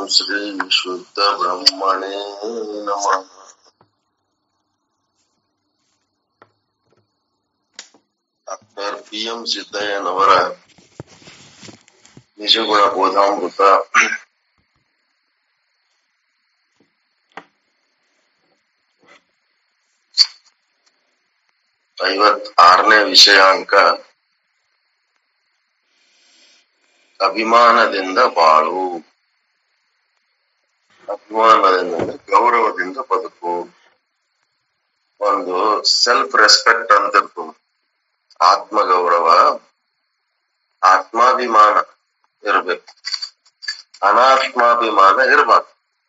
ಓಂ ಶ್ರೀ ಶುದ್ಧ ಬ್ರಹ್ಮಣೇ ನಮಃ ಡಾಕ್ಟರ್ ಪಿ ಎಂ ಸಿದ್ದಯ್ಯನವರ ನಿಜಗುಣ ಬೋಧಾಮೃತ ಐವತ್ ಆರನೇ ವಿಷಯಾಂಕ ಅಭಿಮಾನದಿಂದ ಬಾಳು ಅಭಿಮಾನದಿಂದ ಅಂದ್ರೆ ಗೌರವದಿಂದ ಬದುಕು ಒಂದು ಸೆಲ್ಫ್ ರೆಸ್ಪೆಕ್ಟ್ ಅಂತ ಇರ್ತದೆ ಆತ್ಮಗೌರವ ಆತ್ಮಾಭಿಮಾನ ಇರ್ಬೇಕು ಅನಾತ್ಮಾಭಿಮಾನ ಇರಬಾರ್ದು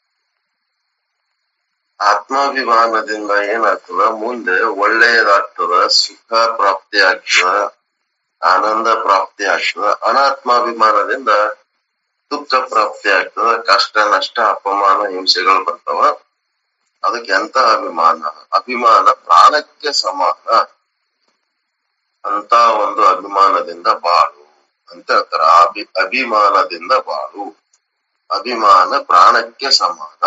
ಆತ್ಮಾಭಿಮಾನದಿಂದ ಏನಾಗ್ತದ ಮುಂದೆ ಒಳ್ಳೆಯದಾಗ್ತದ ಸುಖ ಪ್ರಾಪ್ತಿ ಆಗ್ತದ ಆನಂದ ಪ್ರಾಪ್ತಿ ಆಗ್ತದ ಅನಾತ್ಮಾಭಿಮಾನದಿಂದ ದುಃಖ ಪ್ರಾಪ್ತಿ ಆಗ್ತದ ಕಷ್ಟ ನಷ್ಟ ಅಪಮಾನ ಹಿಂಸೆಗಳು ಬರ್ತಾವ ಅದಕ್ಕೆ ಎಂತ ಅಭಿಮಾನ ಅಭಿಮಾನ ಪ್ರಾಣಕ್ಕೆ ಸಮಾನ ಅಂತ ಒಂದು ಅಭಿಮಾನದಿಂದ ಬಾಳು ಅಂತ ಹೇಳ್ತಾರ ಅಭಿ ಅಭಿಮಾನದಿಂದ ಬಾಳು ಅಭಿಮಾನ ಪ್ರಾಣಕ್ಕೆ ಸಮಾನ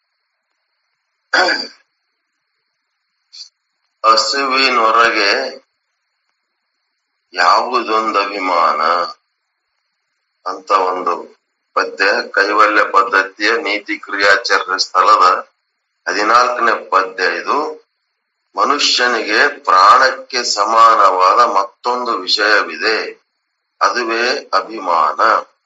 ಹಸುವಿನೊರಗೆ ಯಾವುದೊಂದು ಅಭಿಮಾನ ಅಂತ ಒಂದು ಪದ್ಯ ಕೈವಲ್ಯ ಪದ್ಧತಿಯ ನೀತಿ ಕ್ರಿಯಾಚರ್ಯ ಸ್ಥಳದ ಹದಿನಾಲ್ಕನೇ ಪದ್ಯ ಇದು ಮನುಷ್ಯನಿಗೆ ಪ್ರಾಣಕ್ಕೆ ಸಮಾನವಾದ ಮತ್ತೊಂದು ವಿಷಯವಿದೆ ಅದುವೇ ಅಭಿಮಾನ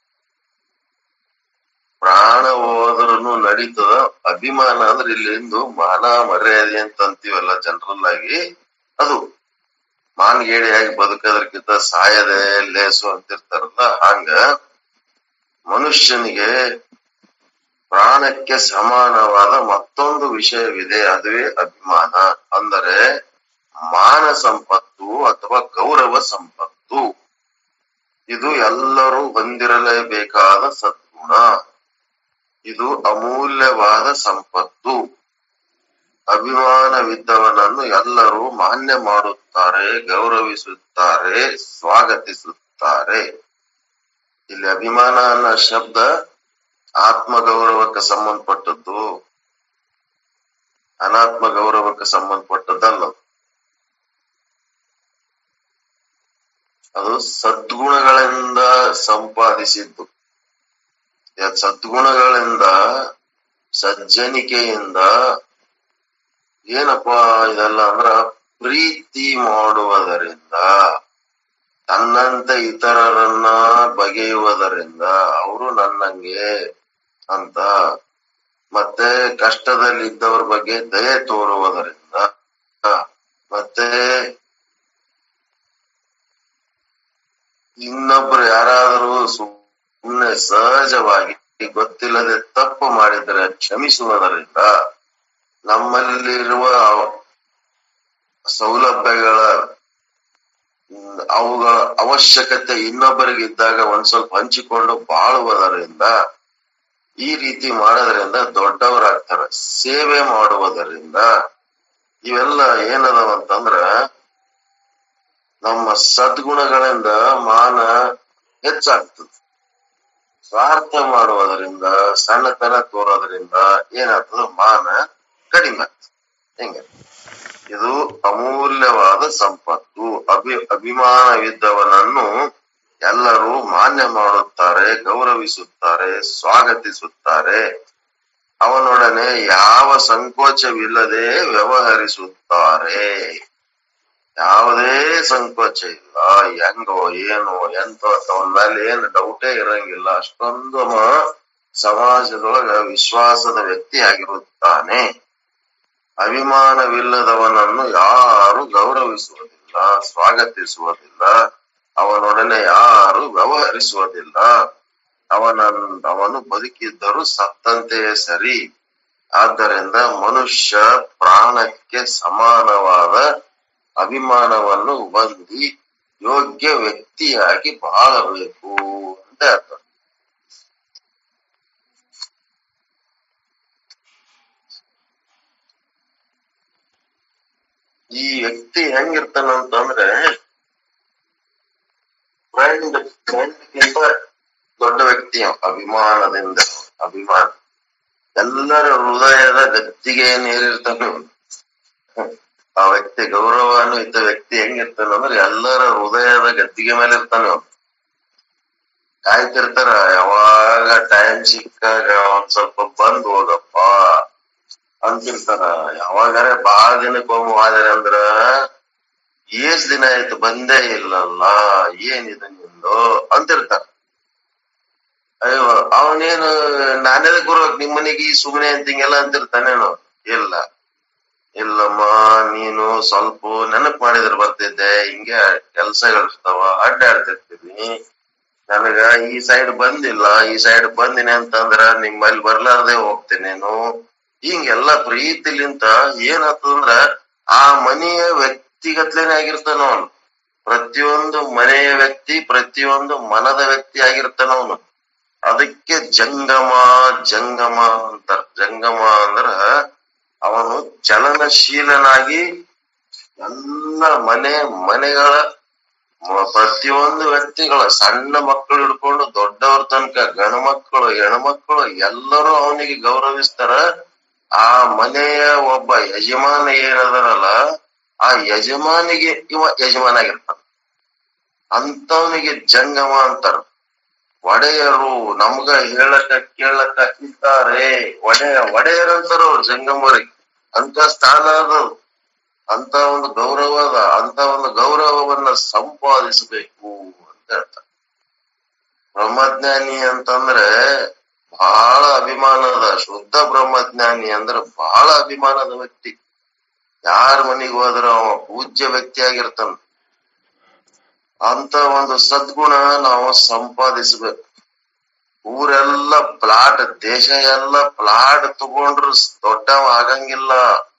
ಪ್ರಾಣ ಹೋದ್ರೂ ನಡೀತದ ಅಭಿಮಾನ ಅಂದ್ರೆ ಇಲ್ಲಿಂದು ಮಾನ ಮರ್ಯಾದೆ ಅಂತ ಅಂತೀವಲ್ಲ ಜನರಲ್ ಆಗಿ ಅದು ಮಾನ್ಗೇಡಿಯಾಗಿ ಬದುಕೋದಕ್ಕಿಂತ ಸಾಯದೆ ಲೇಸು ಅಂತಿರ್ತಾರಲ್ಲ ಹಂಗ ಮನುಷ್ಯನಿಗೆ ಪ್ರಾಣಕ್ಕೆ ಸಮಾನವಾದ ಮತ್ತೊಂದು ವಿಷಯವಿದೆ ಅದುವೇ ಅಭಿಮಾನ ಅಂದರೆ ಮಾನ ಸಂಪತ್ತು ಅಥವಾ ಗೌರವ ಸಂಪತ್ತು ಇದು ಎಲ್ಲರೂ ಹೊಂದಿರಲೇಬೇಕಾದ ಸದ್ಗುಣ ಇದು ಅಮೂಲ್ಯವಾದ ಸಂಪತ್ತು ಅಭಿಮಾನವಿದ್ದವನನ್ನು ಎಲ್ಲರೂ ಮಾನ್ಯ ಮಾಡುತ್ತಾರೆ ಗೌರವಿಸುತ್ತಾರೆ ಸ್ವಾಗತಿಸುತ್ತಾರೆ ಇಲ್ಲಿ ಅಭಿಮಾನ ಅನ್ನೋ ಶಬ್ದ ಆತ್ಮ ಗೌರವಕ್ಕೆ ಸಂಬಂಧಪಟ್ಟದ್ದು ಅನಾತ್ಮ ಗೌರವಕ್ಕೆ ಸಂಬಂಧಪಟ್ಟದ್ದಲ್ಲ ಅದು ಸದ್ಗುಣಗಳಿಂದ ಸಂಪಾದಿಸಿದ್ದು ಸದ್ಗುಣಗಳಿಂದ ಸಜ್ಜನಿಕೆಯಿಂದ ಏನಪ್ಪಾ ಇದೆಲ್ಲ ಅಂದ್ರ ಪ್ರೀತಿ ಮಾಡುವುದರಿಂದ ತನ್ನಂತೆ ಇತರರನ್ನ ಬಗೆಯುವುದರಿಂದ ಅವರು ನನ್ನಂಗೆ ಅಂತ ಮತ್ತೆ ಕಷ್ಟದಲ್ಲಿದ್ದವರ ಬಗ್ಗೆ ದಯೆ ತೋರುವುದರಿಂದ ಮತ್ತೆ ಇನ್ನೊಬ್ರು ಯಾರಾದರೂ ಸುಮ್ಮನೆ ಸಹಜವಾಗಿ ಗೊತ್ತಿಲ್ಲದೆ ತಪ್ಪು ಮಾಡಿದರೆ ಕ್ಷಮಿಸುವುದರಿಂದ ನಮ್ಮಲ್ಲಿರುವ ಸೌಲಭ್ಯಗಳ ಅವುಗಳ ಅವಶ್ಯಕತೆ ಇನ್ನೊಬ್ಬರಿಗೆ ಇದ್ದಾಗ ಒಂದ್ ಸ್ವಲ್ಪ ಹಂಚಿಕೊಂಡು ಬಾಳುವುದರಿಂದ ಈ ರೀತಿ ಮಾಡೋದ್ರಿಂದ ದೊಡ್ಡವರಾಗ್ತಾರೆ ಸೇವೆ ಮಾಡುವುದರಿಂದ ಇವೆಲ್ಲ ಏನದವಂತಂದ್ರ ನಮ್ಮ ಸದ್ಗುಣಗಳಿಂದ ಮಾನ ಹೆಚ್ಚಾಗ್ತದೆ ಸ್ವಾರ್ಥ ಮಾಡುವುದರಿಂದ ಸಣ್ಣತನ ತೋರೋದ್ರಿಂದ ಏನಾಗ್ತದ ಮಾನ ಕಡಿಮೆ ಆಗ್ತದೆ ಹೆಂಗ ಇದು ಅಮೂಲ್ಯವಾದ ಸಂಪತ್ತು ಅಭಿ ಅಭಿಮಾನವಿದ್ದವನನ್ನು ಎಲ್ಲರೂ ಮಾನ್ಯ ಮಾಡುತ್ತಾರೆ ಗೌರವಿಸುತ್ತಾರೆ ಸ್ವಾಗತಿಸುತ್ತಾರೆ ಅವನೊಡನೆ ಯಾವ ಸಂಕೋಚವಿಲ್ಲದೆ ವ್ಯವಹರಿಸುತ್ತಾರೆ ಯಾವುದೇ ಸಂಕೋಚ ಇಲ್ಲ ಹೆಂಗೋ ಏನು ಎಂತ ಅವನ ಮೇಲೆ ಏನು ಡೌಟೇ ಇರಂಗಿಲ್ಲ ಅಷ್ಟೊಂದು ಸಮಾಜದೊಳಗ ವಿಶ್ವಾಸದ ವ್ಯಕ್ತಿ ಆಗಿರುತ್ತಾನೆ ಅಭಿಮಾನವಿಲ್ಲದವನನ್ನು ಯಾರು ಗೌರವಿಸುವುದಿಲ್ಲ ಸ್ವಾಗತಿಸುವುದಿಲ್ಲ ಅವನೊಡನೆ ಯಾರು ವ್ಯವಹರಿಸುವುದಿಲ್ಲ ಅವನ ಅವನು ಬದುಕಿದ್ದರೂ ಸತ್ತಂತೆಯೇ ಸರಿ ಆದ್ದರಿಂದ ಮನುಷ್ಯ ಪ್ರಾಣಕ್ಕೆ ಸಮಾನವಾದ ಅಭಿಮಾನವನ್ನು ಹೊಂದಿ ಯೋಗ್ಯ ವ್ಯಕ್ತಿಯಾಗಿ ಬಾಳಬೇಕು ಅಂತ ಅರ್ಥ ಈ ವ್ಯಕ್ತಿ ಹೆಂಗಿರ್ತಾನಂತಂದ್ರೆ ಫ್ರೆಂಡ್ ಫ್ರೆಂಡ್ಗಿಂತ ದೊಡ್ಡ ವ್ಯಕ್ತಿ ಅವ, ಅಭಿಮಾನದಿಂದ ಅಭಿಮಾನ ಎಲ್ಲರ ಹೃದಯದ ಗತ್ತಿಗೆ ಏನಿರ್ತಾನೆ ಆ ವ್ಯಕ್ತಿ ಗೌರವಾನ್ವಿತ ವ್ಯಕ್ತಿ ಹೆಂಗಿರ್ತಾನ ಅಂದ್ರೆ ಎಲ್ಲರ ಹೃದಯದ ಗದ್ದಿಗೆ ಮೇಲೆ ಇರ್ತಾನೆ ಅವ್ನು. ಕಾಯ್ತಿರ್ತಾರ ಯಾವಾಗ ಟೈಮ್ ಸಿಕ್ಕಾಗ ಒಂದ್ ಸ್ವಲ್ಪ ಬಂದ್ ಹೋಗಪ್ಪ ಅಂತಿರ್ತಾರ ಯಾವಾಗಾರೆ ಬಾಳ ದಿನಕ್ಕೊಮ್ಮೆ ಹೋದರೆ ಅಂದ್ರ ಏಸ್ ದಿನ ಆಯ್ತು ಬಂದೇ ಇಲ್ಲಲ್ಲ ಏನಿದೆ ನಿಂದು ಅಂತಿರ್ತಾರ ಅಯ್ಯೋ ಅವನೇನು ನಾನೇ ಗುರು ನಿಮ್ ಮನೆಗೆ ಸುಮ್ಮನೆ ಅಂತ ಹಿಂಗೆಲ್ಲ ಅಂತಿರ್ತಾನೇನು ಇಲ್ಲ ಇಲ್ಲಮ್ಮ ನೀನು ಸ್ವಲ್ಪ ನೆನಪು ಮಾಡಿದ್ರೆ ಬರ್ತಿದ್ದೆ ಹಿಂಗೆ ಕೆಲ್ಸಗಳಿರ್ತಾವ ಅಡ್ಡಾಡ್ತಿರ್ತೀನಿ ನನಗ ಈ ಸೈಡ್ ಬಂದಿಲ್ಲ ಈ ಸೈಡ್ ಬಂದಿನಿ ಅಂತಂದ್ರ ನಿಮ್ಮಲ್ಲಿ ಬರ್ಲಾರ್ದೆ ಹೋಗ್ತೇನೇನು ಹಿಂಗೆಲ್ಲ ಪ್ರೀತಿಲಿಂತ ಏನಾಗ್ತದಂದ್ರ ಆ ಮನೆಯ ವ್ಯಕ್ತಿಗತ್ಲೇನೆ ಆಗಿರ್ತಾನ ಅವನು ಪ್ರತಿಯೊಂದು ಮನೆಯ ವ್ಯಕ್ತಿ ಪ್ರತಿಯೊಂದು ಮನದ ವ್ಯಕ್ತಿ ಆಗಿರ್ತಾನ ಅವನು ಅದಕ್ಕೆ ಜಂಗಮ ಜಂಗಮ ಅಂತಾರ ಜಂಗಮ ಅಂದ್ರ ಅವನು ಚಲನಶೀಲನಾಗಿ ಎಲ್ಲ ಮನೆ ಮನೆಗಳ ಮ- ಪ್ರತಿಯೊಂದು ವ್ಯಕ್ತಿಗಳ ಸಣ್ಣ ಮಕ್ಕಳು ಹಿಡ್ಕೊಂಡು ದೊಡ್ಡವ್ರ ತನಕ ಗಂಡು ಮಕ್ಕಳು ಹೆಣ್ಮಕ್ಳು ಎಲ್ಲರೂ ಅವನಿಗೆ ಗೌರವಿಸ್ತಾರ ಆ ಮನೆಯ ಒಬ್ಬ ಯಜಮಾನ ಏನದರಲ್ಲ ಆ ಯಜಮಾನಿಗೆ ಇವ ಯಜಮಾನ ಆಗಿರ್ತಾನ ಅಂತವನಿಗೆ ಜಂಗಮ ಅಂತಾರ ಒಡೆಯರು ನಮ್ಗ ಹೇಳಕ ಕೇಳಕ ಇದ್ದಾರೆ ಒಡೆಯ ಒಡೆಯರಂತಾರ ಅವ್ರು ಜಂಗಮರಿಗೆ ಅಂತ ಸ್ಥಾನ ಅದು ಅಂತ ಒಂದು ಗೌರವ ಅದ ಅಂತ ಒಂದು ಗೌರವವನ್ನ ಸಂಪಾದಿಸಬೇಕು ಅಂತ ಹೇಳ್ತಾರೆ ಬ್ರಹ್ಮಜ್ಞಾನಿ ಅಂತಂದ್ರೆ ಬಹಳ ಅಭಿಮಾನದ ಶುದ್ಧ ಬ್ರಹ್ಮಜ್ಞಾನಿ ಅಂದ್ರೆ ಬಹಳ ಅಭಿಮಾನದ ವ್ಯಕ್ತಿ ಯಾರ ಮನೆಗೆ ಹೋದ್ರ ಅವ ಪೂಜ್ಯ ವ್ಯಕ್ತಿ ಆಗಿರ್ತಾನ ಅಂತ ಒಂದು ಸದ್ಗುಣ ನಾವು ಸಂಪಾದಿಸಬೇಕು ಊರೆಲ್ಲ ಪ್ಲಾಟ್ ದೇಶ ಎಲ್ಲ ಪ್ಲಾಟ್ ತಗೊಂಡ್ರು ದೊಡ್ಡವ ಆಗಂಗಿಲ್ಲ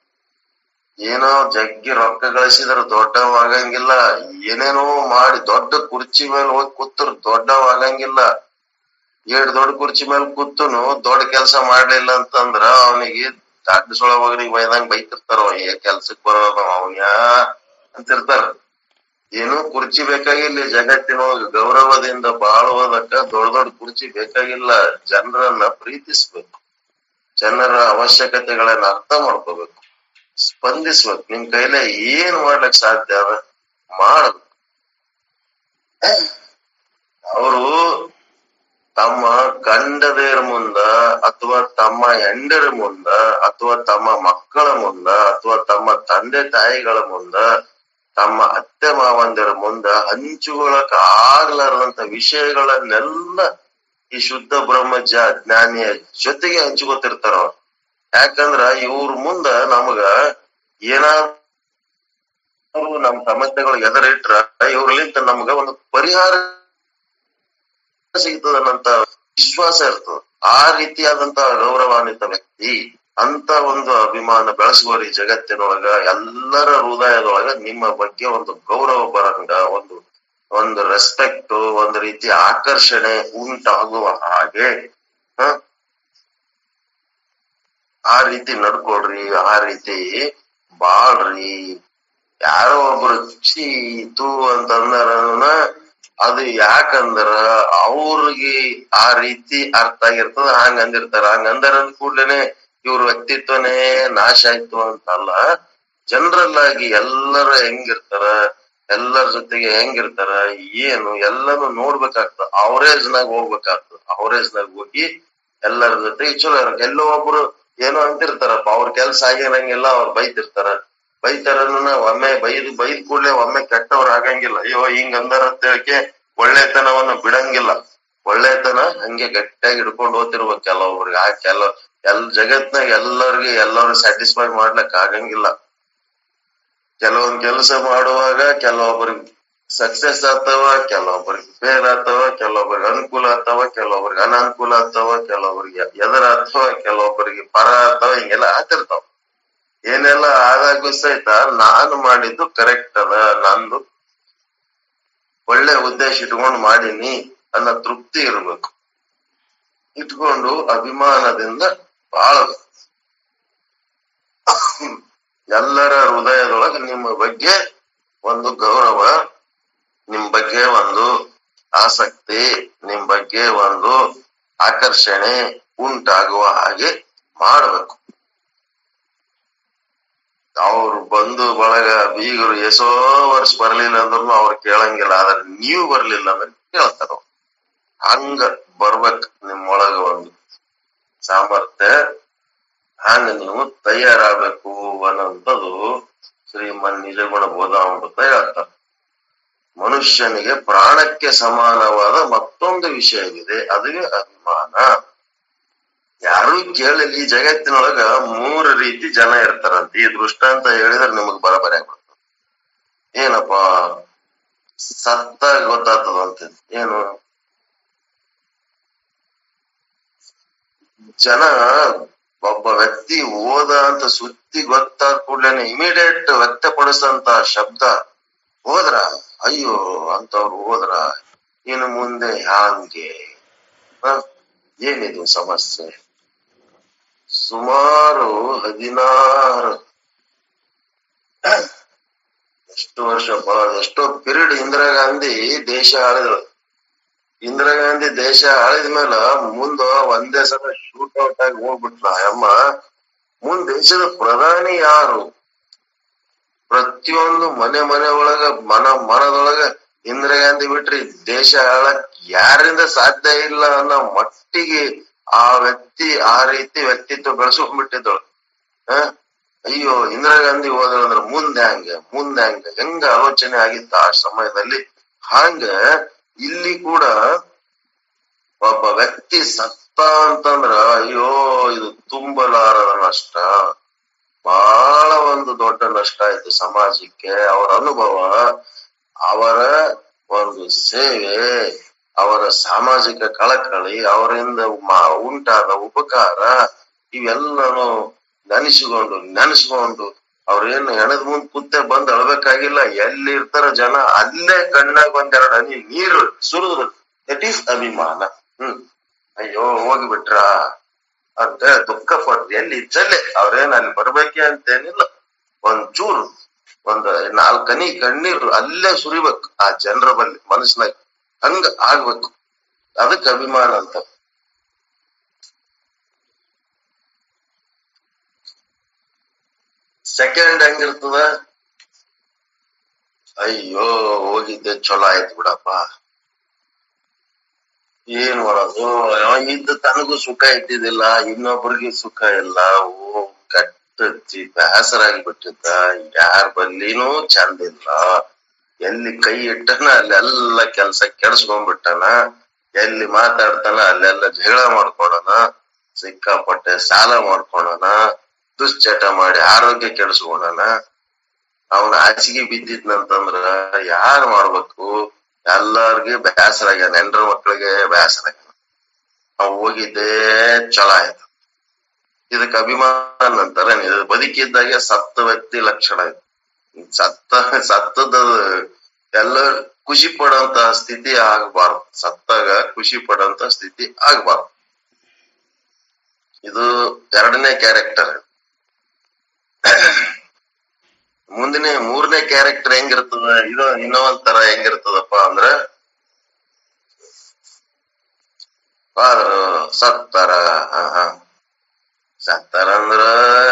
ಏನೋ ಜಗ್ಗಿ ರೊಕ್ಕ ಗಳಿಸಿದ್ರ ದೊಡ್ಡವ ಆಗಂಗಿಲ್ಲ ಏನೇನೋ ಮಾಡಿ ದೊಡ್ಡ ಕುರ್ಚಿ ಮೇಲೆ ಹೋಗಿ ಕೂತರು ದೊಡ್ಡವ ಆಗಂಗಿಲ್ಲ ಏಟ್ ದೊಡ್ಡ ಕುರ್ಚಿ ಮೇಲೆ ಕೂತನು ದೊಡ್ಡ ಕೆಲಸ ಮಾಡ್ಲಿಲ್ಲ ಅಂತಂದ್ರ ಅವನಿಗೆ ದಡ್ಡ ಸೊಳ ಮಗನಿಗೆ ಬೈದಂಗ್ ಬೈತಿರ್ತಾರ ಅವ ಕೆಲ್ಸಕ್ ಬರೋದ ಅವನ್ಯಾ ಅಂತಿರ್ತಾರ ಏನು ಕುರ್ಚಿ ಬೇಕಾಗಿಲ್ಲ ಜಗತ್ತಿನೊಳಗ ಗೌರವದಿಂದ ಬಾಳುವುದಕ್ಕ ದೊಡ್ಡ ದೊಡ್ಡ ಕುರ್ಚಿ ಬೇಕಾಗಿಲ್ಲ ಜನರನ್ನ ಪ್ರೀತಿಸ್ಬೇಕು ಜನರ ಅವಶ್ಯಕತೆಗಳನ್ನ ಅರ್ಥ ಮಾಡ್ಕೋಬೇಕು ಸ್ಪಂದಿಸ್ಬೇಕು ನಿಮ್ ಕೈಲೇ ಏನ್ ಮಾಡ್ಲಿಕ್ ಸಾಧ್ಯ ಅದ ಮಾಡಬೇಕು ಅವರು ತಮ್ಮ ಗಂಡದೇರ ಮುಂದ ಅಥವಾ ತಮ್ಮ ಹೆಂಡರ ಮುಂದ ಅಥವಾ ತಮ್ಮ ಮಕ್ಕಳ ಮುಂದ ಅಥವಾ ತಮ್ಮ ತಂದೆ ತಾಯಿಗಳ ಮುಂದ ತಮ್ಮ ಅತ್ತೆ ಮಾವಂದಿರ ಮುಂದ ಹಂಚುಕೊಳ್ಳಕ್ ಆಗ್ಲಾರ್ದಂತ ವಿಷಯಗಳನ್ನೆಲ್ಲ ಈ ಶುದ್ಧ ಬ್ರಹ್ಮಜ್ಞ ಜ್ಞಾನಿಯ ಜೊತೆಗೆ ಹಂಚ್ಕೋತಿರ್ತಾರ ಅವ್ರು ಯಾಕಂದ್ರ ಇವ್ರ ಮುಂದ ನಮಗ ಏನಾದ್ರು ನಮ್ ಸಮಸ್ಯೆಗಳು ಎದುರಿಟ್ರ ಇವ್ರಲಿಂತ ನಮ್ಗ ಒಂದು ಪರಿಹಾರ ಸಿಗ್ತದನ್ನಂತ ವಿಶ್ವಾಸ ಇರ್ತದ ಆ ರೀತಿಯಾದಂತ ಗೌರವಾನ್ವಿತ ವ್ಯಕ್ತಿ ಅಂತ ಒಂದು ಅಭಿಮಾನ ಬೆಳೆಸುವರಿ ಜಗತ್ತಿನೊಳಗ ಎಲ್ಲರ ಹೃದಯದೊಳಗ ನಿಮ್ಮ ಬಗ್ಗೆ ಒಂದು ಗೌರವ ಬರಂಗ ಒಂದು ಒಂದು ರೆಸ್ಪೆಕ್ಟ್ ಒಂದು ರೀತಿ ಆಕರ್ಷಣೆ ಉಂಟಾಗುವ ಹಾಗೆ ಹ? ಆ ರೀತಿ ನಡ್ಕೊಳ್ರಿ ಆ ರೀತಿ ಬಾಳ್ರಿ ಯಾರೋ ಒಬ್ರು ಛೀ ತೂ ಅಂತಂದಾರನ ಅದು ಯಾಕಂದ್ರ ಅವ್ರಿಗೆ ಆ ರೀತಿ ಅರ್ಥ ಆಗಿರ್ತದ ಹಂಗ ಅಂದಿರ್ತಾರ ಹಂಗ ಅಂದಾರ ಅಂದ ಕೂಡ್ಲೇನೆ ಇವ್ರ ವ್ಯಕ್ತಿತ್ವನೇ ನಾಶ ಆಯ್ತು ಅಂತಲ್ಲ ಜನರಲ್ ಆಗಿ ಎಲ್ಲರ ಹೆಂಗಿರ್ತಾರ ಎಲ್ಲರ ಜೊತೆಗೆ ಹೆಂಗಿರ್ತಾರ ಏನು ಎಲ್ಲಾನು ನೋಡ್ಬೇಕಾಗ್ತದ ಅವರೇಜ್ ನಾಗ ಹೋಗ್ಬೇಕಾಗ್ತದ ಅವರೇಜ್ ನಾಗ ಹೋಗಿ ಎಲ್ಲರ ಜೊತೆಗೆ ಚಲೋ ಇರಕ್ ಎಲ್ಲೋ ಒಬ್ರು ಏನೋ ಅಂತಿರ್ತಾರಪ್ಪ ಅವ್ರ ಕೆಲ್ಸ ಆಗಿರಂಗಿಲ್ಲ ಅವ್ರು ಬೈತಿರ್ತಾರ ಬೈತಾರನ್ನ ಒಮ್ಮೆ ಬೈದ್ ಬೈದ್ ಕೂಡ್ಲೆ ಒಮ್ಮೆ ಕೆಟ್ಟವ್ರ ಆಗಂಗಿಲ್ಲ ಅಯ್ಯೋ ಹಿಂಗ್ ಅಂದಾರ ಅಂತ ಹೇಳಕ್ಕೆ ಒಳ್ಳೆತನವನ್ನ ಬಿಡಂಗಿಲ್ಲ ಒಳ್ಳೆತನ ಹಂಗೆ ಗಟ್ಟಿಯಾಗಿ ಹಿಡ್ಕೊಂಡು ಹೋಗ್ತಿರ್ಬೇಕು ಕೆಲವೊಬ್ರಿಗೆ ಆ ಕೆಲ ಎಲ್ ಜಗತ್ನಾಗ ಎಲ್ಲರಿಗೆ ಎಲ್ಲರೂ ಸ್ಯಾಟಿಸ್ಫೈ ಮಾಡ್ಲಕ್ ಆಗಂಗಿಲ್ಲ ಕೆಲವೊಂದ್ ಕೆಲಸ ಮಾಡುವಾಗ ಕೆಲವೊಬ್ಬರಿಗೆ ಸಕ್ಸಸ್ ಆಗ್ತಾವ ಕೆಲವೊಬ್ಬರಿಗೆ ಫೇಲ್ ಆಗ್ತಾವ ಕೆಲವೊಬ್ಬರಿಗೆ ಅನುಕೂಲ ಆಗ್ತಾವ ಕೆಲವೊಬ್ಬರಿಗೆ ಅನಾನುಕೂಲ ಆಗ್ತಾವ ಕೆಲವೊಬ್ಬರಿಗೆ ಎದುರ ಆಗ್ತಾವ ಕೆಲವೊಬ್ಬರಿಗೆ ಪರ ಆಗ್ತಾವ ಹಿಂಗೆಲ್ಲ ಆಗ್ತಿರ್ತಾವ ಏನೆಲ್ಲ ಆದಾಗೂ ಸಹಿತ ನಾನು ಮಾಡಿದ್ದು ಕರೆಕ್ಟ್ ಅದ ನಂದು ಒಳ್ಳೆ ಉದ್ದೇಶ ಇಟ್ಕೊಂಡು ಮಾಡೀನಿ ಅನ್ನೋ ತೃಪ್ತಿ ಇರ್ಬೇಕು ಇಟ್ಕೊಂಡು ಅಭಿಮಾನದಿಂದ ಬಾಳಬೇಕು ಎಲ್ಲರ ಹೃದಯದೊಳಗೆ ನಿಮ್ಮ ಬಗ್ಗೆ ಒಂದು ಗೌರವ ನಿಮ್ ಬಗ್ಗೆ ಒಂದು ಆಸಕ್ತಿ ನಿಮ್ ಬಗ್ಗೆ ಒಂದು ಆಕರ್ಷಣೆ ಉಂಟಾಗುವ ಹಾಗೆ ಮಾಡಬೇಕು ಅವ್ರು ಬಂದು ಬಳಗ ಬೀಗರು ಎಷ್ಟೋ ವರ್ಷ ಬರ್ಲಿಲ್ಲ ಅಂದ್ರೂ ಅವ್ರು ಕೇಳಂಗಿಲ್ಲ ಆದ್ರೆ ನೀವು ಬರ್ಲಿಲ್ಲ ಅಂದ್ರೆ ಕೇಳ್ತಾರ ಅವ್ರು. ಹಂಗ ಬರ್ಬೇಕು ನಿಮ್ಮೊಳಗ ಒಂದು ಸಾಮರ್ಥ್ಯ ಹಂಗ ನೀವು ತಯಾರಾಗಬೇಕು ಅನ್ನೋಂಥದ್ದು ಶ್ರೀಮನ್ ನಿಜಗುಣ ಬೋಧಾಮೃತ ಹೇಳ್ತಾರೆ ಮನುಷ್ಯನಿಗೆ ಪ್ರಾಣಕ್ಕೆ ಸಮಾನವಾದ ಮತ್ತೊಂದು ವಿಷಯವಿದೆ ಅದುವೇ ಅಭಿಮಾನ ಯಾರು ಕೇಳಲಿ ಈ ಜಗತ್ತಿನೊಳಗ ಮೂರು ರೀತಿ ಜನ ಇರ್ತಾರಂತ ಈ ದೃಷ್ಟಾಂತ ಹೇಳಿದ್ರೆ ನಿಮಗ್ ಬರಬರಿ ಆಗ್ಬಿಡ್ತದೆ ಏನಪ್ಪ ಸತ್ತ ಗೊತ್ತಾಗ್ತದಂತೆ ಏನು ಜನ ಒಬ್ಬ ವ್ಯಕ್ತಿ ಹೋದ ಅಂತ ಸುದ್ದಿ ಗೊತ್ತಾದ ಕೂಡಲೇ ಇಮಿಡಿಯೇಟ್ ವ್ಯಕ್ತಪಡಿಸಂತ ಶಬ್ದ ಹೋದ್ರ ಅಯ್ಯೋ ಅಂತವ್ರು ಹೋದ್ರ ಇನ್ನು ಮುಂದೆ ಹ್ಯಾಂಗೆ ಹ? ಏನಿದು ಸಮಸ್ಯೆ ಸುಮಾರು ಹದಿನಾರು ಎಷ್ಟು ವರ್ಷ ಬಹಳ ಎಷ್ಟೋ ಪೀರಿಯಡ್ ಇಂದಿರಾ ಗಾಂಧಿ ದೇಶ ಆಳಿದಳು ಇಂದಿರಾ ಗಾಂಧಿ ದೇಶ ಆಳಿದ ಮೇಲೆ ಮುಂದ ಒಂದೇ ಸಲ ಶೂಟ್ ಔಟ್ ಆಗಿ ಹೋಗ್ಬಿಟ್ಲ ಅಮ್ಮ ಮುಂದ್ ದೇಶದ ಪ್ರಧಾನಿ ಯಾರು ಪ್ರತಿಯೊಂದು ಮನೆ ಮನೆ ಒಳಗ ಮನ ಮನದೊಳಗ ಇಂದಿರಾ ಗಾಂಧಿ ಬಿಟ್ರಿ ದೇಶ ಆಳಕ್ ಯಾರಿಂದ ಸಾಧ್ಯ ಇಲ್ಲ ಅನ್ನೋ ಮಟ್ಟಿಗೆ ಆ ವ್ಯಕ್ತಿ ಆ ರೀತಿ ವ್ಯಕ್ತಿತ್ವ ಬೆಳೆಸ್ಕೊಂಡ್ಬಿಟ್ಟಿದ್ದಳು ಹ ಅಯ್ಯೋ ಇಂದಿರಾ ಗಾಂಧಿ ಹೋದ್ರಂದ್ರ ಮುಂದೆ ಹಂಗ ಮುಂದೆ ಹಂಗ ಹೆಂಗ ಆಲೋಚನೆ ಆಗಿತ್ತು ಆ ಸಮಯದಲ್ಲಿ ಹಂಗ ಇಲ್ಲಿ ಕೂಡ ಒಬ್ಬ ವ್ಯಕ್ತಿ ಸತ್ತ ಅಂತಂದ್ರ ಅಯ್ಯೋ ಇದು ತುಂಬಲಾರದ ನಷ್ಟ ಬಹಳ ಒಂದು ದೊಡ್ಡ ನಷ್ಟ ಆಯ್ತು ಸಮಾಜಕ್ಕೆ ಅವರ ಅನುಭವ ಅವರ ಒಂದು ಸೇವೆ ಅವರ ಸಾಮಾಜಿಕ ಕಳಕಳಿ ಅವರಿಂದ ಮ- ಉಂಟಾದ ಉಪಕಾರ ಇವೆಲ್ಲನೂ ನೆನೆಸಿಕೊಂಡು ನೆನೆಸ್ಕೊಂಡು ಅವ್ರೇನು ಹೆಣದ ಮುಂದ್ ಕುತ್ತೆ ಬಂದ್ ಅಳ್ಬೇಕಾಗಿಲ್ಲ ಎಲ್ಲಿ ಇರ್ತಾರ ಜನ ಅಲ್ಲೇ ಕಣ್ಣಾಗ ಒಂದೆರಡು ಹನಿ ನೀರು ಸುರಿದ್ರು ದಟ್ ಈಸ್ ಅಭಿಮಾನ ಹ್ಮ್ ಅಯ್ಯೋ ಹೋಗ್ಬಿಟ್ರ ಅಂತ ದುಃಖ ಪಟ್ರಿ ಎಲ್ಲಿ ಇದ್ದಲ್ಲೇ ಅವ್ರೇನ್ ಅಲ್ಲಿ ಬರ್ಬೇಕೆ ಅಂತೇನಿಲ್ಲ ಒಂದ್ ಚೂರು ಒಂದ್ ನಾಲ್ಕನಿ ಕಣ್ಣೀರು ಅಲ್ಲೇ ಸುರಿಬೇಕು ಆ ಜನರ ಬಲ್ಲಿ ಮನಸ್ಸಿನಾಗ ಹಂಗ ಆಗ್ಬೇಕು ಅದಕ್ಕೆ ಅಭಿಮಾನ ಅಂತ ಸೆಕೆಂಡ್ ಹೆಂಗಿರ್ತದ ಅಯ್ಯೋ ಹೋಗಿದ್ದೆ ಚಲೋ ಆಯ್ತು ಬಿಡಪ್ಪ ಏನ್ ಮಾಡೋದು ಅವ ಇದ್ದ ತನಗೂ ಸುಖ ಇದ್ದಿದ್ದಿಲ್ಲ ಇನ್ನೊಬ್ರಿಗೆ ಸುಖ ಇಲ್ಲ ಓ ಕಟ್ಟಚ್ಚಿ ಬೇಸರಾಗಿ ಬಿಟ್ಟಿದ್ದ ಯಾರ ಬಲ್ಲಿನೂ ಚಂದ ಇಲ್ಲ ಎಲ್ಲಿ ಕೈ ಇಟ್ಟನ ಅಲ್ಲೆಲ್ಲ ಕೆಲ್ಸ ಕೆಡ್ಸ್ಕೊಂಡ್ಬಿಟ್ಟನ ಎಲ್ಲಿ ಮಾತಾಡ್ತಾನ ಅಲ್ಲೆಲ್ಲ ಜಗಳ ಮಾಡ್ಕೊಳನ ಸಿಕ್ಕಾಪಟ್ಟೆ ಸಾಲ ಮಾಡ್ಕೊಳನ ದುಶ್ಚಟ ಮಾಡಿ ಆರೋಗ್ಯ ಕೆಡಿಸ್ಕೊಳನ ಅವನ ಹಾಸಿಗೆ ಬಿದ್ದಿದ್ನಂತಂದ್ರ ಯಾರ್ ಮಾಡ್ಬೇಕು ಎಲ್ಲಾರ್ಗಿ ಬೇಸರ ಆಗ್ಯಾನ ಹೆಂಡ್ರ ಮಕ್ಳಿಗೆ ಬೇಸರ ಆಗ್ಯಾನ ಅವ್ ಹೋಗಿದ್ದೇ ಚಲೋ ಆಯ್ತು ಇದಕ್ಕೆ ಅಭಿಮಾನ ಅಂತಾರೆ ಇದು ಬದುಕಿದ್ದಾಗೆ ಸತ್ತ ವ್ಯಕ್ತಿ ಲಕ್ಷಣ ಇದು ಸತ್ತ ಸತ್ತದ ಎಲ್ಲ ಖುಷಿ ಪಡೋಂತ ಸ್ಥಿತಿ ಆಗ್ಬಾರ್ದು ಸತ್ತಾಗ ಖುಷಿ ಪಡೋಂತ ಸ್ಥಿತಿ ಆಗ್ಬಾರ್ದು ಇದು ಎರಡನೇ ಕ್ಯಾರೆಕ್ಟರ್ ಮುಂದಿನ ಮೂರನೇ ಕ್ಯಾರೆಕ್ಟರ್ ಹೆಂಗಿರ್ತದ ಇದು ಇನ್ನೂ ಒಂಥರ ಹೆಂಗಿರ್ತದಪ್ಪ ಅಂದ್ರ ಆದ್ರ ಸತ್ತಾರ ಹ ಹ ಸತ್ತಾರ ಅಂದ್ರ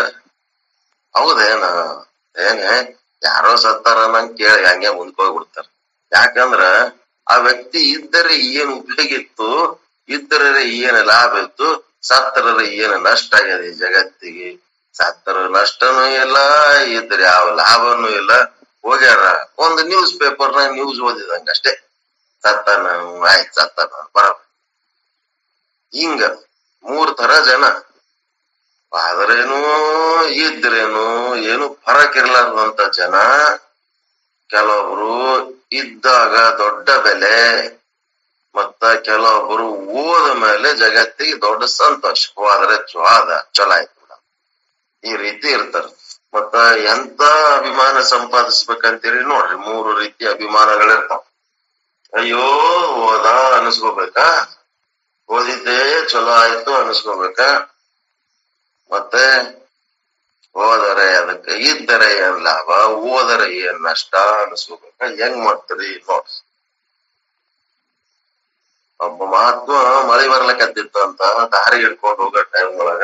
ಹೌದೇನ ಏನ್ ಯಾರೋ ಸತ್ತಾರ ನಂಗ್ ಕೇಳಿ ಹಂಗೆ ಮುಂದ್ಕೋಗ್ಬಿಡ್ತಾರ ಯಾಕಂದ್ರ ಆ ವ್ಯಕ್ತಿ ಇದ್ದರೆ ಏನ್ ಉಪಯೋಗ ಇತ್ತು ಇದ್ದರೆ ಏನ್ ಲಾಭ ಇತ್ತು ಸತ್ತರರ ಏನ್ ನಷ್ಟ ಆಗ್ಯದ ಈ ಜಗತ್ತಿಗೆ ಸತ್ತರ ನಷ್ಟನೂ ಇಲ್ಲ ಇದ್ರೆ ಯಾವ ಲಾಭನೂ ಇಲ್ಲ ಹೋಗ್ಯಾರ ಒಂದು ನ್ಯೂಸ್ ಪೇಪರ್ನಾಗ ನ್ಯೂಸ್ ಓದಿದಂಗ ಅಷ್ಟೇ ಸತ್ತಾನ ಆಯ್ತು ಸತ್ತಾನ ಬರ ಹಿಂಗ ಮೂರ್ ತರ ಜನ ಆದ್ರೇನು ಇದ್ರೇನು ಏನು ಫರಕ್ ಇರ್ಲಾರ್ದಂತ ಜನ ಕೆಲವೊಬ್ರು ಇದ್ದಾಗ ದೊಡ್ಡ ಬೆಲೆ ಮತ್ತ ಕೆಲವೊಬ್ರು ಹೋದ ಮೇಲೆ ಜಗತ್ತಿಗೆ ದೊಡ್ಡ ಸಂತೋಷ ಹೋದ್ರೆ ಜ್ವಾದ ಚಲೋ ಆಯ್ತು ಬಿಡ. ಈ ರೀತಿ ಇರ್ತಾರ ಮತ್ತ ಎಂತ ಅಭಿಮಾನ ಸಂಪಾದಿಸ್ಬೇಕಂತೀರಿ ನೋಡ್ರಿ ಮೂರು ರೀತಿ ಅಭಿಮಾನಗಳಿರ್ತಾವ ಅಯ್ಯೋ ಹೋದ ಅನಿಸ್ಕೋಬೇಕಾ ಓದಿದ್ದೆ ಚಲೋ ಆಯ್ತು ಅನಿಸ್ಕೋಬೇಕಾ ಮತ್ತೆ ಹೋದರೆ ಅದಕ್ಕೆ ಇದ್ದರೆ ಏನ್ ಲಾಭ ಹೋದರೆ ಏನ್ ನಷ್ಟ ಅನಿಸ್ಕೋಬೇಕ ಹೆಂಗ್ ಮಾಡ್ತೀರಿ ನೋಡ್ರಿ ಒಬ್ಬ ಮಹಾತ್ಮ ಮಳೆ ಬರ್ಲಕತ್ತಿತ್ತು ಅಂತ ದಾರಿ ಹಿಡ್ಕೊಂಡು ಹೋಗೋ ಟೈಮ್ ಒಳಗ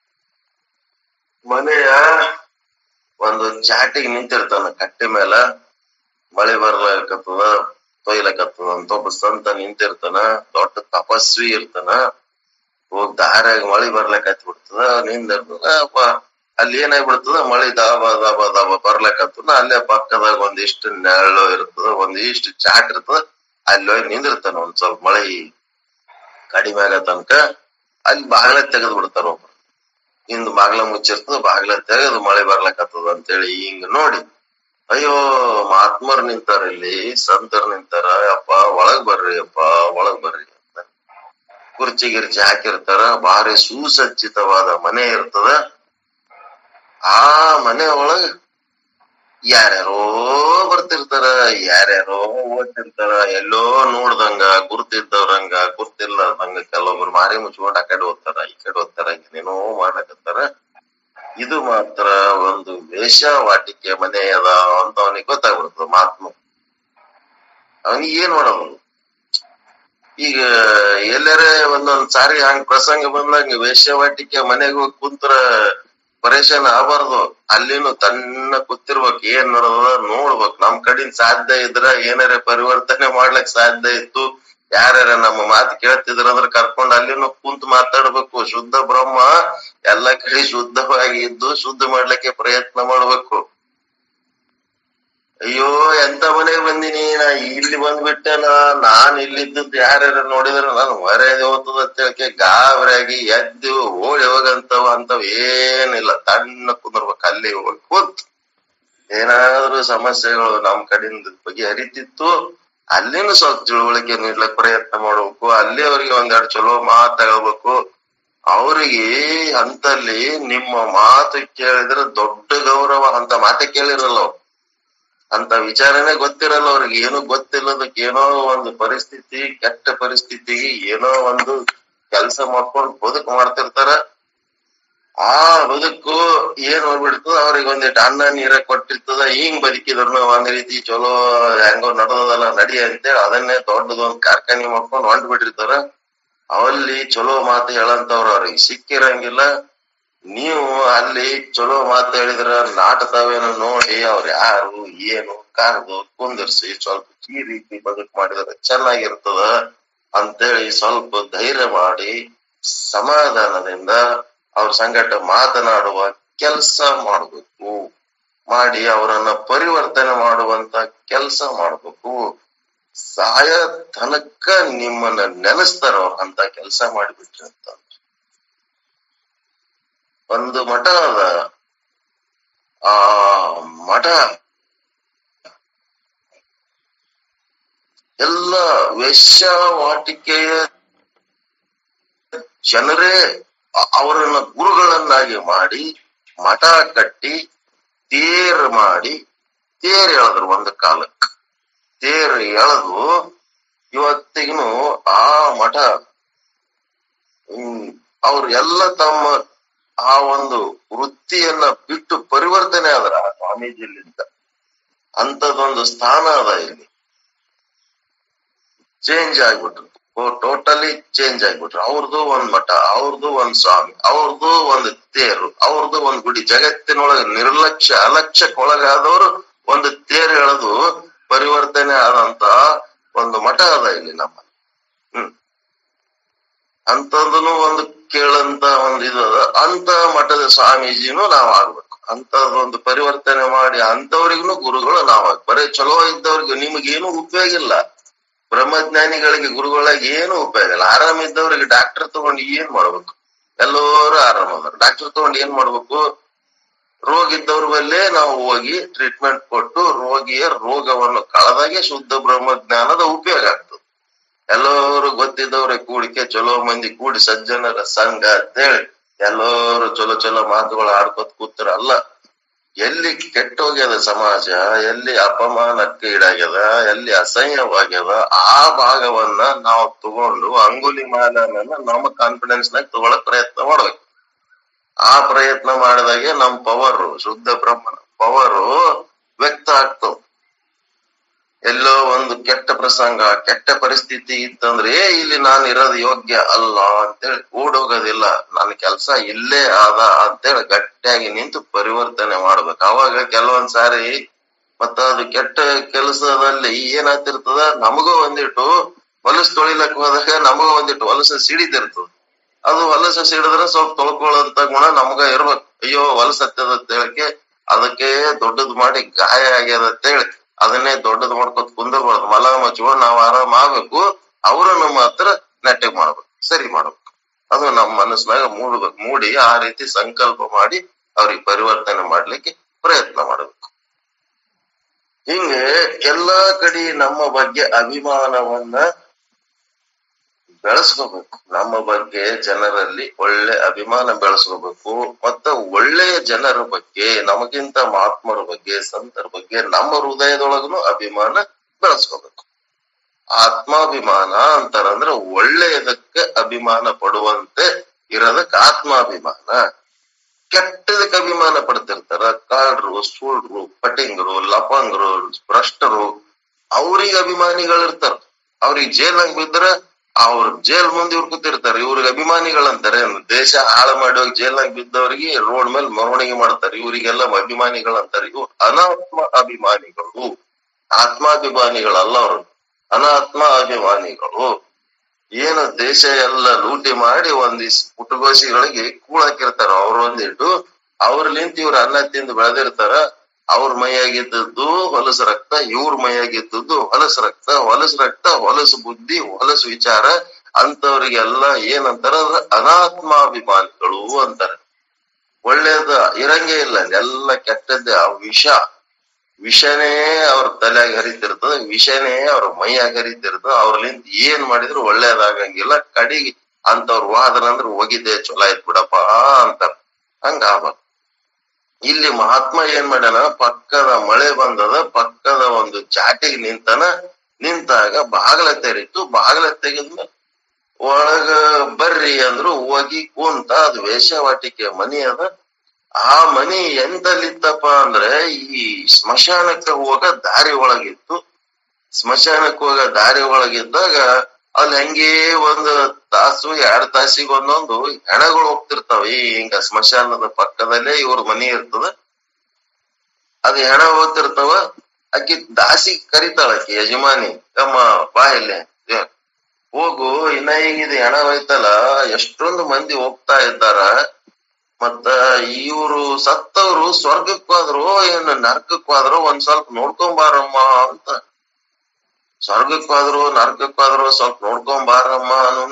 ಮನೆಯ ಒಂದು ಚಾಟಿಗೆ ನಿಂತಿರ್ತಾನ ಕಟ್ಟೆ ಮೇಲ ಮಳೆ ಬರ್ಲಕತ್ತದ ತೊಯ್ಲಕತ್ತದ ಅಂತ ಒಬ್ಬ ಸಂತ ನಿಂತಿರ್ತಾನ ದೊಡ್ಡ ತಪಸ್ವಿ ಇರ್ತಾನ ಹೋಗ್ ದಾರ್ಯಾಗ ಮಳಿ ಬರ್ಲಕತ್ತಿ ಬಿಡ್ತದ ನಿಂದಿರ್ತದ ಅಪ್ಪ ಅಲ್ಲಿ ಏನಾಗ್ಬಿಡ್ತದ ಮಳಿ ದಾಬ ದಾಬ ದಾಬ ಬರ್ಲಕತ್ತದ ಅಲ್ಲೇ ಪಕ್ಕದಾಗ ಒಂದಿಷ್ಟು ನೆರಳು ಇರ್ತದ ಒಂದಿಷ್ಟು ಚಾಟ್ ಇರ್ತದ ಅಲ್ಲಿ ಹೋಗಿ ನಿಂದಿರ್ತಾನ ಒಂದ್ ಸ್ವಲ್ಪ ಮಳಿ ಕಡಿಮೆ ಆಗೋ ತನಕ ಅಲ್ಲಿ ಬಾಗ್ಲ ತೆಗೆದ್ ಬಿಡ್ತಾರ ಒಬ್ರು ಹಿಂದ್ ಬಾಗ್ಲ ಮುಚ್ಚಿರ್ತದ ಬಾಗ್ಲ ತೆಗೆದು ಮಳೆ ಬರ್ಲಕತ್ತದ ಅಂತೇಳಿ ಹಿಂಗ್ ನೋಡಿ ಅಯ್ಯೋ ಮಹಾತ್ಮರ್ ನಿಂತಾರ ಇಲ್ಲಿ ಸಂತರ್ ನಿಂತಾರ ಅಪ್ಪ ಒಳಗ್ ಬರ್ರಿ ಅಪ್ಪ ಒಳಗ್ ಬರ್ರಿ ಅಂತ ಕುರ್ಚಿ ಗಿರ್ಚಿ ಹಾಕಿರ್ತಾರ ಭಾರಿ ಸುಸಜ್ಜಿತವಾದ ಮನೆ ಇರ್ತದ ಆ ಮನೆ ಒಳಗ್ ಯಾರ್ಯಾರೋ ಬರ್ತಿರ್ತಾರ ಯಾರ್ಯಾರೋ ಓದ್ತಿರ್ತಾರ ಎಲ್ಲೋ ನೋಡ್ದಂಗ ಗುರ್ತಿದ್ದವ್ರಂಗ ಗುರ್ತಿಲ್ಲದಂಗ ಕೆಲವೊಬ್ರು ಮಾರಿ ಮುಚ್ಕೊಂಡ್ ಆ ಕಡೆ ಓದ್ತಾರ ಈ ಕಡೆ ಓದ್ತಾರ ಏನೇನೋ ಮಾಡ್ಲಕತ್ತಾರ ಇದು ಮಾತ್ರ ಒಂದು ವೇಷವಾಟಿಕೆ ಮನೆ ಅದ ಅಂತ ಅವನಿಗೆ ಗೊತ್ತಾಗ್ಬಿಡ್ತದ ಮಹಾತ್ಮ ಅವನಿಗೆ ಏನ್ ಮಾಡೋದು ಈಗ ಎಲ್ಲರೇ ಒಂದೊಂದ್ ಸಾರಿ ಹಂಗ್ ಪ್ರಸಂಗ ಬಂದಂಗ ವೇಷವಾಟಿಕೆ ಮನೆಗೆ ಹೋಗಿ ಕುಂತ್ರ ಪರೇಶಾನ್ ಆಗಬಾರ್ದು ಅಲ್ಲಿನೂ ತನ್ನ ಕೂತಿರ್ಬೇಕು ಏನ್ ನಡೆದ ನೋಡ್ಬೇಕು ನಮ್ ಕಡಿಂದ ಸಾಧ್ಯ ಇದ್ರ ಏನಾರ ಪರಿವರ್ತನೆ ಮಾಡ್ಲಿಕ್ ಸಾಧ್ಯ ಇತ್ತು ಯಾರ್ಯಾರ ನಮ್ಮ ಮಾತು ಕೇಳ್ತಿದ್ರ ಅಂದ್ರೆ ಕರ್ಕೊಂಡ್ ಅಲ್ಲಿನೂ ಕುಂತ್ ಮಾತಾಡ್ಬೇಕು ಶುದ್ಧ ಬ್ರಹ್ಮ ಎಲ್ಲ ಕಡೆ ಶುದ್ಧವಾಗಿ ಇದ್ದು ಶುದ್ಧ ಮಾಡ್ಲಿಕ್ಕೆ ಪ್ರಯತ್ನ ಮಾಡ್ಬೇಕು ಅಯ್ಯೋ ಎಂತ ಮನೆಗೆ ಬಂದಿನಿ ನಾ ಇಲ್ಲಿ ಬಂದ್ಬಿಟ್ಟೆನ ನಾನ್ ಇಲ್ಲಿದ್ದದ್ದು ಯಾರ್ಯಾರ ನೋಡಿದ್ರ ನಾನು ಹೊರಗೆ ಹೋಗ್ತದ ಅಂತೇಳಕ್ಕೆ ಗಾಬರಿಯಾಗಿ ಎದ್ದು ಓಡಿ ಹೋಗಂತವ ಅಂತವ್ ಏನಿಲ್ಲ ತಣ್ಣ ಕುಂದ್ರಬೇಕು ಅಲ್ಲಿ ಹೋಗಿ ಕೂತ್ ಏನಾದ್ರೂ ಸಮಸ್ಯೆಗಳು ನಮ್ ಕಡೆಯಿಂದ ಬಗೆಹರಿತಿತ್ತು ಅಲ್ಲಿನೂ ಸ್ವಲ್ಪ ತಿಳುವಳಿಕೆ ನೀಡ್ಲಕ್ ಪ್ರಯತ್ನ ಮಾಡ್ಬೇಕು ಅಲ್ಲಿ ಅವ್ರಿಗೆ ಒಂದೆರಡು ಚಲೋ ಮಾತು ಹೇಳ್ಬೇಕು ಅವ್ರಿಗೆ ಅಂತಲ್ಲಿ ನಿಮ್ಮ ಮಾತು ಕೇಳಿದ್ರೆ ದೊಡ್ಡ ಗೌರವ ಅಂತ ಮಾತೆ ಕೇಳಿರಲ್ಲ ಅವ್ರು ಅಂತ ವಿಚಾರನೆ ಗೊತ್ತಿರಲ್ಲ ಅವ್ರಿಗೆ ಏನೋ ಗೊತ್ತಿಲ್ಲದಕ್ಕೆ ಏನೋ ಒಂದು ಪರಿಸ್ಥಿತಿ ಕೆಟ್ಟ ಪರಿಸ್ಥಿತಿಗೆ ಏನೋ ಒಂದು ಕೆಲಸ ಮಾಡ್ಕೊಂಡು ಬದುಕು ಮಾಡ್ತಿರ್ತಾರ ಆ ಬದುಕು ಏನ್ ಹೋಗ್ಬಿಡ್ತದ ಅವ್ರಿಗೆ ಒಂದಿಟ್ಟು ಅನ್ನ ನೀರ ಕೊಟ್ಟಿರ್ತದ ಹಿಂಗ್ ಬದುಕಿದ್ರು ಒಂದ್ ರೀತಿ ಚಲೋ ಹೆಂಗೋ ನಡೆದದಲ್ಲ ನಡಿ ಅಂತೇಳಿ ಅದನ್ನೇ ದೊಡ್ಡದೊಂದ್ ಕಾರ್ಖಾನೆ ಮಾಡ್ಕೊಂಡು ಹೊಂಟ್ ಬಿಟ್ಟಿರ್ತಾರ ಅವಲ್ಲಿ ಚಲೋ ಮಾತು ಹೇಳಂತವ್ರು ಅವ್ರಿಗೆ ಸಿಕ್ಕಿರಂಗಿಲ್ಲ ನೀವು ಅಲ್ಲಿ ಚಲೋ ಮಾತು ಹೇಳಿದ್ರ ನಾಟಕವೇನು ನೋಡಿ ಅವ್ರ ಯಾರು ಏನು ಕರೆದು ಕುಂದರ್ಸಿ ಸ್ವಲ್ಪ ಈ ರೀತಿ ಬದುಕು ಮಾಡಿದ್ರೆ ಚೆನ್ನಾಗಿರ್ತದ ಅಂತೇಳಿ ಸ್ವಲ್ಪ ಧೈರ್ಯ ಮಾಡಿ ಸಮಾಧಾನದಿಂದ ಅವ್ರ ಸಂಗಟ ಮಾತನಾಡುವ ಕೆಲಸ ಮಾಡ್ಬೇಕು ಮಾಡಿ ಅವರನ್ನ ಪರಿವರ್ತನೆ ಮಾಡುವಂತ ಕೆಲಸ ಮಾಡ್ಬೇಕು ಸಾಯ ತನಕ ನಿಮ್ಮನ್ನ ನೆನೆಸ್ತಾರ ಅವ್ರ ಅಂತ ಕೆಲಸ ಮಾಡಿಬಿಟ್ರಿ ಅಂತ ಒಂದು ಮಠ ಅದ ಆ ಮಠ ಎಲ್ಲ ವೇಶ್ಯಾವಾಟಿಕೆಯ ಜನರೇ ಅವರನ್ನ ಗುರುಗಳನ್ನಾಗಿ ಮಾಡಿ ಮಠ ಕಟ್ಟಿ ತೇರ್ ಮಾಡಿ ತೇರ್ ಎಳೆದ್ರು ಒಂದು ಕಾಲಕ್ಕೆ ತೇರ್ ಎಳೆದು ಇವತ್ತಿಗೂ ಆ ಮಠ ಹ್ಮ್ ಅವ್ರು ಎಲ್ಲ ತಮ್ಮ ಆ ಒಂದು ವೃತ್ತಿಯನ್ನ ಬಿಟ್ಟು ಪರಿವರ್ತನೆ ಆದ್ರ ಆ ಸ್ವಾಮೀಜಿಲಿಂದ ಅಂತದೊಂದು ಸ್ಥಾನ ಅದ ಇಲ್ಲಿ ಚೇಂಜ್ ಆಗ್ಬಿಟ್ರು ಟೋಟಲಿ ಚೇಂಜ್ ಆಗ್ಬಿಟ್ರು ಅವ್ರದ್ದು ಒಂದ್ ಮಠ ಅವ್ರದ್ದು ಒಂದ್ ಸ್ವಾಮಿ ಅವ್ರದ್ದು ಒಂದು ತೇರು ಅವ್ರದ್ದು ಒಂದ್ ಗುಡಿ ಜಗತ್ತಿನೊಳಗೆ ನಿರ್ಲಕ್ಷ್ಯ ಅಲಕ್ಷ್ಯಕ್ಕೊಳಗಾದವರು ಒಂದು ತೇರು ಎಳೆದು ಪರಿವರ್ತನೆ ಆದಂತ ಒಂದು ಮಠ ಅದ ಇಲ್ಲಿ ನಮ್ಮ ಹ್ಮ್ ಅಂತದನ್ನು ಒಂದು ಕೇಳಂತ ಒಂದು ಇದು ಅದ ಅಂತ ಮಠದ ಸ್ವಾಮೀಜಿನೂ ನಾವ್ ಆಗ್ಬೇಕು ಅಂತದೊಂದು ಪರಿವರ್ತನೆ ಮಾಡಿ ಅಂತವ್ರಿಗೂ ಗುರುಗಳು ನಾವ್ ಆಗ್ ಬರೀ ಚಲೋ ಇದ್ದವ್ರಿಗೆ ನಿಮಗೇನು ಉಪಯೋಗ ಇಲ್ಲ ಬ್ರಹ್ಮಜ್ಞಾನಿಗಳಿಗೆ ಗುರುಗಳಾಗಿ ಏನು ಉಪಯೋಗ ಇಲ್ಲ ಆರಾಮ್ ಇದ್ದವ್ರಿಗೆ ಡಾಕ್ಟರ್ ತಗೊಂಡು ಏನ್ ಮಾಡ್ಬೇಕು ಎಲ್ಲರೂ ಆರಾಮ ಅದಾರ ಡಾಕ್ಟರ್ ತಗೊಂಡು ಏನ್ ಮಾಡ್ಬೇಕು ರೋಗ ಇದ್ದವ್ರ ಬಲ್ಲೇ ನಾವು ಹೋಗಿ ಟ್ರೀಟ್ಮೆಂಟ್ ಕೊಟ್ಟು ರೋಗಿಯ ರೋಗವನ್ನು ಕಳೆದಾಗೆ ಶುದ್ಧ ಬ್ರಹ್ಮಜ್ಞಾನದ ಉಪಯೋಗ ಆಗ್ತದೆ ಎಲ್ಲರೂ ಗೊತ್ತಿದ್ದವ್ರೆ ಕೂಡಿಕೆ ಚಲೋ ಮಂದಿ ಕೂಡಿ ಸಜ್ಜನರ ಸಂಘ ಅಂತೇಳಿ ಎಲ್ಲರೂ ಚಲೋ ಚಲೋ ಮಾತುಗಳು ಆಡ್ಕೊತ ಕೂತರ ಅಲ್ಲ ಎಲ್ಲಿ ಕೆಟ್ಟೋಗ್ಯದ ಸಮಾಜ ಎಲ್ಲಿ ಅಪಮಾನಕ್ಕೆ ಈಡಾಗ್ಯದ ಎಲ್ಲಿ ಅಸಹ್ಯವಾಗ್ಯದ ಆ ಭಾಗವನ್ನ ನಾವು ತಗೊಂಡು ಅಂಗುಲಿ ಮಾಲನ್ನ ನಮ್ಮ ಕಾನ್ಫಿಡೆನ್ಸ್ ನಾಗ ತಗೊಳಕ್ ಪ್ರಯತ್ನ ಮಾಡ್ಬೇಕು ಆ ಪ್ರಯತ್ನ ಮಾಡಿದಾಗೆ ನಮ್ ಪವರ್ ಶುದ್ಧ ಬ್ರಹ್ಮನ ಪವರ್ ವ್ಯಕ್ತ ಆಗ್ತವ ಎಲ್ಲೋ ಒಂದು ಕೆಟ್ಟ ಪ್ರಸಂಗ ಕೆಟ್ಟ ಪರಿಸ್ಥಿತಿ ಇತ್ತಂದ್ರೆ ಏ ಇಲ್ಲಿ ನಾನು ಇರೋದು ಯೋಗ್ಯ ಅಲ್ಲ ಅಂತೇಳಿ ಓಡೋಗೋದಿಲ್ಲ ನನ್ನ ಕೆಲಸ ಇಲ್ಲೇ ಆದ ಅಂತೇಳಿ ಗಟ್ಟಿಯಾಗಿ ನಿಂತು ಪರಿವರ್ತನೆ ಮಾಡ್ಬೇಕು ಅವಾಗ ಕೆಲವೊಂದ್ ಸಾರಿ ಮತ್ತ ಅದು ಕೆಟ್ಟ ಕೆಲಸದಲ್ಲಿ ಏನಾಗ್ತಿರ್ತದ ನಮಗೂ ಒಂದಿಟ್ಟು ಹೊಲಸು ತೊಳಿಲಕ್ ಹೋದಾಗ ನಮಗೂ ಒಂದಿಟ್ಟು ಹೊಲಸು ಸಿಡಿತಿರ್ತದ ಅದು ಹೊಲಸು ಸಿಡಿದ್ರೆ ಸ್ವಲ್ಪ ತೊಳ್ಕೊಳ್ಳೋಂತ ಗುಣ ನಮಗ ಇರ್ಬೇಕು ಅಯ್ಯೋ ಹೊಲಸು ಹತ್ತದ ಅಂತ ಹೇಳಕ್ಕೆ ಅದಕ್ಕೆ ದೊಡ್ಡದ್ ಮಾಡಿ ಗಾಯ ಆಗ್ಯದ ಅಂತ ಹೇಳಿ ಅದನ್ನೇ ದೊಡ್ಡದ್ ಮಾಡ್ಕೊತ ಕುಂದರ್ಬಾರ್ದು ಮಲ ಮಚ್ಕೊಂಡು ನಾವ್ ಆರಾಮ್ ಆಗ್ಬೇಕು ಅವರು ನಮ್ಮ ಹತ್ರ ನೆಟ್ಟಗ್ ಮಾಡ್ಬೇಕು ಸರಿ ಮಾಡ್ಬೇಕು ಅದು ನಮ್ಮ ಮನಸ್ಸಿನಾಗ ಮೂಡ್ಬೇಕು ಮೂಡಿ ಆ ರೀತಿ ಸಂಕಲ್ಪ ಮಾಡಿ ಅವ್ರಿಗೆ ಪರಿವರ್ತನೆ ಮಾಡ್ಲಿಕ್ಕೆ ಪ್ರಯತ್ನ ಮಾಡಬೇಕು ಹಿಂಗೆ ಎಲ್ಲಾ ಕಡೆ ನಮ್ಮ ಬಗ್ಗೆ ಅಭಿಮಾನವನ್ನ ಬೆಳೆಸ್ಕೋಬೇಕು ನಮ್ಮ ಬಗ್ಗೆ ಜನರಲ್ಲಿ ಒಳ್ಳೆ ಅಭಿಮಾನ ಬೆಳೆಸ್ಕೋಬೇಕು ಮತ್ತ ಒಳ್ಳೆಯ ಜನರ ಬಗ್ಗೆ ನಮಗಿಂತ ಮಹಾತ್ಮರ ಬಗ್ಗೆ ಸಂತರ ಬಗ್ಗೆ ನಮ್ಮ ಹೃದಯದೊಳಗನು ಅಭಿಮಾನ ಬೆಳೆಸ್ಕೋಬೇಕು ಆತ್ಮಾಭಿಮಾನ ಅಂತಾರಂದ್ರೆ ಒಳ್ಳೆಯದಕ್ಕೆ ಅಭಿಮಾನ ಪಡುವಂತೆ ಇರೋದಕ್ಕೆ ಆತ್ಮಾಭಿಮಾನ ಕೆಟ್ಟದಕ್ಕೆ ಅಭಿಮಾನ ಪಡ್ತಿರ್ತಾರ ಕಾಳ್ರು ಸುಳ್ರು ಪಟಿಂಗರು ಲಪಂಗರು ಭ್ರಷ್ಟರು ಅವ್ರಿಗೆ ಅಭಿಮಾನಿಗಳಿರ್ತಾರ ಅವ್ರಿಗೆ ಜೈಲ್ನಾಗ ಬಿದ್ರ ಅವ್ರ ಜೈಲ್ ಮುಂದೆ ಇವ್ರು ಕೂತಿರ್ತಾರೆ ಇವ್ರಿಗೆ ಅಭಿಮಾನಿಗಳಂತಾರೆ ದೇಶ ಹಾಳು ಮಾಡಿ ಜೈಲ್ನಾಗ ಬಿದ್ದವರಿಗೆ ರೋಡ್ ಮೇಲೆ ಮೆರವಣಿಗೆ ಮಾಡ್ತಾರೆ ಇವರಿಗೆಲ್ಲ ಅಭಿಮಾನಿಗಳಂತಾರೆ ಇವ್ರು ಅನಾತ್ಮ ಅಭಿಮಾನಿಗಳು ಆತ್ಮಾಭಿಮಾನಿಗಳಲ್ಲ ಅವರು ಅನಾತ್ಮ ಅಭಿಮಾನಿಗಳು ಏನು ದೇಶ ಎಲ್ಲ ಲೂಟಿ ಮಾಡಿ ಒಂದಿಸ್ ಪುಟಗೋಸಿಗಳಿಗೆ ಕೂಳಾಕಿರ್ತಾರ ಅವ್ರ ಒಂದಿಟ್ಟು ಅವ್ರಲಿಂತ ಇವ್ರ ಅನ್ನ ತಿಂದು ಬೆಳೆದಿರ್ತಾರ ಅವ್ರ ಮೈಯಾಗಿದ್ದದ್ದು ಹೊಲಸು ರಕ್ತ ಇವ್ರ ಮೈಯಾಗಿದ್ದದ್ದು ಹೊಲಸು ರಕ್ತ ಹೊಲಸು ರಕ್ತ ಹೊಲಸು ಬುದ್ಧಿ ಹೊಲಸು ವಿಚಾರ ಅಂತವ್ರಿಗೆಲ್ಲ ಏನಂತಾರ ಅದ್ರ ಅನಾತ್ಮಾಭಿಮಾನಿಗಳು ಅಂತಾರ ಒಳ್ಳೇದ ಇರಂಗೇ ಇಲ್ಲ ಎಲ್ಲ ಕೆಟ್ಟದ್ದೇ ಆ ವಿಷ ವಿಷನೇ ಅವ್ರ ತಲೆಯಾಗ ಹರಿತಿರ್ತದ ವಿಷನೇ ಅವ್ರ ಮೈಯಾಗ ಹರಿತಿರ್ತದ ಅವ್ರಲಿಂದ ಏನ್ ಮಾಡಿದ್ರು ಒಳ್ಳೇದಾಗಂಗಿಲ್ಲ ಕಡಿಗೆ ಅಂತವ್ರ ವಾದನ ಅಂದ್ರೆ ಒಗಿದೆ ಚೊಲೋ ಆಯ್ತು ಬಿಡಪ್ಪ ಅಂತಾರ ಹಂಗ ಆಗ್ಬಾರ್ದು ಇಲ್ಲಿ ಮಹಾತ್ಮ ಏನ್ ಮಾಡ್ಯಾನ ಪಕ್ಕದ ಮಳೆ ಬಂದದ ಪಕ್ಕದ ಒಂದು ಚಾಟಿಗೆ ನಿಂತನ ನಿಂತಾಗ ಬಾಗಲ ತೆರೀತು ಬಾಗಲ ತೆಗೆದ್ಮೇಲೆ ಒಳಗ ಬರ್ರಿ ಅಂದ್ರು ಹೋಗಿ ಕುಂತ ಅದು ವೇಷವಾಟಿಕೆ ಮನಿ ಅದ ಆ ಮನಿ ಎಂತಲ್ಲಿತ್ತಪ್ಪ ಅಂದ್ರೆ ಈ ಸ್ಮಶಾನಕ್ಕೆ ಹೋಗ ದಾರಿ ಒಳಗಿತ್ತು ಸ್ಮಶಾನಕ್ಕೆ ಹೋಗ ದಾರಿ ಒಳಗಿದ್ದಾಗ ಅಲ್ಲಿ ಹಂಗೆ ಒಂದು ತಾಸು ಎರಡ್ ತಾಸಿಗೆ ಒಂದೊಂದು ಹೆಣಗಳು ಹೋಗ್ತಿರ್ತಾವ ಈ ಹಿಂಗ ಸ್ಮಶಾನದ ಪಕ್ಕದಲ್ಲೇ ಇವ್ರ ಮನಿ ಇರ್ತದ ಅದು ಹೆಣ ಹೋಗ್ತಿರ್ತಾವ ಆಕಿ ದಾಸಿ ಕರಿತಾಳ ಆಕಿ ಯಜಮಾನಿ ತಮ್ಮ ಬಾ ಇಲ್ಲೇ ಏ, ಹೋಗು ಇನ್ನ ಈಗಿದ ಹೆಣ ಹೋಯ್ತಲ್ಲ ಎಷ್ಟೊಂದು ಮಂದಿ ಹೋಗ್ತಾ ಇದ್ದಾರ ಮತ್ತ ಇವ್ರು ಸತ್ತವ್ರು ಸ್ವರ್ಗಕ್ಕೆ ಹೋದ್ರು ಏನ್ ನರಕಕ್ಕೆ ಹೋದ್ರು ಒಂದ್ ಸ್ವಲ್ಪ ನೋಡ್ಕೊಂಬಾರಮ್ಮ ಅಂತ ಸ್ವರ್ಗಕ್ಕೆ ಹೋದ್ರು ನರಕಕ್ಕೆ ಹೋದ್ರು ಸ್ವಲ್ಪ ನೋಡ್ಕೊಂಬಾರಮ್ಮ ಅನ್ನೋನ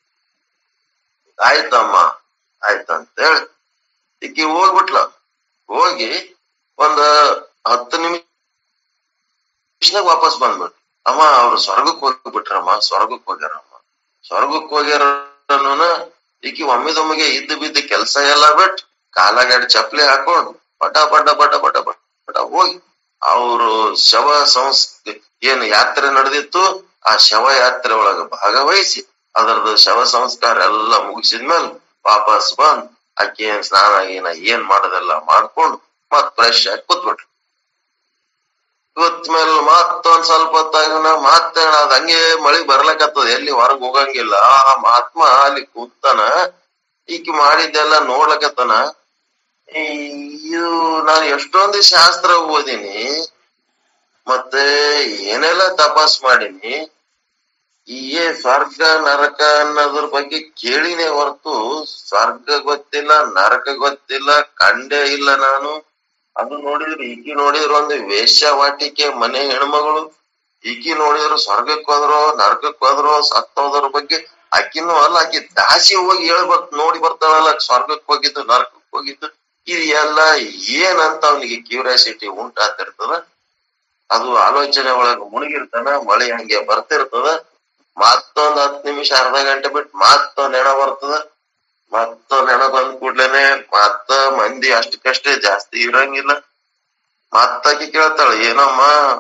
ಆಯ್ತಮ್ಮ ಆಯ್ತಂತ ಹೇಳಿ ಈಕಿ ಹೋಗ್ಬಿಟ್ಲ ಹೋಗಿ ಒಂದ್ ಹತ್ತು ನಿಮಿಷದಾಗ ವಾಪಸ್ ಬಂದ್ಬಿಟ್ಟು ಅಮ್ಮ ಅವ್ರು ಸ್ವರ್ಗಕ್ಕೆ ಹೋಗ್ಬಿಟ್ರಮ್ಮ ಸ್ವರ್ಗಕ್ಕೆ ಹೋಗ್ಯಾರಮ್ಮ ಸ್ವರ್ಗಕ್ಕೆ ಹೋಗ್ಯಾರ ಅನ್ನೋನ ಈಕಿ ಒಮ್ಮಿದೊಮ್ಮಿಗೆ ಇದ್ದು ಬಿದ್ದ ಕೆಲಸ ಎಲ್ಲ ಬಿಟ್ಟು ಕಾಲಾಗಾಡಿ ಚಪ್ಲಿ ಹಾಕೊಂಡು ಪಟ ಪಟ ಪಟ ಪಟ ಪಟ ಪಟ ಹೋಗಿ ಅವರು ಶವ ಸಂಸ್ಕ ಏನು ಯಾತ್ರೆ ನಡೆದಿತ್ತು ಆ ಶವ ಯಾತ್ರೆ ಒಳಗ ಭಾಗವಹಿಸಿ ಅದರದ್ದು ಶವ ಸಂಸ್ಕಾರ ಎಲ್ಲ ಮುಗಿಸಿದ್ಮೇಲೆ ವಾಪಸ್ ಬಂದ್ ಆಕಿ ಏನ್ ಸ್ನಾನ ಗೀನ ಏನ್ ಮಾಡೋದೆಲ್ಲ ಮಾಡ್ಕೊಂಡು ಮತ್ ಫ್ರೆಶ್ ಆಗಿ ಕೂತ್ಬಿಟ್ರು ಇವತ್ ಮೇಲೆ ಮತ್ತೊಂದ್ ಸ್ವಲ್ಪ ಹೊತ್ತಾಗನ ಮತ್ತೆ ಅದ್ ಹಂಗೆ ಮಳಿ ಬರ್ಲಕತ್ತದ ಎಲ್ಲಿ ಹೊರಗ್ ಹೋಗಂಗಿಲ್ಲ ಆ ಮಹಾತ್ಮ ಅಲ್ಲಿ ಕೂತಾನ ಈಕಿ ಮಾಡಿದ್ದೆಲ್ಲ ನೋಡ್ಲಕತ್ತಾನ ಇದು ನಾನು ಎಷ್ಟೊಂದು ಶಾಸ್ತ್ರ ಓದಿನಿ ಮತ್ತೆ ಏನೆಲ್ಲ ತಪಾಸ್ ಮಾಡೀನಿ ಈ ಸ್ವರ್ಗ ನರಕ ಅನ್ನೋದ್ರ ಬಗ್ಗೆ ಕೇಳಿನೇ ಹೊರತು ಸ್ವರ್ಗ ಗೊತ್ತಿಲ್ಲ ನರಕ ಗೊತ್ತಿಲ್ಲ ಕಂಡೇ ಇಲ್ಲ ನಾನು ಅದು ನೋಡಿದ್ರೆ ಈಕಿ ನೋಡಿದ್ರ ಒಂದು ವೇಶ್ಯಾವಾಟಿಕೆ ಮನೆ ಹೆಣ್ಮಗಳು ಈಕಿ ನೋಡಿದ್ರು ಸ್ವರ್ಗಕ್ಕೆ ಹೋದ್ರು ನರಕಕ್ಕೆ ಹೋದ್ರು ಸತ್ತೋದ್ರ ಬಗ್ಗೆ ಆಕಿನೂ ಅಲ್ಲ ಆಕಿ ದಾಸಿ ಹೋಗಿ ಹೇಳ್ಬರ್ತ ನೋಡಿ ಬರ್ತಾಳಲ್ಲ ಸ್ವರ್ಗಕ್ಕೆ ಹೋಗಿದ್ದು ನರಕಕ್ಕೆ ಹೋಗಿದ್ದು ಇದು ಎಲ್ಲ ಏನಂತ ಅವನಿಗೆ ಕ್ಯೂರಿಯಾಸಿಟಿ ಉಂಟಾತಿರ್ತದ ಅದು ಆಲೋಚನೆ ಒಳಗ ಮುಳುಗಿರ್ತಾನ ಮಳೆ ಹಂಗೆ ಬರ್ತಿರ್ತದ ಮತ್ತೊಂದ್ ಹತ್ ನಿಮಿಷ ಅರ್ಧ ಗಂಟೆ ಬಿಟ್ಟು ಮತ್ತೊಂದ್ ಹೆಣ ಬರ್ತದ ಮತ್ತೊಂದ್ ಹೆಣ ಬಂದ್ ಕೂಡ್ಲೇನೆ ಮತ್ತ ಮಂದಿ ಅಷ್ಟಕ್ಕಷ್ಟೇ ಜಾಸ್ತಿ ಇರಂಗಿಲ್ಲ ಮತ್ತಾಕಿ ಕೇಳ್ತಾಳ ಏನಮ್ಮ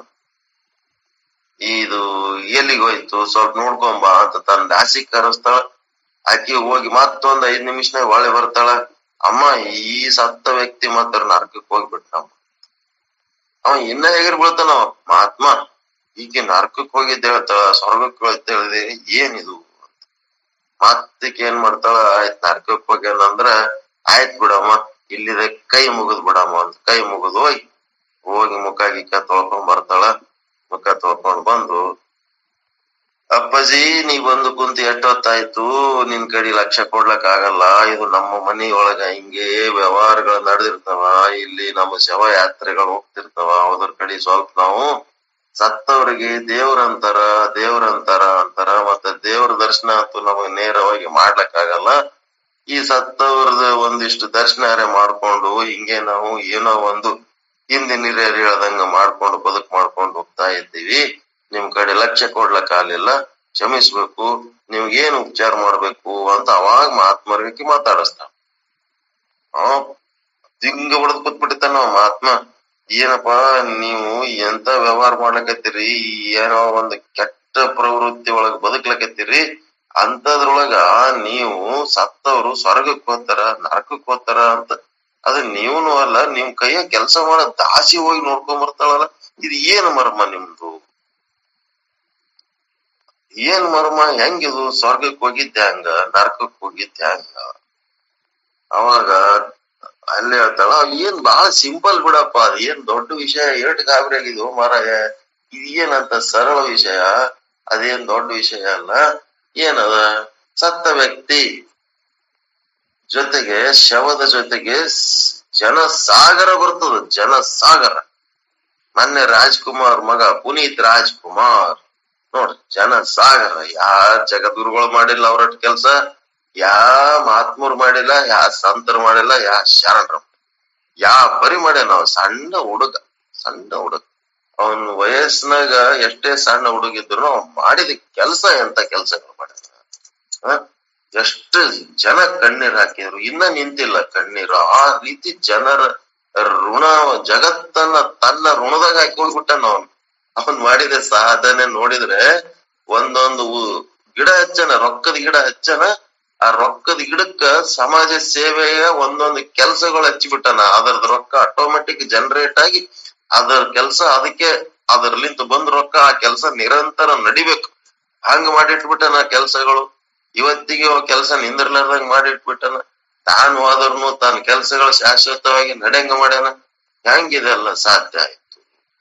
ಇದು ಎಲ್ಲಿಗೆ ಹೋಯ್ತು ಸ್ವಲ್ಪ ನೋಡ್ಕೊಂಬಾ ಅಂತ ತನ್ನ ದಾಸಿ ಕರೆಸ್ತಾಳ ಆಕಿ ಹೋಗಿ ಮತ್ತೊಂದ್ ಐದ್ ನಿಮಿಷನಾಗ ಒಳ್ಳೆ ಬರ್ತಾಳ ಅಮ್ಮ ಈ ಸತ್ತ ವ್ಯಕ್ತಿ ಮಾತ್ರ ನರಕಕ್ಕೆ ಹೋಗ್ಬಿಟ್ನಮ್ಮ ಅವ ಇನ್ನ ಹೇಗಿರ್ ಬೀಳ್ತಾನ ಅವ ಮಹಾತ್ಮ ಈಗ ನರಕಕ್ಕೆ ಹೋಗಿದ್ದೆ ಹೇಳ್ತಾಳ ಸ್ವರ್ಗಕ್ಕೆ ಹೋಗ್ತಾ ಹೇಳಿದೆ ಏನಿದು ಮತ್ತಿಕ್ ಏನ್ ಮಾಡ್ತಾಳ ಆಯ್ತ್ ನರಕಕ್ಕೆ ಹೋಗ್ಯಾನಂದ್ರ ಆಯ್ತ್ ಬಿಡಮ್ಮ ಇಲ್ಲಿದೆ ಕೈ ಮುಗಿದ್ ಬಿಡಮ್ಮ ಅಂತ ಕೈ ಮುಗಿದು ಹೋಗಿ ಹೋಗಿ ಮುಖ ಗಿಕ್ಕ ತೊಳ್ಕೊಂಡ್ ಬರ್ತಾಳ ಮುಖ ತೊಳ್ಕೊಂಡ್ ಬಂದು ಅಪ್ಪಾಜಿ ನೀ ಬಂದು ಕುಂತು ಎಷ್ಟೊತ್ತಾಯ್ತು ನಿನ್ ಕಡೆ ಲಕ್ಷ ಕೊಡ್ಲಕ್ ಆಗಲ್ಲ ಇದು ನಮ್ಮ ಮನಿ ಒಳಗ ಹಿಂಗೆ ವ್ಯವಹಾರಗಳು ನಡೆದಿರ್ತಾವ ಇಲ್ಲಿ ನಮ್ಮ ಶವ ಯಾತ್ರೆಗಳು ಹೋಗ್ತಿರ್ತಾವ ಅದ್ರ ಕಡೆ ಸ್ವಲ್ಪ ನಾವು ಸತ್ತವರಿಗೆ ದೇವ್ರಂತಾರ ದೇವ್ರಂತಾರ ಅಂತಾರ ಮತ್ತೆ ದೇವ್ರ ದರ್ಶನ ಅಂತೂ ನಮಗ್ ನೇರವಾಗಿ ಮಾಡ್ಲಕ್ ಆಗಲ್ಲ ಈ ಸತ್ತವ್ರದ ಒಂದಿಷ್ಟು ದರ್ಶನಾರೆ ಮಾಡ್ಕೊಂಡು ಹಿಂಗೆ ನಾವು ಏನೋ ಒಂದು ಹಿಂದಿನ ಹಿರಿಯರು ಹೇಳ್ದಂಗ ಮಾಡ್ಕೊಂಡು ಬದುಕು ಮಾಡ್ಕೊಂಡು ಹೋಗ್ತಾ ಇದ್ದೀವಿ ನಿಮ್ ಕಡೆ ಲಕ್ಷ್ಯ ಕೊಡ್ಲಕ್ ಆಗ್ಲಿಲ್ಲ ಕ್ಷಮಿಸ್ಬೇಕು ನಿಮ್ಗೇನ್ ಉಪಚಾರ ಮಾಡ್ಬೇಕು ಅಂತ ಅವಾಗ ಮಹಾತ್ಮರಿಗೆ ಮಾತಾಡಿಸ್ತಾನ ಆ ದಿಂಗ ಹೊಡೆದ್ ಕೂತ್ಬಿಟ್ಟಿರ್ತಾನ ಅವ ಮಹಾತ್ಮ ಏನಪ್ಪಾ ನೀವು ಎಂತ ವ್ಯವಹಾರ ಮಾಡ್ಲಕತ್ತೀರಿ ಏನೋ ಒಂದು ಕೆಟ್ಟ ಪ್ರವೃತ್ತಿ ಒಳಗ ಬದುಕ್ಲಕತ್ತೀರಿ ಅಂತದ್ರೊಳಗ ನೀವು ಸತ್ತವರು ಸ್ವರ್ಗಕ್ಕೆ ಹೋಗ್ತಾರ ನರಕಕ್ಕೆ ಹೋಗ್ತಾರ ಅಂತ ಅದ ನೀವನು ಅಲ್ಲ ನಿಮ್ ಕೈಯ ಕೆಲಸ ಮಾಡೋ ದಾಸಿ ಹೋಗಿ ನೋಡ್ಕೊಂಡ್ ಬರ್ತಾಳಲ್ಲ ಇದು ಏನ್ ಮರ್ಮ ನಿಮ್ದು ಏನ್ ಮರ್ಮ ಹೆಂಗಿದು ಸ್ವರ್ಗಕ್ಕೆ ಹೋಗಿದ್ದೆ ಹಂಗ ನರಕಕ್ಕೆ ಹೋಗಿದ್ದೆ ಹಂಗ ಅವಾಗ ಅಲ್ಲಿ ಹೇಳ್ತಾಳ ಏನ್ ಬಹಳ ಸಿಂಪಲ್ ಬಿಡಪ್ಪ ಅದ್ ಏನ್ ದೊಡ್ಡ ವಿಷಯ ಏಟ್ ಗಾಬರಿ ಆಗಿದ್ವು ಮಾರಾಯ ಇದು ಏನಂತ ಸರಳ ವಿಷಯ ಅದೇನ್ ದೊಡ್ಡ ವಿಷಯ ಅಲ್ಲ ಏನದ ಸತ್ತ ವ್ಯಕ್ತಿ ಜೊತೆಗೆ ಶವದ ಜೊತೆಗೆ ಸ್- ಜನಸಾಗರ ಬರ್ತದ ಜನಸಾಗರ ಮೊನ್ನೆ ರಾಜ್ಕುಮಾರ್ ಮಗ ಪುನೀತ್ ರಾಜ್ಕುಮಾರ್ ನೋಡ್ರಿ ಜನಸಾಗರ ಯಾ ಜಗದ್ಗುರುಗಳು ಮಾಡಿಲ್ಲ ಅವ್ರಟ್ ಕೆಲ್ಸ ಯಾ ಮಹಾತ್ಮರು ಮಾಡಿಲ್ಲ ಯಾ ಸಂತರು ಮಾಡಿಲ್ಲ ಯಾ ಶರಣರು ಯಾ ಪರಿ ಮಾಡ್ಯಾನ ನಾವ್ ಸಣ್ಣ ಹುಡುಗ ಸಣ್ಣ ಹುಡುಗ ಅವನ್ ವಯಸ್ಸಿನಾಗ ಎಷ್ಟೇ ಸಣ್ಣ ಹುಡುಗಿದ್ರು ಅವ್ನ್ ಮಾಡಿದ ಕೆಲಸ ಎಂತ ಕೆಲಸಗಳು ಮಾಡ್ಯಾನ ಹ? ಎಷ್ಟು ಜನ ಕಣ್ಣೀರ್ ಹಾಕಿದ್ರು ಇನ್ನ ನಿಂತಿಲ್ಲ ಕಣ್ಣೀರು ಆ ರೀತಿ ಜನರ ಋಣ ಜಗತ್ತನ್ನ ತನ್ನ ಋಣದಾಗ ಹಾಕಿ ಹೋಗ್ಬಿಟ್ಟಾನ ಅವನ್ ಅವನ್ ಮಾಡಿದ ಸಾಧನೆ ನೋಡಿದ್ರೆ ಒಂದೊಂದು ಉ- ಗಿಡ ಹಚ್ಚನ ರೊಕ್ಕದ ಗಿಡ ಹಚ್ಚನ ಆ ರೊಕ್ಕದ ಗಿಡಕ್ಕ ಸಮಾಜ ಸೇವೆಯ ಒಂದೊಂದು ಕೆಲಸಗಳು ಹಚ್ಚಿಬಿಟ್ಟಾನ ಅದರದ್ ರೊಕ್ಕ ಆಟೋಮೆಟಿಕ್ ಜನರೇಟ್ ಆಗಿ ಅದರ ಕೆಲಸ ಅದಕ್ಕೆ ಅದರ್ಲಿಂತ ಬಂದ್ ರೊಕ್ಕ ಆ ಕೆಲಸ ನಿರಂತರ ನಡಿಬೇಕು ಹಂಗ ಮಾಡಿಟ್ಬಿಟ್ಟನ ಕೆಲಸಗಳು ಇವತ್ತಿಗೆ ಕೆಲಸ ನಿಂದಿರ್ಲಾರ್ದಂಗ್ ಮಾಡಿಟ್ಬಿಟ್ಟನ ತಾನು ಹೋದ್ರುನು ತನ್ನ ಕೆಲಸಗಳು ಶಾಶ್ವತವಾಗಿ ನಡೆಯಂಗ ಮಾಡ್ಯಾನ ಹೆಂಗಿದೆಲ್ಲ ಸಾಧ್ಯ ಆಯ್ತು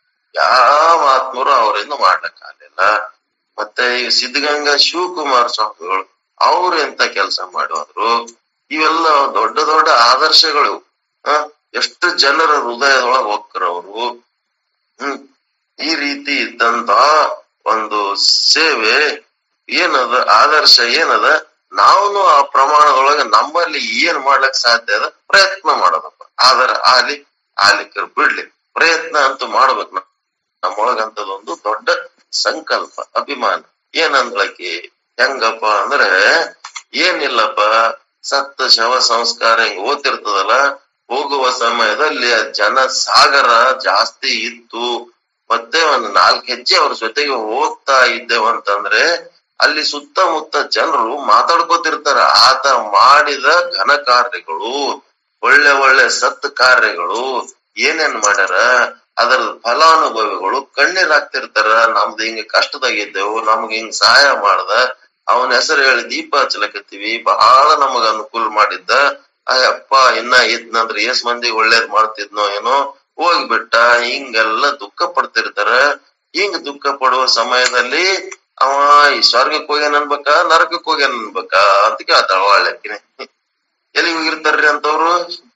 ಯಾವ ಆತ್ಮರು ಅವರಿಂದ ಮಾಡ್ಲಕ್ ಆಗ್ಲಿಲ್ಲ ಮತ್ತೆ ಈ ಸಿದ್ಧಗಂಗಾ ಶಿವಕುಮಾರ್ ಸ್ವಾಮಿಗಳು ಅವ್ರು ಎಂತ ಕೆಲಸ ಮಾಡೋದ್ರು ಇವೆಲ್ಲ ದೊಡ್ಡ ದೊಡ್ಡ ಆದರ್ಶಗಳು ಆ ಎಷ್ಟು ಜನರ ಹೃದಯದೊಳಗೆ ಹೋಗ್ತಾರವ್ರು ಹ್ಮ್ ಈ ರೀತಿ ಇದ್ದಂತ ಒಂದು ಸೇವೆ ಏನದ ಆದರ್ಶ ಏನದ ನಾವು ಆ ಪ್ರಮಾಣದೊಳಗ ನಮ್ಮಲ್ಲಿ ಏನ್ ಮಾಡ್ಲಕ್ ಸಾಧ್ಯ ಅದ ಪ್ರಯತ್ನ ಮಾಡೋದಪ್ಪ ಆದರ ಆಲಿ ಆಲಿಕರ್ ಬಿಡ್ಲಿ ಪ್ರಯತ್ನ ಅಂತೂ ಮಾಡ್ಬೇಕು ನಾವು ನಮ್ಮೊಳಗಂತದೊಂದು ದೊಡ್ಡ ಸಂಕಲ್ಪ ಅಭಿಮಾನ ಏನಂದ್ಲಕಿ ಹೆಂಗಪ್ಪ ಅಂದ್ರೆ ಏನಿಲ್ಲಪ್ಪ ಸತ್ತ ಶವ ಸಂಸ್ಕಾರ ಹಿಂಗ್ ಓದ್ತಿರ್ತದಲ್ಲ ಹೋಗುವ ಸಮಯದಲ್ಲಿ ಆ ಜನ ಸಾಗರ ಜಾಸ್ತಿ ಇತ್ತು ಮತ್ತೆ ಒಂದ್ ನಾಲ್ಕು ಹೆಜ್ಜೆ ಅವ್ರ ಜೊತೆಗೆ ಹೋಗ್ತಾ ಇದ್ದೇವು ಅಂತಂದ್ರೆ ಅಲ್ಲಿ ಸುತ್ತಮುತ್ತ ಜನರು ಮಾತಾಡ್ಕೋತಿರ್ತಾರ ಆತ ಮಾಡಿದ ಘನ ಕಾರ್ಯಗಳು ಒಳ್ಳೆ ಒಳ್ಳೆ ಸತ್ ಕಾರ್ಯಗಳು ಏನೇನ್ ಮಾಡ್ಯಾರ ಅದರ ಫಲಾನುಭವಿಗಳು ಕಣ್ಣೀರ್ ಹಾಕ್ತಿರ್ತಾರ ನಮ್ದು ಹಿಂಗ ಕಷ್ಟದಾಗಿದ್ದೆವು ನಮ್ಗೆ ಹಿಂಗ್ ಸಹಾಯ ಮಾಡ್ದ ಅವನ ಹೆಸರು ಹೇಳಿ ದೀಪ ಹಚ್ಚಲಕತ್ತೀವಿ ಬಹಳ ನಮಗ ಅನುಕೂಲ ಮಾಡಿದ್ದ ಅಯ್ಯಪ್ಪ ಇನ್ನ ಇದ್ನಂದ್ರ ಎಷ್ಟ್ ಮಂದಿ ಒಳ್ಳೇದ್ ಮಾಡ್ತಿದ್ನೋ ಏನೋ ಹೋಗ್ಬಿಟ್ಟ ಹಿಂಗೆಲ್ಲ ದುಃಖ ಪಡ್ತಿರ್ತಾರ ಹಿಂಗ್ ದುಃಖ ಪಡುವ ಸಮಯದಲ್ಲಿ ಅವ ಈ ಸ್ವರ್ಗಕ್ಕೆ ಹೋಗ್ಯಾನ ಅನ್ಬೇಕಾ ನರಕಕ್ಕೆ ಹೋಗ್ಯಾನ ಅನ್ಬೇಕಾ ಅಂತ ಕೇಳ್ತಾಳ ಒಳ್ಳೆಕಿನೇ ಎಲ್ಲಿ ಹೋಗಿರ್ತಾರ್ರಿ ಅಂತವ್ರು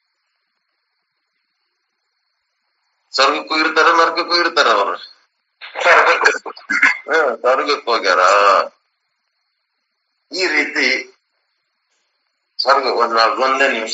ಸ್ವರ್ಗಕ್ಕೆ ಹೋಗಿರ್ತಾರ ನರಕಕ್ಕೆ ಹೋಗಿರ್ತಾರ ಅವ್ರು ಹ ಸ್ವರ್ಗಕ್ಕೆ ಹೋಗ್ಯಾರ ಈ ರೀತಿ ಸ್ವರ್ಗ ಒಂದ್ ನಾಲ್ಕು ಒಂದೇ ನಿಮಿಷ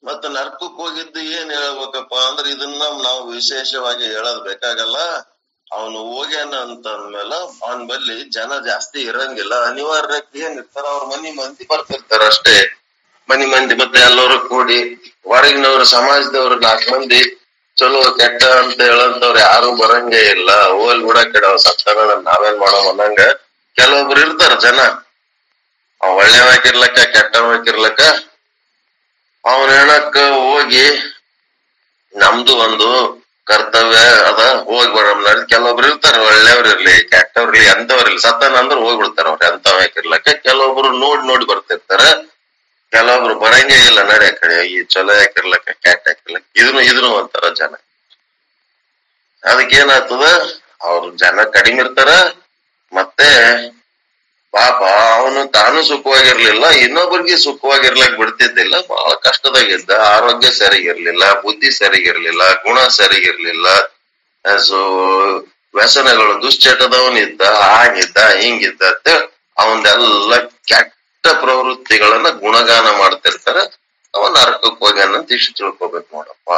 ಮತ್ತ ನರ್ಕಕ್ ಹೋಗಿದ್ದು ಏನ್ ಹೇಳ್ಬೇಕಪ್ಪ ಅಂದ್ರೆ ಇದನ್ನ ನಾವು ವಿಶೇಷವಾಗಿ ಹೇಳೋದ್ ಬೇಕಾಗಲ್ಲ ಅವನು ಹೋಗ್ಯಾನ ಅಂತ ಅಂದ್ಮೇಲೆ ಅವನ್ ಬಲ್ಲಿ ಜನ ಜಾಸ್ತಿ ಇರಂಗಿಲ್ಲ ಅನಿವಾರ್ಯಕ್ಕೆ ಏನ್ ಇರ್ತಾರ ಅವ್ರ ಮನಿ ಮಂದಿ ಬರ್ತಿರ್ತಾರ ಅಷ್ಟೇ ಮನಿ ಮಂದಿ ಮತ್ತೆ ಎಲ್ಲರೂ ಕೂಡಿ ಹೊರಗಿನವ್ರು ಸಮಾಜದವ್ರು ನಾಲ್ಕು ಮಂದಿ ಚಲೋ ಕೆಟ್ಟ ಅಂತ ಹೇಳಂತವ್ರು ಯಾರು ಬರಂಗೇ ಇಲ್ಲ ಹೋಲ್ ಬಿಡ ಕೆಡವ ಸತ್ತಗಳ ನಾವೇನ್ ಮಾಡೋ ಅನ್ನಂಗ ಕೆಲವೊಬ್ರು ಇರ್ತಾರ ಜನ ಅವ್ ಒಳ್ಳೆವಾಗಿರ್ಲಕ್ಕ ಕೆಟ್ಟವಾಗಿರ್ಲಕ್ಕ ಅವನ್ ಹೇಳಕ್ ಹೋಗಿ ನಮ್ದು ಒಂದು ಕರ್ತವ್ಯ ಅದ ಹೋಗಿ ಬರೋಣ ಕೆಲವೊಬ್ರು ಇರ್ತಾರ ಒಳ್ಳೆಯವ್ರು ಇರ್ಲಿ ಕೆಟ್ಟವ್ರು ಇರ್ಲಿ ಎಂತವ್ರು ಇರ್ಲಿ ಸತ್ತನ ಅಂದ್ರೆ ಹೋಗ್ಬಿಡ್ತಾರ ಅವ್ರು ಎಂತವ್ ಯಾಕಿರ್ಲಕ್ಕ ಕೆಲವೊಬ್ರು ನೋಡಿ ನೋಡಿ ಬರ್ತಿರ್ತಾರ ಕೆಲವೊಬ್ರು ಬರಂಗೇ ಇಲ್ಲ ನಡೆ ಕಡೆ ಈ ಚಲೋ ಯಾಕಿರ್ಲಕ್ಕ ಕೆಟ್ಟ ಯಾಕಿರ್ಲಕ್ಕ ಇದನ್ನು ಇದನ್ನು ಅಂತಾರ ಜನ ಅದಕ್ಕೇನಾಗ್ತದ ಅವ್ರು ಜನ ಕಡಿಮೆ ಇರ್ತಾರ ಮತ್ತೆ ಪಾಪ ಅವನು ತಾನು ಸುಖವಾಗಿರ್ಲಿಲ್ಲ ಇನ್ನೊಬ್ಬರಿಗೆ ಸುಖವಾಗಿರ್ಲಕ್ ಬಿಡ್ತಿದ್ದಿಲ್ಲ ಬಹಳ ಕಷ್ಟದಾಗಿದ್ದ ಆರೋಗ್ಯ ಸರಿಗಿರ್ಲಿಲ್ಲ ಬುದ್ಧಿ ಸರಿಗಿರ್ಲಿಲ್ಲ ಗುಣ ಸರಿಗಿರ್ಲಿಲ್ಲ ಸೊ ವ್ಯಸನಗಳು ದುಶ್ಚಟದವನಿದ್ದ ಹಾಗಿದ್ದ ಹಿಂಗಿದ್ದ ಅಂತ ಅವನ್ನೆಲ್ಲ ಕೆಟ್ಟ ಪ್ರವೃತ್ತಿಗಳನ್ನ ಗುಣಗಾನ ಮಾಡ್ತಿರ್ತಾರ ಅವನ್ ನರಕಕ್ಕೆ ಹೋಗ್ಯಾನಂತ ಇಷ್ಟು ತಿಳ್ಕೊಬೇಕು ನೋಡಪ್ಪ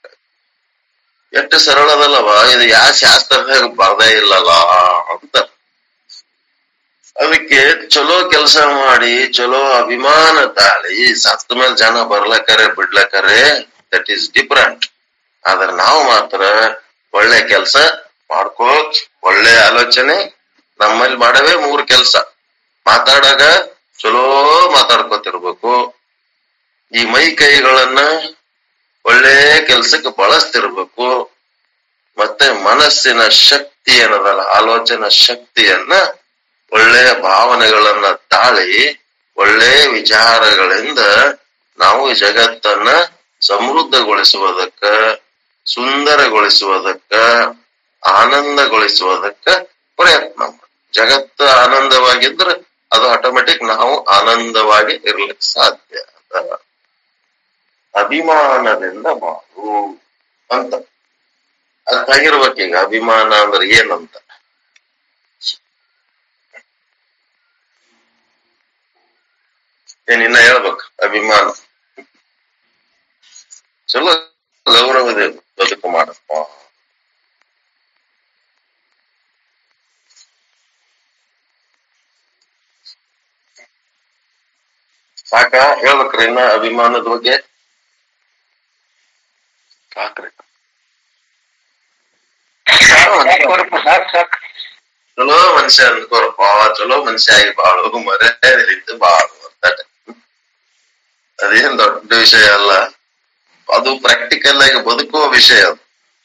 ಎಷ್ಟು ಸರಳದಲ್ಲವ ಇದು ಯಾವ ಶಾಸ್ತ್ರದಾಗ ಬರ್ದೇ ಇಲ್ಲಲ್ಲ ಅಂತ ಅದಕ್ಕೆ ಚಲೋ ಕೆಲಸ ಮಾಡಿ ಚಲೋ ಅಭಿಮಾನ ತಾಳಿ ಸತ್ತ ಮೇಲೆ ಜನ ಬರ್ಲಕರೆ ಬಿಡ್ಲಕರೆ ದಟ್ ಈಸ್ ಡಿಫರೆಂಟ್ ಆದ್ರೆ ನಾವು ಮಾತ್ರ ಒಳ್ಳೆ ಕೆಲಸ ಮಾಡ್ಕೋ ಒಳ್ಳೆ ಆಲೋಚನೆ ನಮ್ಮಲ್ಲಿ ಮಾಡವೇ ಮೂರ್ ಕೆಲಸ ಮಾತಾಡಾಗ ಚಲೋ ಮಾತಾಡ್ಕೊತಿರ್ಬೇಕು ಈ ಮೈ ಕೈಗಳನ್ನ ಒಳ್ಳೆ ಕೆಲ್ಸಕ್ಕೆ ಬಳಸ್ತಿರ್ಬೇಕು ಮತ್ತೆ ಮನಸ್ಸಿನ ಶಕ್ತಿ ಏನದಲ್ಲ ಆಲೋಚನಾ ಶಕ್ತಿಯನ್ನ ಒಳ್ಳೆಯ ಭಾವನೆಗಳನ್ನ ತಾಳಿ ಒಳ್ಳೆ ವಿಚಾರಗಳಿಂದ ನಾವು ಈ ಜಗತ್ತನ್ನ ಸಮೃದ್ಧಗೊಳಿಸುವುದಕ್ಕ ಸುಂದರಗೊಳಿಸುವುದಕ್ಕ ಆನಂದಗೊಳಿಸುವುದಕ್ಕ ಪ್ರಯತ್ನ ಮಾಡಿ ಜಗತ್ತು ಆನಂದವಾಗಿದ್ರೆ ಅದು ಆಟೋಮೆಟಿಕ್ ನಾವು ಆನಂದವಾಗಿ ಇರ್ಲಿಕ್ಕೆ ಸಾಧ್ಯ ಅಂತ ಅಭಿಮಾನದಿಂದ ಮಾಡು ಅಂತ ಅರ್ಥ ಆಗಿರ್ಬೇಕೀಗ ಅಭಿಮಾನ ಅಂದ್ರೆ ಏನಂತ ಏನ್ ಇನ್ನ ಹೇಳ್ಬೇಕು ಅಭಿಮಾನ ಚಲೋ ಗೌರವದ ಬದುಕು ಮಾಡಪ್ಪ ಸಾಕ ಹೇಳ್ಬೇಕ್ರಿ ಇನ್ನ ಅಭಿಮಾನದ ಬಗ್ಗೆ ಸಾಕ್ರಿ ಸಾಕ್ ಸಾಕ್ ಚಲೋ ಮನುಷ್ಯ ಅಂದ್ಕೋರಪ್ಪ ಚಲೋ ಮನುಷ್ಯ ಆಗಿ ಬಾಳು ಮರ್ಯಾದೆಲಿದ್ದು ಬಾಳು ಅಂತ ಅದೇನ್ ದೊಡ್ಡ ವಿಷಯ ಅಲ್ಲ ಅದು ಪ್ರಾಕ್ಟಿಕಲ್ ಆಗಿ ಬದುಕುವ ವಿಷಯ ಅದು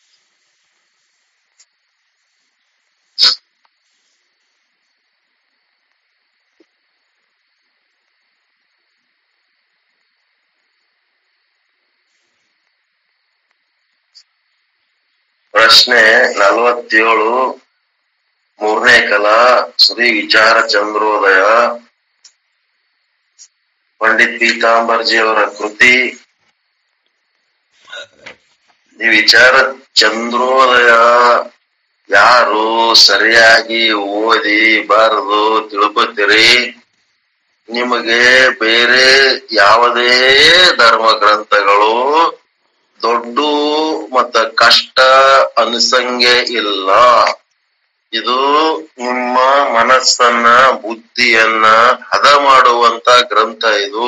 ಪ್ರಶ್ನೆ ನಲವತ್ತೇಳು ಮೂರನೇ ಕಲ ಶ್ರೀ ವಿಚಾರ ಚಂದ್ರೋದಯ ಪಂಡಿತ್ ಪೀತಾಂಬರ್ಜಿ ಅವರ ಕೃತಿ ಈ ವಿಚಾರ ಚಂದ್ರೋದಯ ಯಾರು ಸರಿಯಾಗಿ ಓದಿ ಬರೆದು ತಿಳ್ಕೊತೀರಿ ನಿಮಗೆ ಬೇರೆ ಯಾವುದೇ ಧರ್ಮ ಗ್ರಂಥಗಳು ದೊಡ್ಡ ಮತ್ತ ಕಷ್ಟ ಅನ್ಸಂಗೆ ಇಲ್ಲ ಇದು ನಿಮ್ಮ ಮನಸ್ಸನ್ನ ಬುದ್ಧಿಯನ್ನ ಹದ ಮಾಡುವಂತ ಗ್ರಂಥ ಇದು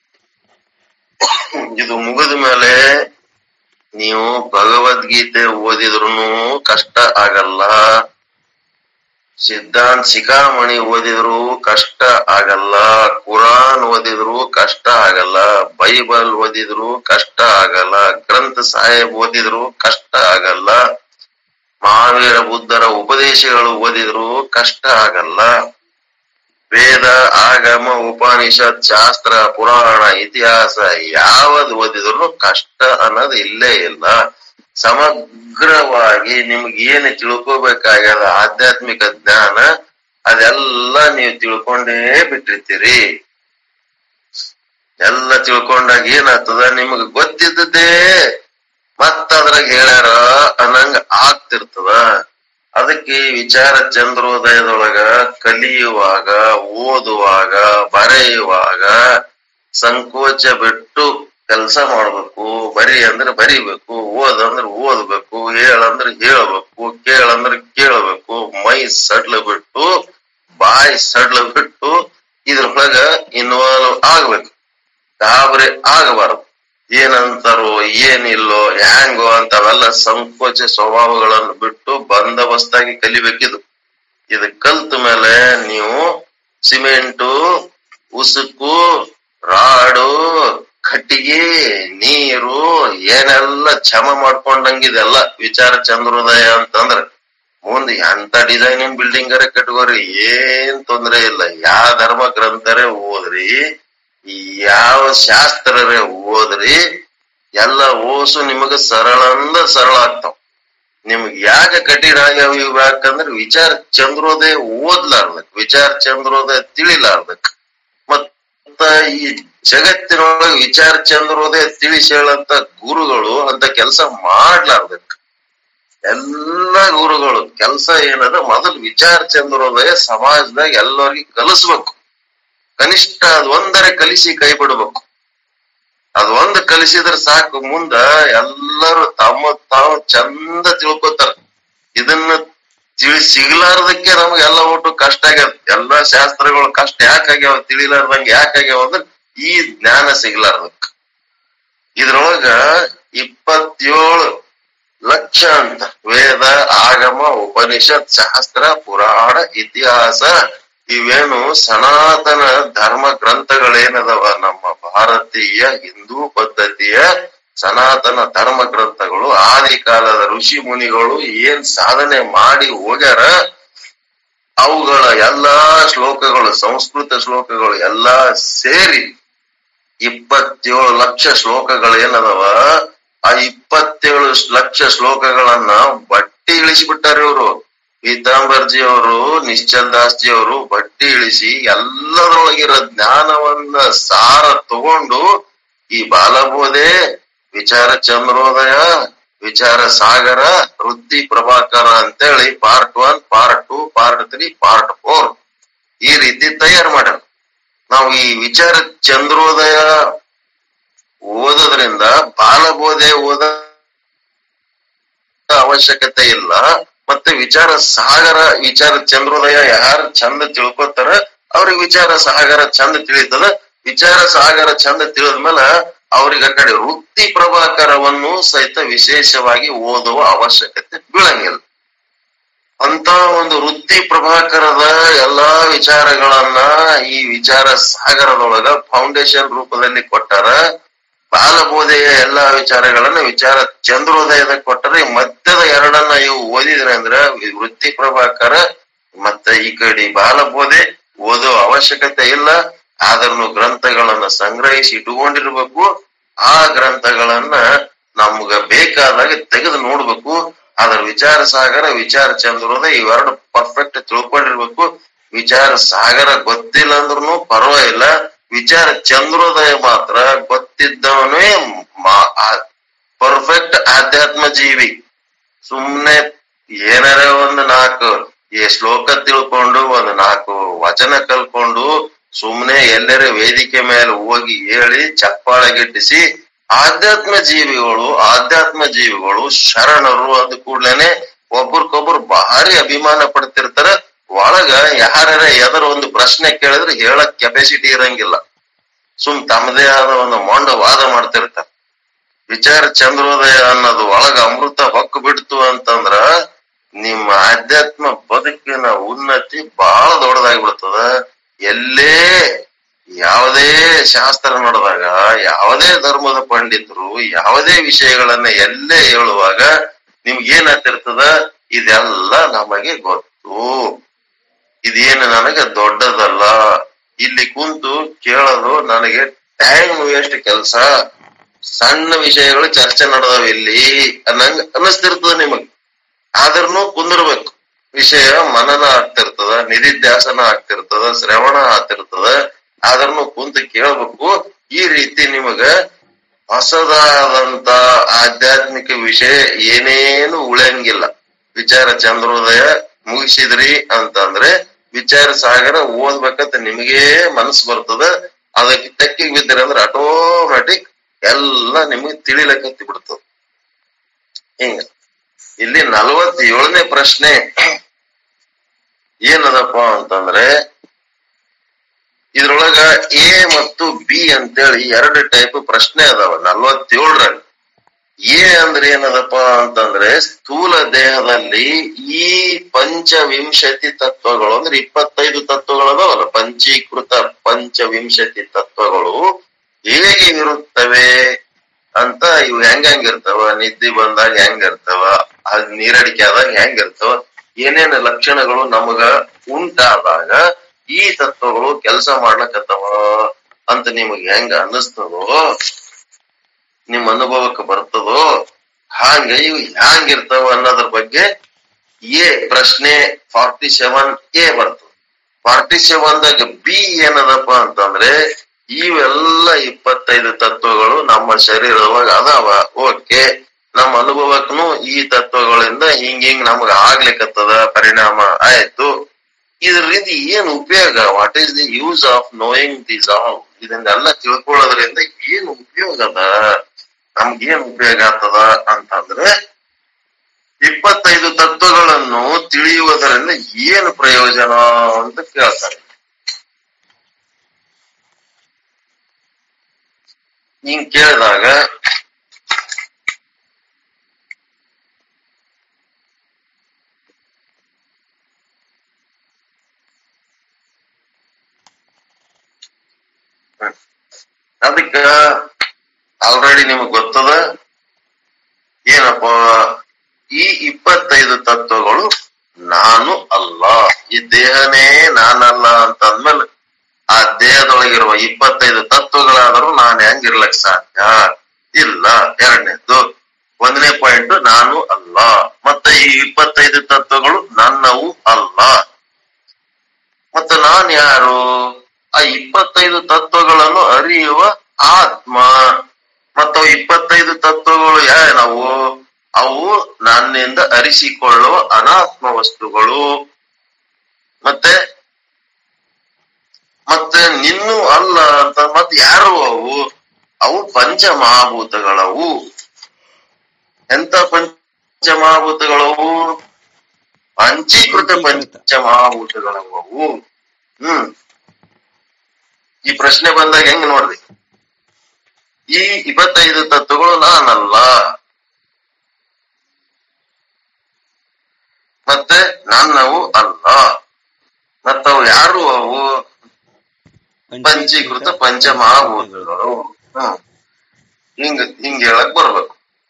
ಇದು ಮುಗಿದ ಮೇಲೆ ನೀವು ಭಗವದ್ಗೀತೆ ಓದಿದ್ರು ಕಷ್ಟ ಆಗಲ್ಲ ಸಿದ್ಧಾಂತ್ ಶಿಖಾಮಣಿ ಓದಿದ್ರು ಕಷ್ಟ ಆಗಲ್ಲ ಕುರಾನ್ ಓದಿದ್ರು ಕಷ್ಟ ಆಗಲ್ಲ ಬೈಬಲ್ ಓದಿದ್ರು ಕಷ್ಟ ಆಗಲ್ಲ ಗ್ರಂಥ ಸಾಹೇಬ್ ಓದಿದ್ರು ಕಷ್ಟ ಆಗಲ್ಲ ಮಹಾವೀರ ಬುದ್ಧರ ಉಪದೇಶಗಳು ಓದಿದ್ರು ಕಷ್ಟ ಆಗಲ್ಲ ವೇದ ಆಗಮ ಉಪನಿಷತ್ ಶಾಸ್ತ್ರ ಪುರಾಣ ಇತಿಹಾಸ ಯಾವದ್ ಓದಿದ್ರು ಕಷ್ಟ ಅನ್ನೋದು ಇಲ್ಲೇ ಇಲ್ಲ ಸಮಗ್ರವಾಗಿ ನಿಮ್ಗೆ ಏನು ತಿಳ್ಕೋಬೇಕಾಗ್ಯದ ಆಧ್ಯಾತ್ಮಿಕ ಜ್ಞಾನ ಅದೆಲ್ಲ ನೀವು ತಿಳ್ಕೊಂಡೇ ಬಿಟ್ಟಿರ್ತೀರಿ ಎಲ್ಲ ತಿಳ್ಕೊಂಡಾಗ ಏನಾಗ್ತದ ನಿಮಗ್ ಗೊತ್ತಿದ್ದದ್ದೇ ಮತ್ತ ಅದ್ರಾಗ ಹೇಳ್ಯಾರ ಅನ್ನಂಗ ಆಗ್ತಿರ್ತದ ಅದಕ್ಕೆ ವಿಚಾರ ಚಂದ್ರೋದಯದೊಳಗ ಕಲಿಯುವಾಗ ಓದುವಾಗ ಬರೆಯುವಾಗ ಸಂಕೋಚ ಬಿಟ್ಟು ಕೆಲಸ ಮಾಡ್ಬೇಕು ಬರಿ ಅಂದ್ರೆ ಬರಿಬೇಕು ಓದಂದ್ರೆ ಓದ್ಬೇಕು ಹೇಳಂದ್ರೆ ಹೇಳ್ಬೇಕು ಕೇಳಂದ್ರೆ ಕೇಳಬೇಕು ಮೈ ಸಡ್ಲ ಬಿಟ್ಟು ಬಾಯಿ ಸಡ್ಲ ಬಿಟ್ಟು ಇದ್ರೊಳಗ ಇನ್ವಾಲ್ವ್ ಆಗ್ಬೇಕು ಗಾಬರಿ ಆಗಬಾರದು ಏನಂತಾರೋ ಏನಿಲ್ಲೋ ಹ್ಯಾಂಗೋ ಅಂತವೆಲ್ಲ ಸಂಕೋಚ ಸ್ವಭಾವಗಳನ್ನು ಬಿಟ್ಟು ಬಂದೋಬಸ್ತಾಗಿ ಕಲಿಬೇಕಿದು ಇದು ಕಲ್ತ ಮೇಲೆ ನೀವು ಸಿಮೆಂಟು ಉಸುಕು ರಾಡು ಕಟ್ಟಿಗೆ ನೀರು ಏನೆಲ್ಲ ಛಮ ಮಾಡ್ಕೊಂಡಂಗಿದೆಲ್ಲ ವಿಚಾರ ಚಂದ್ರೋದಯ ಅಂತಂದ್ರ ಮುಂದೆ ಎಂತ ಡಿಸೈನಿಂಗ್ ಬಿಲ್ಡಿಂಗ್ ಅರೆ ಕಟ್ಕೋರಿ ಏನ್ ತೊಂದ್ರೆ ಇಲ್ಲ ಯಾವ ಧರ್ಮ ಗ್ರಂಥರೇ ಓದ್ರಿ ಯಾವ ಶಾಸ್ತ್ರರೇ ಓದ್ರಿ ಎಲ್ಲ ಓಸು ನಿಮಗ ಸರಳ ಅಂದ ಸರಳ ಆಗ್ತಾವ ನಿಮ್ಗೆ ಯಾಕೆ ಕಠಿಣ ಆಗ್ಯಾವ ಇವ್ ಯಾಕಂದ್ರೆ ವಿಚಾರ ಚಂದ್ರೋದಯ ಓದ್ಲಾರ್ದಕ್ ವಿಚಾರ ಚಂದ್ರೋದಯ ತಿಳಿಲಾರ್ದಕ್ ಮತ್ತ ಈ ಜಗತ್ತಿನೊಳಗೆ ವಿಚಾರ ಚಂದ್ರೋದಯ ತಿಳಿಸಿ ಹೇಳಂತ ಗುರುಗಳು ಅಂತ ಕೆಲಸ ಮಾಡ್ಲಾರ್ದಕ್ ಎಲ್ಲ ಗುರುಗಳು ಕೆಲಸ ಏನದ ಮೊದಲು ವಿಚಾರ ಚಂದ್ರೋದಯ ಸಮಾಜದಾಗ ಎಲ್ಲರಿಗೂ ಕಲಿಸ್ಬೇಕು ಕನಿಷ್ಠ ಅದ್ ಒಂದರ ಕಲಿಸಿ ಕೈ ಬಿಡ್ಬೇಕು ಅದ್ ಒಂದ್ ಕಲಿಸಿದ್ರೆ ಸಾಕು ಮುಂದ ಎಲ್ಲರೂ ತಮ್ಮ ತಾವು ಚಂದ ತಿಳ್ಕೊತಾರ ಇದನ್ನ ತಿಳಿ ಸಿಗ್ಲಾರ್ದಕ್ಕೆ ನಮ್ಗೆಲ್ಲ ಒಟ್ಟು ಕಷ್ಟ ಆಗ್ಯಾವ ಎಲ್ಲಾ ಶಾಸ್ತ್ರಗಳು ಕಷ್ಟ ಯಾಕಾಗ್ಯಾವ ತಿಳಿಲಾರ್ದಂಗ ಯಾಕಾಗ್ಯಾವ ಅಂದ್ರೆ ಈ ಜ್ಞಾನ ಸಿಗ್ಲಾರ್ದಕ್ ಇದ್ರೊಳಗ ಇಪ್ಪತ್ತೇಳು ಲಕ್ಷ ಅಂತ ವೇದ ಆಗಮ ಉಪನಿಷತ್ ಶಾಸ್ತ್ರ ಪುರಾಣ ಇತಿಹಾಸ ಇವೇನು ಸನಾತನ ಧರ್ಮ ಗ್ರಂಥಗಳೇನದವ ನಮ್ಮ ಭಾರತೀಯ ಹಿಂದೂ ಪದ್ಧತಿಯ ಸನಾತನ ಧರ್ಮ ಗ್ರಂಥಗಳು ಆದಿ ಕಾಲದ ಋಷಿ ಮುನಿಗಳು ಏನ್ ಸಾಧನೆ ಮಾಡಿ ಹೋಗ್ಯಾರ ಅವುಗಳ ಎಲ್ಲಾ ಶ್ಲೋಕಗಳು ಸಂಸ್ಕೃತ ಶ್ಲೋಕಗಳು ಎಲ್ಲಾ ಸೇರಿ ಇಪ್ಪತ್ತೇಳು ಲಕ್ಷ ಶ್ಲೋಕಗಳು ಏನದವ ಆ ಇಪ್ಪತ್ತೇಳು ಲಕ್ಷ ಶ್ಲೋಕಗಳನ್ನ ಬಟ್ಟಿ ಇಳಿಸಿಬಿಟ್ಟಾರ ಇವರು ಪೀತಾಂಬರ್ಜಿ ಅವರು ನಿಶ್ಚಲ್ ದಾಸ್ ಜಿ ಅವರು ಬಟ್ಟಿ ಇಳಿಸಿ ಎಲ್ಲದರೊಳಗಿರೋ ಜ್ಞಾನವನ್ನ ಸಾರ ತಗೊಂಡು ಈ ಬಾಲಬೋಧೆ ವಿಚಾರ ಚಂದ್ರೋದಯ ವಿಚಾರ ಸಾಗರ ವೃತ್ತಿ ಪ್ರಭಾಕರ ಅಂತೇಳಿ part one part two part three part four ಈ ರೀತಿ ತಯಾರು ಮಾಡ್ಯಾರ ನಾವು ಈ ವಿಚಾರ ಚಂದ್ರೋದಯ ಓದೋದ್ರಿಂದ ಬಾಲಬೋಧೆ ಓದ ಅವಶ್ಯಕತೆ ಇಲ್ಲ ಮತ್ತೆ ವಿಚಾರ ಸಾಗರ ವಿಚಾರ ಚಂದ್ರೋದಯ ಯಾರು ಚಂದ ತಿಳ್ಕೊತಾರ ಅವ್ರಿಗೆ ವಿಚಾರ ಸಾಗರ ಚಂದ ತಿಳಿತದ ವಿಚಾರ ಸಾಗರ ಚಂದ ತಿಳಿದ್ಮೇಲೆ ಅವ್ರಿಗೆ ಆ ಕಡೆ ವೃತ್ತಿ ಪ್ರಭಾಕರವನ್ನು ಸಹಿತ ವಿಶೇಷವಾಗಿ ಓದುವ ಅವಶ್ಯಕತೆ ಬೀಳಂಗಿಲ್ಲ ಅಂತ ಒಂದು ವೃತ್ತಿ ಪ್ರಭಾಕರದ ಎಲ್ಲಾ ವಿಚಾರಗಳನ್ನ ಈ ವಿಚಾರ ಸಾಗರದೊಳಗ ಫೌಂಡೇಶನ್ ರೂಪದಲ್ಲಿ ಕೊಟ್ಟಾರ ಬಾಲಬೋಧೆಯ ಎಲ್ಲಾ ವಿಚಾರಗಳನ್ನ ವಿಚಾರ ಚಂದ್ರೋದಯದ ಕೊಟ್ಟರೆ ಮಧ್ಯದ ಎರಡನ್ನ ಇವು ಓದಿದ್ರೆ ಅಂದ್ರ ವೃತ್ತಿ ಪ್ರಭಾಕರ ಮತ್ತೆ ಈ ಕಡೆ ಬಾಲಬೋಧೆ ಓದೋ ಅವಶ್ಯಕತೆ ಇಲ್ಲ ಆದ್ರೂ ಗ್ರಂಥಗಳನ್ನ ಸಂಗ್ರಹಿಸಿ ಇಟ್ಟುಕೊಂಡಿರ್ಬೇಕು ಆ ಗ್ರಂಥಗಳನ್ನ ನಮ್ಗ ಬೇಕಾದಾಗ ತೆಗೆದು ನೋಡ್ಬೇಕು ಅದ್ರ ವಿಚಾರ ಸಾಗರ ವಿಚಾರ ಚಂದ್ರೋದಯ ಇವೆರಡು ಪರ್ಫೆಕ್ಟ್ ತಿಳ್ಕೊಂಡಿರ್ಬೇಕು ವಿಚಾರ ಸಾಗರ ಗೊತ್ತಿಲ್ಲ ಅಂದ್ರೂ ಪರವಾಗಿಲ್ಲ ವಿಚಾರ ಚಂದ್ರೋದಯ ಮಾತ್ರ ಗೊತ್ತಿದ್ದವನೇ ಪರ್ಫೆಕ್ಟ್ ಆಧ್ಯಾತ್ಮ ಜೀವಿ ಸುಮ್ನೆ ಏನಾರ ಒಂದು ನಾಲ್ಕು ಈ ಶ್ಲೋಕ ತಿಳ್ಕೊಂಡು ಒಂದು ನಾಲ್ಕು ವಚನ ಕಲ್ಕೊಂಡು ಸುಮ್ನೆ ಎಲ್ಲರ ವೇದಿಕೆ ಮೇಲೆ ಹೋಗಿ ಹೇಳಿ ಚಪ್ಪಾಳೆ ಗಿಟ್ಟಿಸಿ ಆಧ್ಯಾತ್ಮ ಜೀವಿಗಳು ಆಧ್ಯಾತ್ಮ ಜೀವಿಗಳು ಶರಣರು ಅಂದ ಕೂಡ್ಲೇನೆ ಒಬ್ರಿಗೊಬ್ರು ಭಾರಿ ಅಭಿಮಾನ ಪಡ್ತಿರ್ತಾರ ಒಳಗ ಯಾರ ಎದರ ಒಂದು ಪ್ರಶ್ನೆ ಕೇಳಿದ್ರೆ ಹೇಳಕ್ ಕೆಪಾಸಿಟಿ ಇರಂಗಿಲ್ಲ ಸುಮ್ ತಮ್ಮದೇ ಆದ ಒಂದು ಮೊಂಡ ವಾದ ಮಾಡ್ತಿರ್ತಾರ ವಿಚಾರ ಚಂದ್ರೋದಯ ಅನ್ನೋದು ಒಳಗ ಅಮೃತ ಹೊಕ್ಕು ಬಿಡ್ತು ಅಂತಂದ್ರ ನಿಮ್ಮ ಆಧ್ಯಾತ್ಮ ಬದುಕಿನ ಉನ್ನತಿ ಬಹಳ ದೊಡ್ಡದಾಗ್ಬಿಡ್ತದ ಎಲ್ಲೇ ಯಾವುದೇ ಶಾಸ್ತ್ರ ನಡೆದಾಗ ಯಾವುದೇ ಧರ್ಮದ ಪಂಡಿತರು ಯಾವುದೇ ವಿಷಯಗಳನ್ನ ಎಲ್ಲೇ ಹೇಳುವಾಗ ನಿಮ್ಗೆ ಏನಾಗ್ತಿರ್ತದ ಇದೆಲ್ಲ ನಮಗೆ ಗೊತ್ತು ಇದೇನು ನನಗೆ ದೊಡ್ಡದಲ್ಲ ಇಲ್ಲಿ ಕುಂತು ಕೇಳೋದು ನನಗೆ ಟೈಮ್ ವೇಸ್ಟ್ ಕೆಲಸ ಸಣ್ಣ ವಿಷಯಗಳು ಚರ್ಚೆ ನಡೆದವ ಇಲ್ಲಿ ಅನ್ನಂಗ ಅನ್ನಿಸ್ತಿರ್ತದ ನಿಮಗ್ ಆದ್ರೂ ಕುಂದಿರ್ಬೇಕು ವಿಷಯ ಮನನ ಆಗ್ತಿರ್ತದ ನಿಧಿಧ್ಯಾಸನ ಆಗ್ತಿರ್ತದ ಶ್ರವಣ ಆಗ್ತಿರ್ತದ ಆದ್ರೂ ಕುಂತು ಕೇಳ್ಬೇಕು ಈ ರೀತಿ ನಿಮಗ ಹೊಸದಾದಂತ ಆಧ್ಯಾತ್ಮಿಕ ವಿಷಯ ಏನೇನು ಉಳಿಯಂಗಿಲ್ಲ ವಿಚಾರ ಚಂದ್ರೋದಯ ಮುಗಿಸಿದ್ರಿ ಅಂತಂದ್ರೆ ವಿಚಾರ ಸಾಗರ ಓದ್ಬೇಕಂತ ನಿಮಗೇ ಮನಸ್ಸು ಬರ್ತದ ಅದಕ್ಕೆ ತೆಕ್ಕಿಗೆ ಬಿದ್ದರೆ ಅಂದ್ರೆ ಆಟೋಮ್ಯಾಟಿಕ್ ಎಲ್ಲ ನಿಮಗೆ ತಿಳಿಲಕತ್ತಿ ಬಿಡ್ತದ ಹಿಂಗ ಇಲ್ಲಿ ನಲವತ್ತೇಳನೇ ಪ್ರಶ್ನೆ ಏನದಪ್ಪ ಅಂತಂದ್ರೆ ಇದ್ರೊಳಗ ಎ ಮತ್ತು ಬಿ ಅಂತೇಳಿ ಎರಡು ಟೈಪ್ ಪ್ರಶ್ನೆ ಅದಾವ ನಲ್ವತ್ತೇಳರಲ್ಲಿ ಎ ಅಂದ್ರೆ ಏನದಪ್ಪ ಅಂತಂದ್ರೆ ಸ್ಥೂಲ ದೇಹದಲ್ಲಿ ಈ ಪಂಚವಿಂಶತಿ ತತ್ವಗಳು ಅಂದ್ರೆ ಇಪ್ಪತ್ತೈದು ತತ್ವಗಳು ಅದಾವಲ್ಲ ಪಂಚೀಕೃತ ಪಂಚವಿಂಶತಿ ತತ್ವಗಳು ಹೇಗೆ ಇರುತ್ತವೆ ಅಂತ ಇವು ಹೆಂಗ ಹೆಂಗಿರ್ತಾವ ನಿದ್ದೆ ಬಂದಾಗ ಹೆಂಗಿರ್ತಾವ ಅದ್ ನೀರಡಿಕೆ ಆದಾಗ ಹೆಂಗಿರ್ತಾವ ಏನೇನು ಲಕ್ಷಣಗಳು ನಮಗ ಉಂಟಾದಾಗ ಈ ತತ್ವಗಳು ಕೆಲಸ ಮಾಡ್ಲಕತ್ತವ ಅಂತ ನಿಮಗ್ ಹೆಂಗ ಅನ್ನಿಸ್ತದೋ ನಿಮ್ ಅನುಭವಕ್ಕೆ ಬರ್ತದೋ ಹಾಂಗ ಇವು ಹ್ಯಾಂಗಿರ್ತಾವ ಅನ್ನೋದ್ರ ಬಗ್ಗೆ ಎ ಪ್ರಶ್ನೆ ಫಾರ್ಟಿ ಸೆವೆನ್ ಎ ಬರ್ತದೆ ಫಾರ್ಟಿ ಸೆವೆನ್ ದಾಗ ಬಿ ಏನದಪ್ಪ ಅಂತಂದ್ರೆ ಇವೆಲ್ಲ ಇಪ್ಪತ್ತೈದು ತತ್ವಗಳು ನಮ್ಮ ಶರೀರದೊಳಗ ಅದಾವ ಓಕೆ ನಮ್ಮ ಅನುಭವಕ್ಕೂ ಈ ತತ್ವಗಳಿಂದ ಹಿಂಗ್ ಹಿಂಗ್ ನಮಗ ಆಗ್ಲಿಕ್ಕತ್ತದ ಪರಿಣಾಮ ಆಯ್ತು ಇದರಿಂದ ಏನ್ ಉಪಯೋಗ what is the use of knowing this all ಇದನ್ನೆಲ್ಲ ತಿಳ್ಕೊಳ್ಳೋದ್ರಿಂದ ಏನ್ ಉಪಯೋಗ ಅದ ನಮ್ಗೇನ್ ಉಪಯೋಗ ಆಗ್ತದ ಅಂತಂದ್ರೆ ಇಪ್ಪತ್ತೈದು ತತ್ವಗಳನ್ನು ತಿಳಿಯುವುದರಿಂದ ಏನು ಪ್ರಯೋಜನ ಅಂತ ಕೇಳ್ತಾರೆ ಹಿಂಗ್ ಕೇಳಿದಾಗ ಅದಕ್ಕ ಆಲ್ರೆಡಿ ನಿಮಗ್ ಗೊತ್ತದ ಏನಪ್ಪ ಈ ಇಪ್ಪತ್ತೈದು ತತ್ವಗಳು ನಾನು ಅಲ್ಲ ಈ ದೇಹನೇ ನಾನಲ್ಲ ಅಂತ ಅಂದ್ಮೇಲೆ ಆ ದೇಹದೊಳಗಿರುವ ಇಪ್ಪತ್ತೈದು ತತ್ವಗಳಾದರೂ ನಾನು ಹೆಂಗಿರ್ಲಕ್ ಸಾಧ್ಯ ಇಲ್ಲ ಎರಡನೇದ್ದು ಒಂದನೇ ಪಾಯಿಂಟ್ ನಾನು ಅಲ್ಲ ಮತ್ತೆ ಈ ಇಪ್ಪತ್ತೈದು ತತ್ವಗಳು ನನ್ನವು ಅಲ್ಲ ಮತ್ತೆ ನಾನ್ ಯಾರು ಆ ಇಪ್ಪತ್ತೈದು ತತ್ವಗಳನ್ನು ಅರಿಯುವ ಆತ್ಮ ಮತ್ತು ಇಪ್ಪತ್ತೈದು ತತ್ವಗಳು ಏನವು ಅವು ನನ್ನಿಂದ ಅರಿಸಿಕೊಳ್ಳುವ ಅನಾತ್ಮ ವಸ್ತುಗಳು ಮತ್ತೆ ಮತ್ತೆ ನಿನ್ನೂ ಅಲ್ಲ ಅಂತ ಮತ್ತೆ ಯಾರು ಅವು ಅವು ಪಂಚಮಹಾಭೂತಗಳವು ಎಂತ ಪಂಚಮಹಾಭೂತಗಳವು ಪಂಚೀಕೃತ ಪಂಚಮಹಾಭೂತಗಳವು ಅವು ಹ್ಮ್ ಈ ಪ್ರಶ್ನೆ ಬಂದಾಗ ಹೆಂಗ್ ನೋಡ್ರಿ ಈ ಇಪ್ಪತ್ತೈದು ತತ್ವಗಳು ನಾನಲ್ಲ ಮತ್ತೆ ನನ್ನವು ಅಲ್ಲ ಮತ್ತವು ಯಾರು ಅವು ಪಂಚೀಕೃತ ಪಂಚಮಹಾಭೂತಗಳು ಹ್ಮ್ ಹಿಂಗ ಹಿಂಗ ಹೇಳಕ್ ಬರ್ಬೇಕು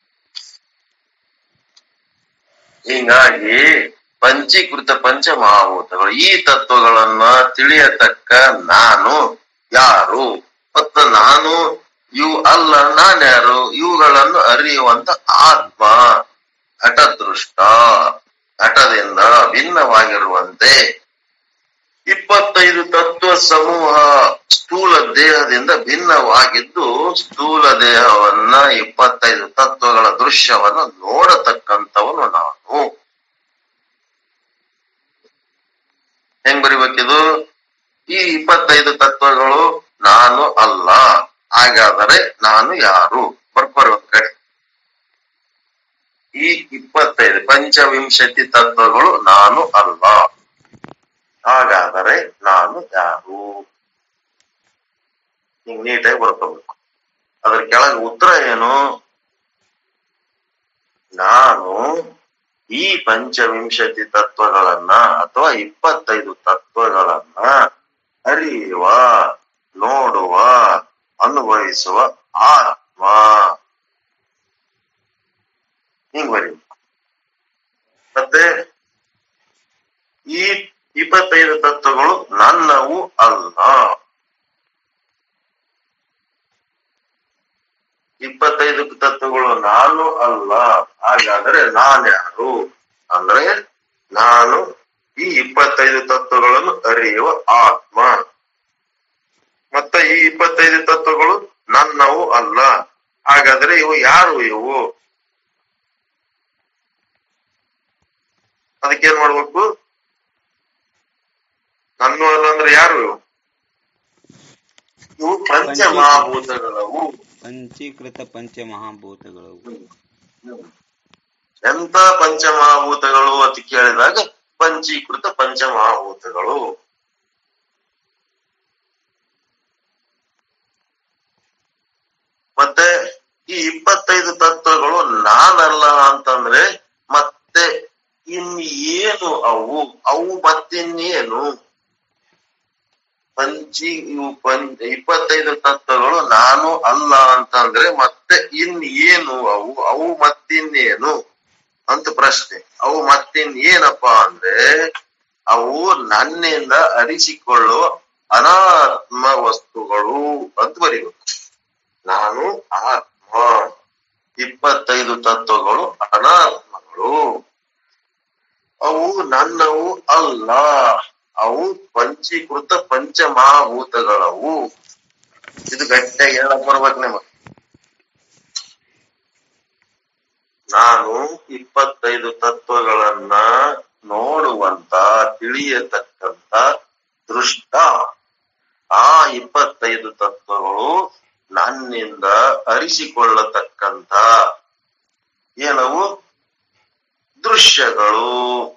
ಹಿಂಗಾಗಿ ಪಂಚೀಕೃತ ಪಂಚಮಹಾಭೂತಗಳು ಈ ತತ್ವಗಳನ್ನ ತಿಳಿಯತಕ್ಕ ನಾನು ಯಾರು ಮತ್ತು ನಾನು ಇವು ಅಲ್ಲ ನಾನ್ಯಾರು ಇವುಗಳನ್ನು ಅರಿಯುವಂತ ಆತ್ಮ ಘಟದೃಷ್ಟ ಘಟದಿಂದ ಭಿನ್ನವಾಗಿರುವಂತೆ ಇಪ್ಪತ್ತೈದು ತತ್ವ ಸಮೂಹ ಸ್ಥೂಲ ದೇಹದಿಂದ ಭಿನ್ನವಾಗಿದ್ದು ಸ್ಥೂಲ ದೇಹವನ್ನ ಇಪ್ಪತ್ತೈದು ತತ್ವಗಳ ದೃಶ್ಯವನ್ನು ನೋಡತಕ್ಕಂಥವನು ನಾನು ಹೆಂಗ್ ಬರಿಬೇಕಿದು ಈ ಇಪ್ಪತ್ತೈದು ತತ್ವಗಳು ನಾನು ಅಲ್ಲ ಹಾಗಾದರೆ ನಾನು ಯಾರು ಬರ್ಬರ್ ಒಂದ್ ಕಡೆ ಈ ಇಪ್ಪತ್ತೈದು ಪಂಚವಿಂಶತಿ ತತ್ವಗಳು ನಾನು ಅಲ್ಲ ಹಾಗಾದರೆ ನಾನು ಯಾರು ಹಿಂಗ್ ನೀಟಾಗಿ ಬರ್ಕೋಬೇಕು ಅದ್ರ ಕೆಳಗೆ ಉತ್ತರ ಏನು ನಾನು ಈ ಪಂಚವಿಂಶತಿ ತತ್ವಗಳನ್ನ ಅಥವಾ ಇಪ್ಪತ್ತೈದು ತತ್ವಗಳನ್ನ ಅರಿಯುವ ನೋಡುವ ಅನುಭವಿಸುವ ಆತ್ಮ ಹಿಂಗ್ ಬರಿ ಮತ್ತೆ ಈ ಇಪ್ಪತ್ತೈದು ತತ್ವಗಳು ನನ್ನವು ಅಲ್ಲ ಇಪ್ಪತ್ತೈದು ತತ್ವಗಳು ನಾನು ಅಲ್ಲ ಹಾಗಾದ್ರೆ ನಾನ್ಯಾರು ಅಂದ್ರೆ ನಾನು ಈ ಇಪ್ಪತ್ತೈದು ತತ್ವಗಳನ್ನು ಅರಿಯುವ ಆತ್ಮ ಮತ್ತೆ ಈ ಇಪ್ಪತ್ತೈದು ತತ್ವಗಳು ನನ್ನವು ಅಲ್ಲ ಹಾಗಾದ್ರೆ ಇವು ಯಾರು ಇವು ಅದಕ್ಕೇನ್ ಮಾಡ್ಬೇಕು ನನ್ನ ಅಲ್ಲ ಅಂದ್ರೆ ಯಾರು ಇವು ಇವು ಪಂಚಮಹಾಭೂತಗಳವು ಪಂಚೀಕೃತ ಪಂಚಮಹಾಭೂತಗಳು ಎಂತ ಪಂಚಮಹಾಭೂತಗಳು ಅಂತ ಕೇಳಿದಾಗ ಪಂಚೀಕೃತ ಪಂಚಮಹಾಭೂತಗಳು ಮತ್ತೆ ಈ ಇಪ್ಪತ್ತೈದು ತತ್ವಗಳು ನಾನಲ್ಲ ಅಂತಂದ್ರೆ ಮತ್ತೆ ಇನ್ ಏನು ಅವು ಅವು ಮತ್ತಿನ್ನೇನು ಪಂಚಿ ಇವು ಪಂಚ ಇಪ್ಪತ್ತೈದು ತತ್ವಗಳು ನಾನು ಅಲ್ಲ ಅಂತಂದ್ರೆ ಮತ್ತೆ ಇನ್ ಏನು ಅವು ಅವು ಮತ್ತಿನ್ನೇನು ಅಂತ ಪ್ರಶ್ನೆ ಅವು ಮತ್ತಿನ್ ಏನಪ್ಪಾ ಅಂದ್ರೆ ಅವು ನನ್ನಿಂದ ಅರಿಸಿಕೊಳ್ಳುವ ಅನಾತ್ಮ ವಸ್ತುಗಳು ಅಂತ ಬರೀಬೇಕು ನಾನು ಆತ್ಮ ಇಪ್ಪತ್ತೈದು ತತ್ವಗಳು ಅನಾತ್ಮಗಳು ಅವು ನನ್ನವು ಅಲ್ಲ ಅವು ಪಂಚೀಕೃತ ಪಂಚಮಹಾಭೂತಗಳವು ಇದು ಗಟ್ಟಿಯಾಗಿ ಹೇಳಕ್ ಬರ್ಬೇಕು ನಿಮಗೆ ನಾನು ಇಪ್ಪತ್ತೈದು ತತ್ವಗಳನ್ನ ನೋಡುವಂತ ತಿಳಿಯತಕ್ಕಂತ ದೃಷ್ಟ ಆ ಇಪ್ಪತ್ತೈದು ತತ್ವಗಳು ನನ್ನಿಂದ ಅರಿಸಿಕೊಳ್ಳತಕ್ಕಂತ ಏನವು ದೃಶ್ಯಗಳು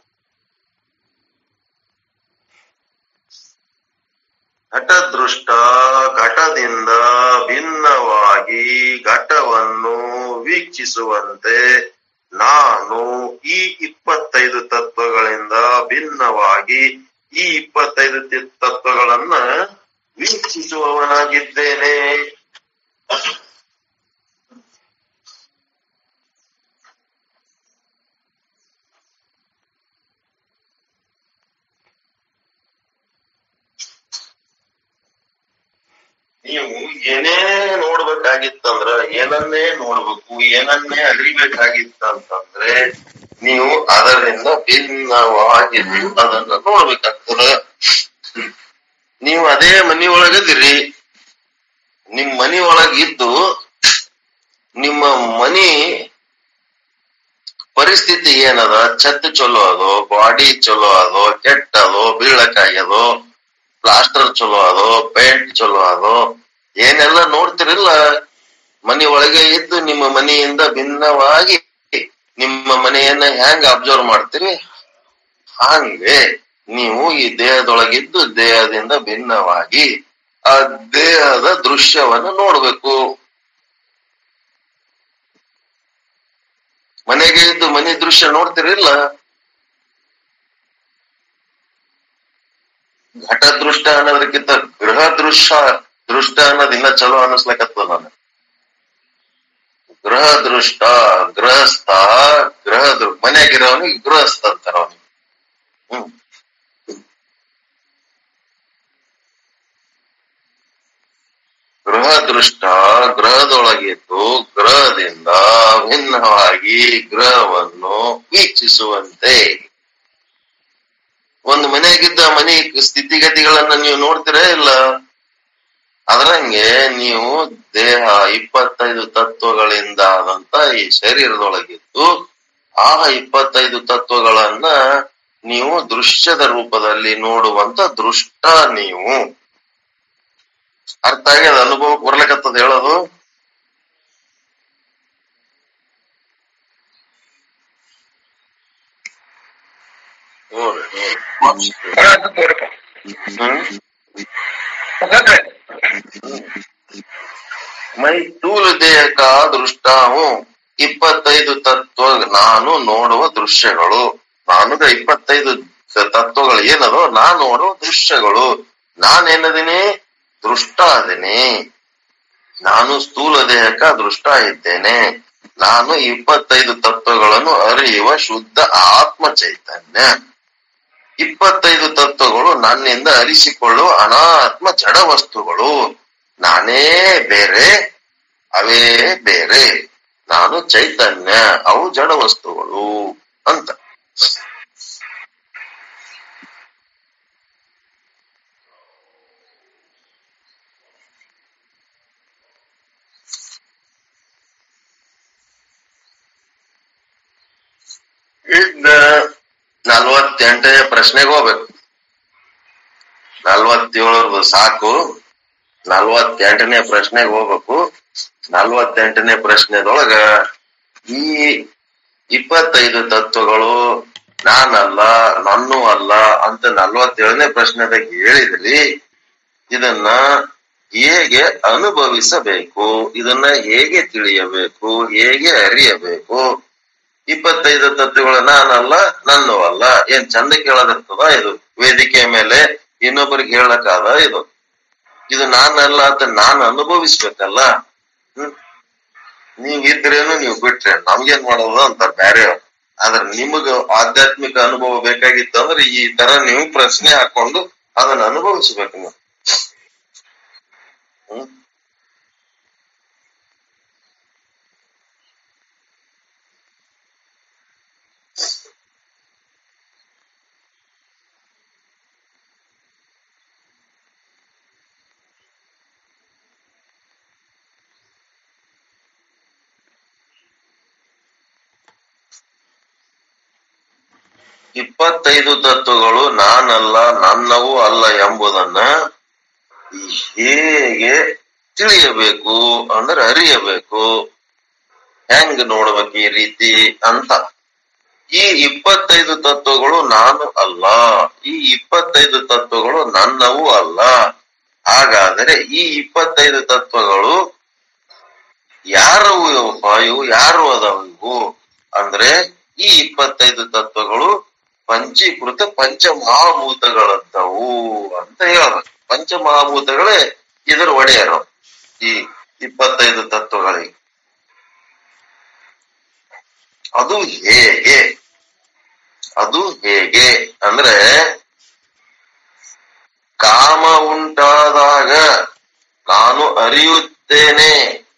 ಘಟದೃಷ್ಟ ಘಟದಿಂದ ಭಿನ್ನವಾಗಿ ಘಟವನ್ನು ವೀಕ್ಷಿಸುವಂತೆ ನಾನು ಈ ಇಪ್ಪತ್ತೈದು ತತ್ವಗಳಿಂದ ಭಿನ್ನವಾಗಿ ಈ ಇಪ್ಪತ್ತೈದು ತಿ- ತತ್ವಗಳನ್ನ ವೀಕ್ಷಿಸುವವನಾಗಿದ್ದೇನೆ ನೀವು ಏನೇ ನೋಡ್ಬೇಕಾಗಿತ್ತಂದ್ರ ಏನನ್ನೇ ನೋಡ್ಬೇಕು ಏನನ್ನೇ ಅರಿಬೇಕಾಗಿತ್ತಂತಂದ್ರೆ ನೀವು ಅದರಿಂದ ಭಿನ್ನವಾಗಿ ಅದನ್ನ ನೋಡ್ಬೇಕಾಗ್ತದ ನೀವು ಅದೇ ಮನಿ ಒಳಗದಿರಿ ನಿಮ್ ಮನಿ ಒಳಗಿದ್ದು ನಿಮ್ಮ ಮನಿ ಪರಿಸ್ಥಿತಿ ಏನದ ಛತ್ ಚಲೋ ಅದೋ ಬಾಡಿ ಚಲೋ ಅದೋ ಕೆಟ್ಟದೋ ಬೀಳಕ್ಕಾಗ್ಯದೋ ಪ್ಲಾಸ್ಟರ್ ಚಲೋ ಅದೋ ಪೇಂಟ್ ಚಲೋ ಅದೋ ಏನೆಲ್ಲ ನೋಡ್ತಿರಿಲ್ಲ ಮನಿ ಒಳಗೆ ಇದ್ದು ನಿಮ್ಮ ಮನೆಯಿಂದ ಭಿನ್ನವಾಗಿ ನಿಮ್ಮ ಮನೆಯನ್ನ ಹೆಂಗ್ ಅಬ್ಸರ್ವ್ ಮಾಡ್ತೀರಿ ಹಂಗೆ ನೀವು ಈ ದೇಹದೊಳಗಿದ್ದು ದೇಹದಿಂದ ಭಿನ್ನವಾಗಿ ಆ ದೇಹದ ದೃಶ್ಯವನ್ನು ನೋಡ್ಬೇಕು ಮನೆಗೆ ಇದ್ದು ಮನೆ ದೃಶ್ಯ ನೋಡ್ತಿರಿಲ್ಲ ಘಟ ದೃಷ್ಟ ಅನ್ನೋದಕ್ಕಿಂತ ಗೃಹ ದೃಶ್ಯ ದೃಷ್ಟ ಅನ್ನೋದು ಇನ್ನ ಚಲೋ ಅನ್ನಿಸ್ಲಕತ್ತದ ನಾನು ಗೃಹ ದೃಷ್ಟ ಗೃಹಸ್ಥ ಗೃಹ ದೃ ಮನೆಯಾಗಿರೋವನಿಗೆ ಗೃಹಸ್ಥ ಅಂತಾರ ಅವನಿಗೆ ಹ್ಮ್ ಗೃಹ ದೃಷ್ಟ ಗೃಹದೊಳಗಿದ್ದು ಗೃಹದಿಂದ ಭಿನ್ನವಾಗಿ ಗೃಹವನ್ನು ವೀಕ್ಷಿಸುವಂತೆ ಒಂದು ಮನೆಯಾಗಿದ್ದ ಮನೆ ಸ್ಥಿತಿಗತಿಗಳನ್ನ ನೀವು ನೋಡ್ತೀರಾ ಇಲ್ಲ ಅದರಂಗೆ ನೀವು ದೇಹ ಇಪ್ಪತ್ತೈದು ತತ್ವಗಳಿಂದ ಆದಂತ ಈ ಶರೀರದೊಳಗಿದ್ದು ಆ ಇಪ್ಪತ್ತೈದು ತತ್ವಗಳನ್ನ ನೀವು ದೃಶ್ಯದ ರೂಪದಲ್ಲಿ ನೋಡುವಂತ ದೃಷ್ಟ ನೀವು ಅರ್ಥ ಆಗಿ ಅದು ಅನುಭವಕ್ಕೆ ಬರ್ಲಿಕ್ಕತ್ತದ ಹೇಳೋದು ನೋಡ್ರಿ ನೋಡ್ರಿ. ಬರೋದು ತೋರಪ್ಪ ಹ್ಮ್ ಮುಖಂಡ್ರೆ ಮೈ ಸ್ಥೂಲ ದೇಹ ಕಾ ದೃಷ್ಟ ಹೂಂ ಇಪ್ಪತ್ತೈದು ತತ್ವ ನಾನು ನೋಡುವ ದೃಶ್ಯಗಳು ನಾನುಗ ಇಪ್ಪತ್ತೈದು ತ- ತತ್ವಗಳು ಏನದೋ ನಾನ್ ನೋಡುವ ದೃಶ್ಯಗಳು ನಾನೇನದೀನಿ ದೃಷ್ಟ ಅದೀನಿ ನಾನು ಸ್ಥೂಲ ದೇಹಕ್ಕ ದೃಷ್ಟ ಇದ್ದೇನೆ ನಾನು ಇಪ್ಪತ್ತೈದು ತತ್ವಗಳನ್ನು ಅರಿಯುವ ಶುದ್ಧ ಆತ್ಮ ಚೈತನ್ಯ ಇಪ್ಪತ್ತೈದು ತತ್ವಗಳು ನನ್ನಿಂದ ಅರಿಸಿಕೊಳ್ಳುವ ಅನಾತ್ಮ ಜಡ ವಸ್ತುಗಳು ನಾನೇ ಬೇರೆ ಅವೇ ಬೇರೆ ನಾನು ಚೈತನ್ಯ ಅವು ಜಡ ವಸ್ತುಗಳು ಅಂತ ಇದ್ದ ನಲ್ವತ್ತೆಂಟನೇ ಪ್ರಶ್ನೆಗೆ ಹೋಗ್ಬೇಕು ನಲ್ವತ್ತೇಳರದು ಸಾಕು ನಲ್ವತ್ತೆಂಟನೇ ಪ್ರಶ್ನೆಗೆ ಹೋಗ್ಬೇಕು ನಲ್ವತ್ತೆಂಟನೇ ಪ್ರಶ್ನೆದೊಳಗ ಈ ಇಪ್ಪತ್ತೈದು ತತ್ವಗಳು ನಾನಲ್ಲ ನನ್ನೂ ಅಲ್ಲ ಅಂತ ನಲ್ವತ್ತೇಳನೇ ಪ್ರಶ್ನೆದಾಗ ಹೇಳಿದ್ರಿ ಇದನ್ನ ಹೇಗೆ ಅನುಭವಿಸಬೇಕು ಇದನ್ನ ಹೇಗೆ ತಿಳಿಯಬೇಕು ಹೇಗೆ ಅರಿಯಬೇಕು ಇಪ್ಪತ್ತೈದು ತತ್ವಗಳು ನಾನಲ್ಲ ನನ್ನೂ ಅಲ್ಲ ಏನ್ ಚಂದ ಕೇಳದಿರ್ತದ ಇದು ವೇದಿಕೆ ಮೇಲೆ ಇನ್ನೊಬ್ಬರಿಗೆ ಹೇಳಕ್ಕಾದ ಇದು ಇದು ನಾನಲ್ಲ ಅಂತ ನಾನು ಅನುಭವಿಸ್ಬೇಕಲ್ಲ ಹ್ಮ್ ನೀವ್ ಇದ್ರೇನು ನೀವು ಬಿಟ್ರೆ ನಮ್ಗೇನ್ ಮಾಡೋದು ಅಂತ ಬ್ಯಾರೆ ಆದ್ರೆ ನಿಮಗ ಆಧ್ಯಾತ್ಮಿಕ ಅನುಭವ ಬೇಕಾಗಿತ್ತು ಅಂದ್ರೆ ಈ ತರ ನೀವು ಪ್ರಶ್ನೆ ಹಾಕೊಂಡು ಅದನ್ನ ಅನುಭವಿಸ್ಬೇಕು ನೀವು ಹ್ಮ್ ಇಪ್ಪತ್ತೈದು ತತ್ವಗಳು ನಾನಲ್ಲ ನನ್ನವೂ ಅಲ್ಲ ಎಂಬುದನ್ನ ಹೇಗೆ ತಿಳಿಯಬೇಕು ಅಂದ್ರೆ ಅರಿಯಬೇಕು ಹೆಂಗ್ ನೋಡ್ಬೇಕು ಈ ರೀತಿ ಅಂತ ಈ ಇಪ್ಪತ್ತೈದು ತತ್ವಗಳು ನಾನು ಅಲ್ಲ ಈ ಇಪ್ಪತ್ತೈದು ತತ್ವಗಳು ನನ್ನವೂ ಅಲ್ಲ ಹಾಗಾದರೆ ಈ ಇಪ್ಪತ್ತೈದು ತತ್ವಗಳು ಯಾರವು ಇವಪ್ಪ ಇವು ಯಾರು ಅದಾವು ಇವು ಅಂದ್ರೆ ಈ ಇಪ್ಪತ್ತೈದು ತತ್ವಗಳು ಪಂಚೀಕೃತ ಪಂಚಮಹಾಭೂತಗಳಂತವು ಅಂತ ಹೇಳ್ಬೇಕು ಪಂಚಮಹಾಭೂತಗಳೇ ಇದರ ಒಡೆಯರು ಈ ಇಪ್ಪತ್ತೈದು ತತ್ವಗಳಿಗೆ ಅದು ಹೇಗೆ ಅದು ಹೇಗೆ ಅಂದ್ರೆ ಕಾಮ ಉಂಟಾದಾಗ ನಾನು ಅರಿಯುತ್ತೇನೆ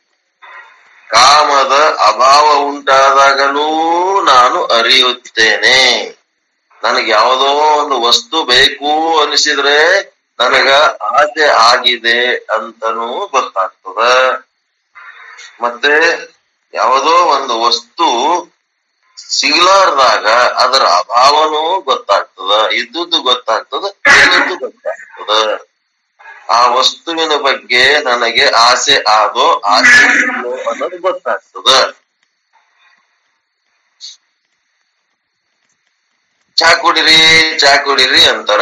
ಕಾಮದ ಅಭಾವ ಉಂಟಾದಾಗಲೂ ನಾನು ಅರಿಯುತ್ತೇನೆ ನನಗೆ ಯಾವುದೋ ಒಂದು ವಸ್ತು ಬೇಕು ಅನಿಸಿದ್ರೆ ನನಗ ಆಸೆ ಆಗಿದೆ ಅಂತನೂ ಗೊತ್ತಾಗ್ತದ ಮತ್ತೆ ಯಾವುದೋ ಒಂದು ವಸ್ತು ಸಿಗ್ಲಾರ್ದಾಗ ಅದರ ಅಭಾವನೂ ಗೊತ್ತಾಗ್ತದ ಇದ್ದುದ್ದು ಗೊತ್ತಾಗ್ತದ ಇಲ್ಲದ್ದು ಗೊತ್ತಾಗ್ತದ ಆ ವಸ್ತುವಿನ ಬಗ್ಗೆ ನನಗೆ ಆಸೆ ಆದೋ ಆಸೆ ಇಲ್ಲೋ ಅನ್ನೋದು ಗೊತ್ತಾಗ್ತದ ಚಾ ಕುಡಿರಿ ಚಾ ಕುಡಿರಿ ಅಂತಾರ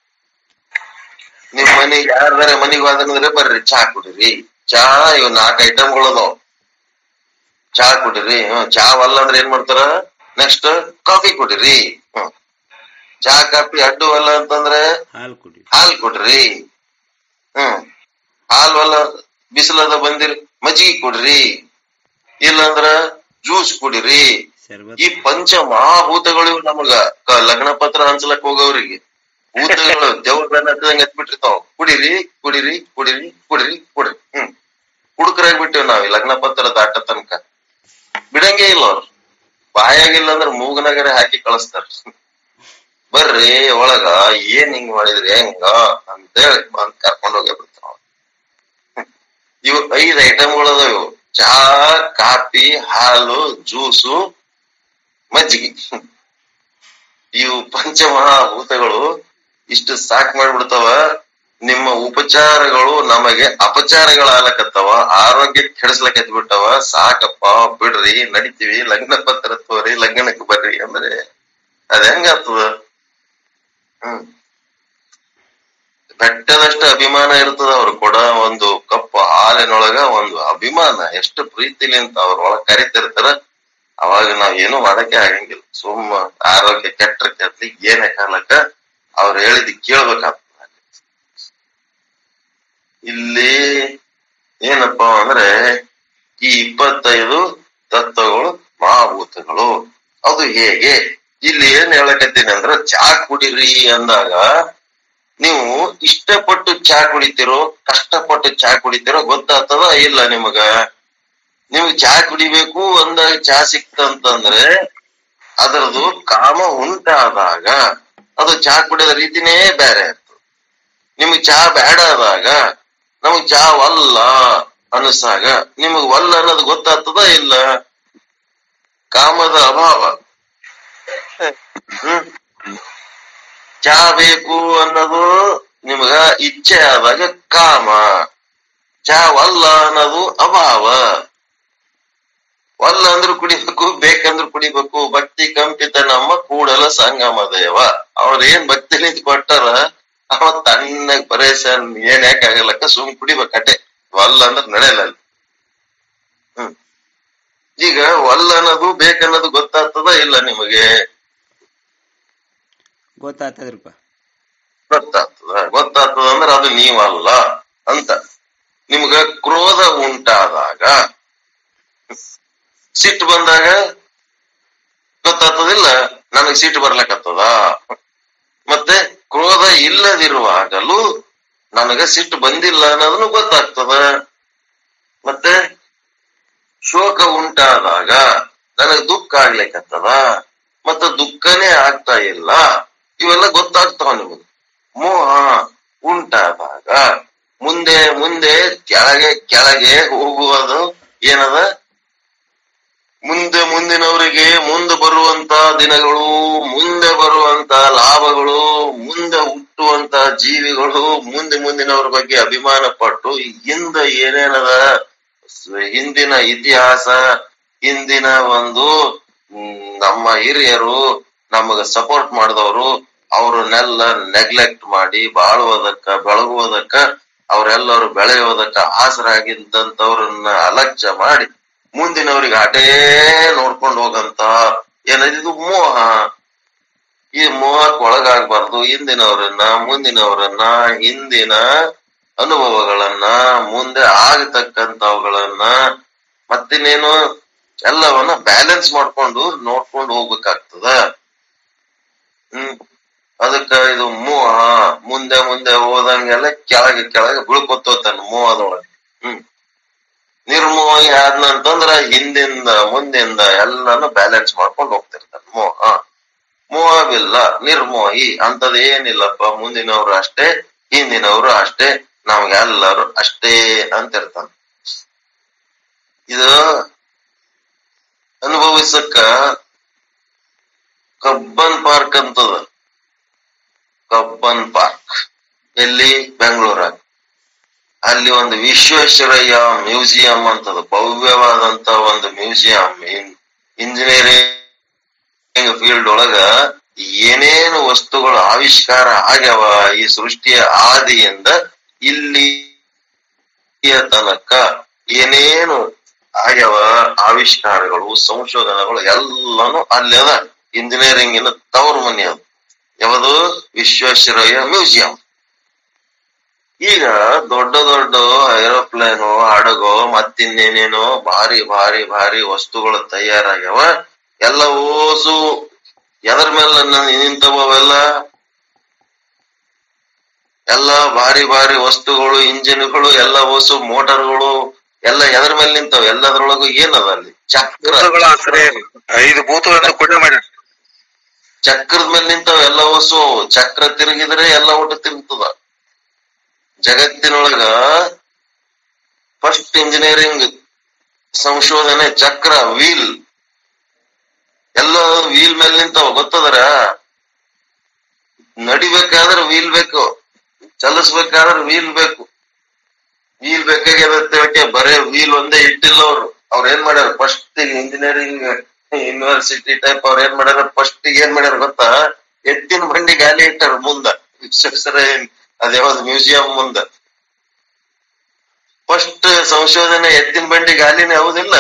ನಿಮ್ ಮನಿಗ್ ಯಾರ್ದಾರ ಮನಿಗ್ ಹೋದಂದ್ರೆ ಬರ್ರಿ ಚಾ ಕುಡಿರಿ ಚಾ ಇವ್ ನಾಲ್ಕು ಐಟಮ್ಗಳು ಅದಾವ್ ಚಾ ಕುಡಿರಿ ಹ್ಮ್ ಚಾ ಅಲ್ಲ ಅಂದ್ರೆ ಏನ್ ಮಾಡ್ತಾರ ನೆಕ್ಸ್ಟ್ ಕಾಫಿ ಕುಡಿರಿ ಹ್ಮ್ ಚಾ ಕಾಫಿ ಅಡ್ಡು ಅಲ್ಲ ಅಂತಂದ್ರೆ ಹಾಲು ಕುಡಿ ಹಾಲ್ ಕೊಡ್ರಿ ಹ್ಮ್ ಹಾಲ್ ಅಲ್ಲ ಬಿಸಿಲದ ಬಂದಿರಿ ಮಜ್ಜಿಗೆ ಕೊಡ್ರಿ ಇಲ್ಲಂದ್ರ ಜ್ಯೂಸ್ ಕುಡಿರಿ ಶರ್ಬತ್ ಈ ಪಂಚ ಮಹಾಭೂತಗಳು ಇವು ನಮಗ ಕ- ಲಗ್ನ ಪತ್ರ ಹಂಚಲಕ್ ಹೋಗವ್ರಿಗೆ ಭೂತಗಳು ದೇವ್ರನ್ನ ಹತ್ತದಂಗ ಎತ್ಬಿಟ್ಟಿರ್ತಾವ ಕುಡಿರಿ ಕುಡಿರಿ ಕುಡಿರಿ ಕುಡಿರಿ ಕುಡಿರಿ ಹ್ಮ್ ಹುಡುಕರಾಗಿ ಬಿಟ್ಟಿವ್ ನಾವ್ ಈ ಲಗ್ನ ಪತ್ರ ದಾಟ ತನಕ ಬಿಡಂಗೇ ಇಲ್ಲ ಅವ್ರು ಬಾಯಾಗಿಲ್ಲ ಅಂದ್ರ ಮೂಗನಗರೆ ಹಾಕಿ ಕಳಿಸ್ತಾರ ಬರ್ರಿ ಒಳಗ ಏನ್ ಹಿಂಗ್ ಮಾಡಿದ್ರಿ ಹೆಂಗ ಅಂತೇಳಿ ಬಂದ್ ಕರ್ಕೊಂಡ್ ಹೋಗಿ ಬಿಡ್ತಾವ ಇವು ಐದ್ ಐಟಮ್ಗಳು ಅದಾವ ಇವು ಚಹಾ ಕಾಫಿ ಹಾಲು ಜ್ಯೂಸು ಮಜ್ಜಿಗೆ ಇವು ಪಂಚಮಹಾಭೂತಗಳು ಇಷ್ಟು ಸಾಕ್ ಮಾಡ್ಬಿಡ್ತಾವ ನಿಮ್ಮ ಉಪಚಾರಗಳು ನಮಗೆ ಅಪಚಾರಗಳಾಗಕತ್ತವ ಆರೋಗ್ಯ ಕೆಡಿಸ್ಲಕತ್ ಬಿಟ್ಟವ ಸಾಕಪ್ಪ ಬಿಡ್ರಿ ನಡಿತೀವಿ ಲಗ್ನ ಪತ್ರ ತೋರಿ ಲಗ್ನಕ್ಕೆ ಬರ್ರಿ ಅಂದ್ರೆ ಅದ್ ಹೆಂಗಾಗ್ತದ ಹ್ಮ್ ಬೆಟ್ಟದಷ್ಟು ಅಭಿಮಾನ ಇರ್ತದ ಅವ್ರು ಕೊಡ ಒಂದು ಕಪ್ ಹಾಲಿನೊಳಗ ಒಂದು ಅಭಿಮಾನ ಎಷ್ಟು ಪ್ರೀತಿಲಿಂತ ಅವ್ರ ಒಳಗ್ ಕರಿತಿರ್ತಾರ ಅವಾಗ ನಾವ್ ಏನು ಮಾಡಕ್ಕೆ ಆಗಂಗಿಲ್ಲ ಸುಮ್ಮ ಆರೋಗ್ಯ ಕೆಟ್ಟ ಕೆಟ್ಲಿ ಏನೇ ಕಾಲಕ್ಕ ಅವ್ರು ಹೇಳಿದ್ ಕೇಳ್ಬೇಕಾಗ್ತದ ಇಲ್ಲಿ ಏನಪ್ಪಾ ಅಂದ್ರೆ ಈ ಇಪ್ಪತ್ತೈದು ತತ್ವಗಳು ಮಹಾಭೂತಗಳು ಅದು ಹೇಗೆ ಇಲ್ಲಿ ಏನ್ ಹೇಳಕತ್ತೀನಿ ಅಂದ್ರ ಚಾ ಕುಡಿರಿ ಅಂದಾಗ ನೀವು ಇಷ್ಟಪಟ್ಟು ಚಾ ಕುಡಿತಿರೋ ಕಷ್ಟಪಟ್ಟು ಚಾ ಕುಡಿತಿರೋ ಗೊತ್ತಾಗ್ತದ ಇಲ್ಲ ನಿಮಗ ನಿಮ್ಗೆ ಚಾ ಕುಡಿಬೇಕು ಅಂದಾಗ ಚಾ ಸಿಕ್ತಂತಂದ್ರೆ ಅದರದು ಕಾಮ ಉಂಟಾದಾಗ ಅದು ಚಾ ಕುಡಿಯೋದ ರೀತಿನೇ ಬೇರೆ ಇರ್ತದೆ ನಿಮ್ಗೆ ಚಾ ಬೇಡ ಆದಾಗ ನಮಗ್ ಚಾ ವಲ್ಲ ಅನಿಸಾಗ ನಿಮಗ್ ವಲ್ಲ ಅನ್ನೋದು ಗೊತ್ತಾಗ್ತದ ಇಲ್ಲ ಕಾಮದ ಅಭಾವ ಹ್ಮ್ ಚಾ ಬೇಕು ಅನ್ನೋದು ನಿಮಗ ಇಚ್ಛೆ ಆದಾಗ ಕಾಮ ಅನ್ನೋದು ಅಭಾವ ಒಲ್ಲ ಅಂದ್ರೂ ಕುಡಿಬೇಕು ಬೇಕಂದ್ರೂ ಕುಡಿಬೇಕು ಭಕ್ತಿ ಕಂಪಿತ ನಮ್ಮ ಕೂಡಲ ಸಂಗಮ ದೇವ ಅವ್ರ ಏನ್ ಭಕ್ತಿ ನಿಂತ ಕೊಟ್ಟಾರ ಅವ ತಣ್ಣಗ್ ಪರೇಶಾನ್ ಏನ್ ಯಾಕಾಗಲ್ಲಕ್ಕ ಸುಮ್ ಕುಡಿಬೇಕಟ್ಟೆ ಒಲ್ಲ ಅಂದ್ರೆ ನಡೆಯಲ್ಲ ಅಲ್ಲಿ ಹ್ಮ್ ಈಗ ಒಲ್ಲ ಅನ್ನೋದು ಬೇಕನ್ನೋದು ಗೊತ್ತಾಗ್ತದ ಇಲ್ಲ ನಿಮಗೆ ಗೊತ್ತಾಗ್ತದ್ರಿಪ್ಪ ಗೊತ್ತಾಗ್ತದ ಗೊತ್ತಾಗ್ತದ ಅಂದ್ರೆ ಅದು ನೀವಲ್ಲ ಅಂತ ನಿಮ್ಗ ಕ್ರೋಧ ಉಂಟಾದಾಗ ಸಿಟ್ಟು ಬಂದಾಗ ಗೊತ್ತಾಗ್ತದಿಲ್ಲ ನನಗ್ ಸಿಟ್ಟು ಬರ್ಲಕತ್ತದ ಮತ್ತೆ ಕ್ರೋಧ ಇಲ್ಲದಿರುವಾಗಲೂ ನನಗ ಸಿಟ್ಟು ಬಂದಿಲ್ಲ ಅನ್ನೋದನ್ನು ಗೊತ್ತಾಗ್ತದ ಮತ್ತೆ ಶೋಕ ಉಂಟಾದಾಗ ನನಗ್ ದುಃಖ ಆಗ್ಲಿಕ್ಕತ್ತದ ಮತ್ತೆ ದುಃಖನೇ ಆಗ್ತಾ ಇಲ್ಲ ಇವೆಲ್ಲ ಗೊತ್ತಾಗ್ತಾವ ನಿಮಗೆ ಮೋಹ ಉಂಟಾದಾಗ ಮುಂದೆ ಮುಂದೆ ಕೆಳಗೆ ಕೆಳಗೆ ಹೋಗುವುದು ಏನದ ಮುಂದೆ ಮುಂದಿನವರಿಗೆ ಮುಂದೆ ಬರುವಂತ ದಿನಗಳು ಮುಂದೆ ಬರುವಂತ ಲಾಭಗಳು ಮುಂದೆ ಹುಟ್ಟುವಂತ ಜೀವಿಗಳು ಮುಂದೆ ಮುಂದಿನವ್ರ ಬಗ್ಗೆ ಅಭಿಮಾನ ಪಟ್ಟು ಹಿಂದ ಏನೇನದ ಸ- ಹಿಂದಿನ ಇತಿಹಾಸ ಹಿಂದಿನ ಒಂದು ಹ್ಮ್, ನಮ್ಮ ಹಿರಿಯರು ನಮಗ ಸಪೋರ್ಟ್ ಮಾಡಿದವರು ಅವ್ರನ್ನೆಲ್ಲ ನೆಗ್ಲೆಕ್ಟ್ ಮಾಡಿ ಬಾಳುವುದಕ್ಕ ಬೆಳಗುವುದಕ್ಕ ಅವರೆಲ್ಲರೂ ಬೆಳೆಯುವುದಕ್ಕ ಆಸರಾಗಿದ್ದಂತವ್ರನ್ನ ಅಲಕ್ಷ್ಯ ಮಾಡಿ ಮುಂದಿನವರಿಗೆ ಅಟೇ ನೋಡ್ಕೊಂಡು ಹೋಗಂತ ಏನದು ಮೋಹ ಈ ಮೋಹಕ್ಕೆ ಒಳಗಾಗಬಾರ್ದು ಹಿಂದಿನವರನ್ನ ಮುಂದಿನವರನ್ನ ಹಿಂದಿನ ಅನುಭವಗಳನ್ನ ಮುಂದೆ ಆಗತಕ್ಕಂತವುಗಳನ್ನ ಮತ್ತಿನ್ನೇನು ಎಲ್ಲವನ್ನ ಬ್ಯಾಲೆನ್ಸ್ ಮಾಡ್ಕೊಂಡು ನೋಡ್ಕೊಂಡು ಹೋಗ್ಬೇಕಾಗ್ತದ ಹ್ಮ್ ಅದಕ್ಕ ಇದು ಮೋಹ ಮುಂದೆ ಮುಂದೆ ಹೋದಂಗೆಲ್ಲ ಕೆಳಗೆ ಕೆಳಗೆ ಬೀಳ್ಕೊತೋತಾನ ಮೋಹದೊಳಗೆ ಹ್ಮ್ ನಿರ್ಮೋಹಿ ಆದ್ನಂತಂದ್ರ ಹಿಂದಿಂದ ಮುಂದಿಂದ ಎಲ್ಲಾನು ಬ್ಯಾಲೆನ್ಸ್ ಮಾಡ್ಕೊಂಡು ಹೋಗ್ತಿರ್ತಾನೆ ಮೋಹ ಮೋಹವಿಲ್ಲ ನಿರ್ಮೋಹಿ ಅಂತದ್ ಏನಿಲ್ಲಪ್ಪ ಮುಂದಿನವ್ರು ಅಷ್ಟೇ ಹಿಂದಿನವರು ಅಷ್ಟೇ ನಮ್ಗೆಲ್ಲರೂ ಅಷ್ಟೇ ಅಂತ ಇರ್ತಾನ ಇದು ಅನುಭವಿಸಕ್ಕ ಕಬ್ಬನ್ ಪಾರ್ಕ್ ಅಂತದ ಕಬ್ಬನ್ ಪಾರ್ಕ್ ಎಲ್ಲಿ ಬೆಂಗಳೂರಾಗ ಅಲ್ಲಿ ಒಂದು ವಿಶ್ವೇಶ್ವರಯ್ಯ ಮ್ಯೂಸಿಯಂ ಅಂತದ ಭವ್ಯವಾದಂತ ಒಂದು ಮ್ಯೂಸಿಯಂ ಇಂಜಿನಿಯರಿಂಗ್ ಫೀಲ್ಡ್ ಒಳಗ ಏನೇನು ವಸ್ತುಗಳು ಆವಿಷ್ಕಾರ ಆಗ್ಯಾವ ಈ ಸೃಷ್ಟಿಯ ಆದಿಯಿಂದ ಇಲ್ಲಿ ತನಕ ಏನೇನು ಆಗ್ಯಾವ ಆವಿಷ್ಕಾರಗಳು ಸಂಶೋಧನೆಗಳು ಎಲ್ಲಾನು ಅಲ್ಲಿ ಅದ ಇಂಜಿನಿಯರಿಂಗಿನ ತವರು ಮನೆ ಅದು ಯಾವುದು ವಿಶ್ವೇಶ್ವರಯ್ಯ ಮ್ಯೂಸಿಯಂ ಈಗ ದೊಡ್ಡ ದೊಡ್ಡ ಏರೋಪ್ಲೇನು ಹಡಗು ಮತ್ತಿನ್ನೇನೇನೋ ಭಾರಿ ಭಾರಿ ಭಾರಿ ವಸ್ತುಗಳು ತಯಾರಾಗ್ಯಾವ ಎಲ್ಲ ಓಸು ಎದರ ಮೇಲೆ ನ- ನಿಂತವ ಅವೆಲ್ಲ ಎಲ್ಲ ಭಾರಿ ಭಾರಿ ವಸ್ತುಗಳು ಇಂಜಿನ್ಗಳು ಎಲ್ಲ ಓಸು ಮೋಟಾರ್ಗಳು ಎಲ್ಲ ಎದರ ಮೇಲೆ ನಿಂತಾವ ಎಲ್ಲದ್ರೊಳಗು ಏನದ ಅಲ್ಲಿ ಚಕ್ರ ಭೂತಗಳ ಆಶ್ರಯ ಐದು ಭೂತಗಳಿಂದ ಕೂಡಿ ಮಾಡ್ಯಾರ ಚಕ್ರದ ಮೇಲೆ ನಿಂತಾವ ಎಲ್ಲ ಓಸು ಚಕ್ರ ತಿರುಗಿದ್ರೆ ಎಲ್ಲ ಒಟ್ಟು ತಿರುಗ್ತದ ಜಗತ್ತಿನೊಳಗ ಫಸ್ಟ್ ಇಂಜಿನಿಯರಿಂಗ್ ಸಂಶೋಧನೆ ಚಕ್ರ ವೀಲ್ ಎಲ್ಲ ವೀಲ್ ಮೇಲೆ ನಿಂತಾವ ಗೊತ್ತದರ ನಡಿಬೇಕಾದ್ರೆ ವೀಲ್ ಬೇಕು ಚಲಿಸ್ಬೇಕಾದ್ರೆ ವೀಲ್ ಬೇಕು ವೀಲ್ ಬೇಕಾಗ್ಯದ ಅಂತ ಹೇಳಕ್ಕೆ ಬರೇ ವೀಲ್ ಒಂದೇ ಇಟ್ಟಿಲ್ಲ ಅವ್ರು ಅವ್ರ ಏನ್ ಮಾಡ್ಯಾರ ಫಸ್ಟ್ ಇಂಜಿನಿಯರಿಂಗ್ ಯೂನಿವರ್ಸಿಟಿ ಟೈಪ್ ಅವ್ರ ಏನ್ ಮಾಡ್ಯಾರ ಫಸ್ಟ್ ಏನ್ ಮಾಡ್ಯಾರ ಗೊತ್ತಾ ಎತ್ತಿನ ಬಂಡಿ ಗಾಲಿ ಇಟ್ಟಾರ ಮುಂದ ವಿಶ್ವೇಶ್ವರಯ್ಯ ಅದ್ಯಾವ್ದು ಮ್ಯೂಸಿಯಂ ಮುಂದ ಫಸ್ಟ್ ಸಂಶೋಧನೆ ಎತ್ತಿನ ಬಂಡಿ ಗಾಲಿನೇ ಹೌದಿಲ್ಲ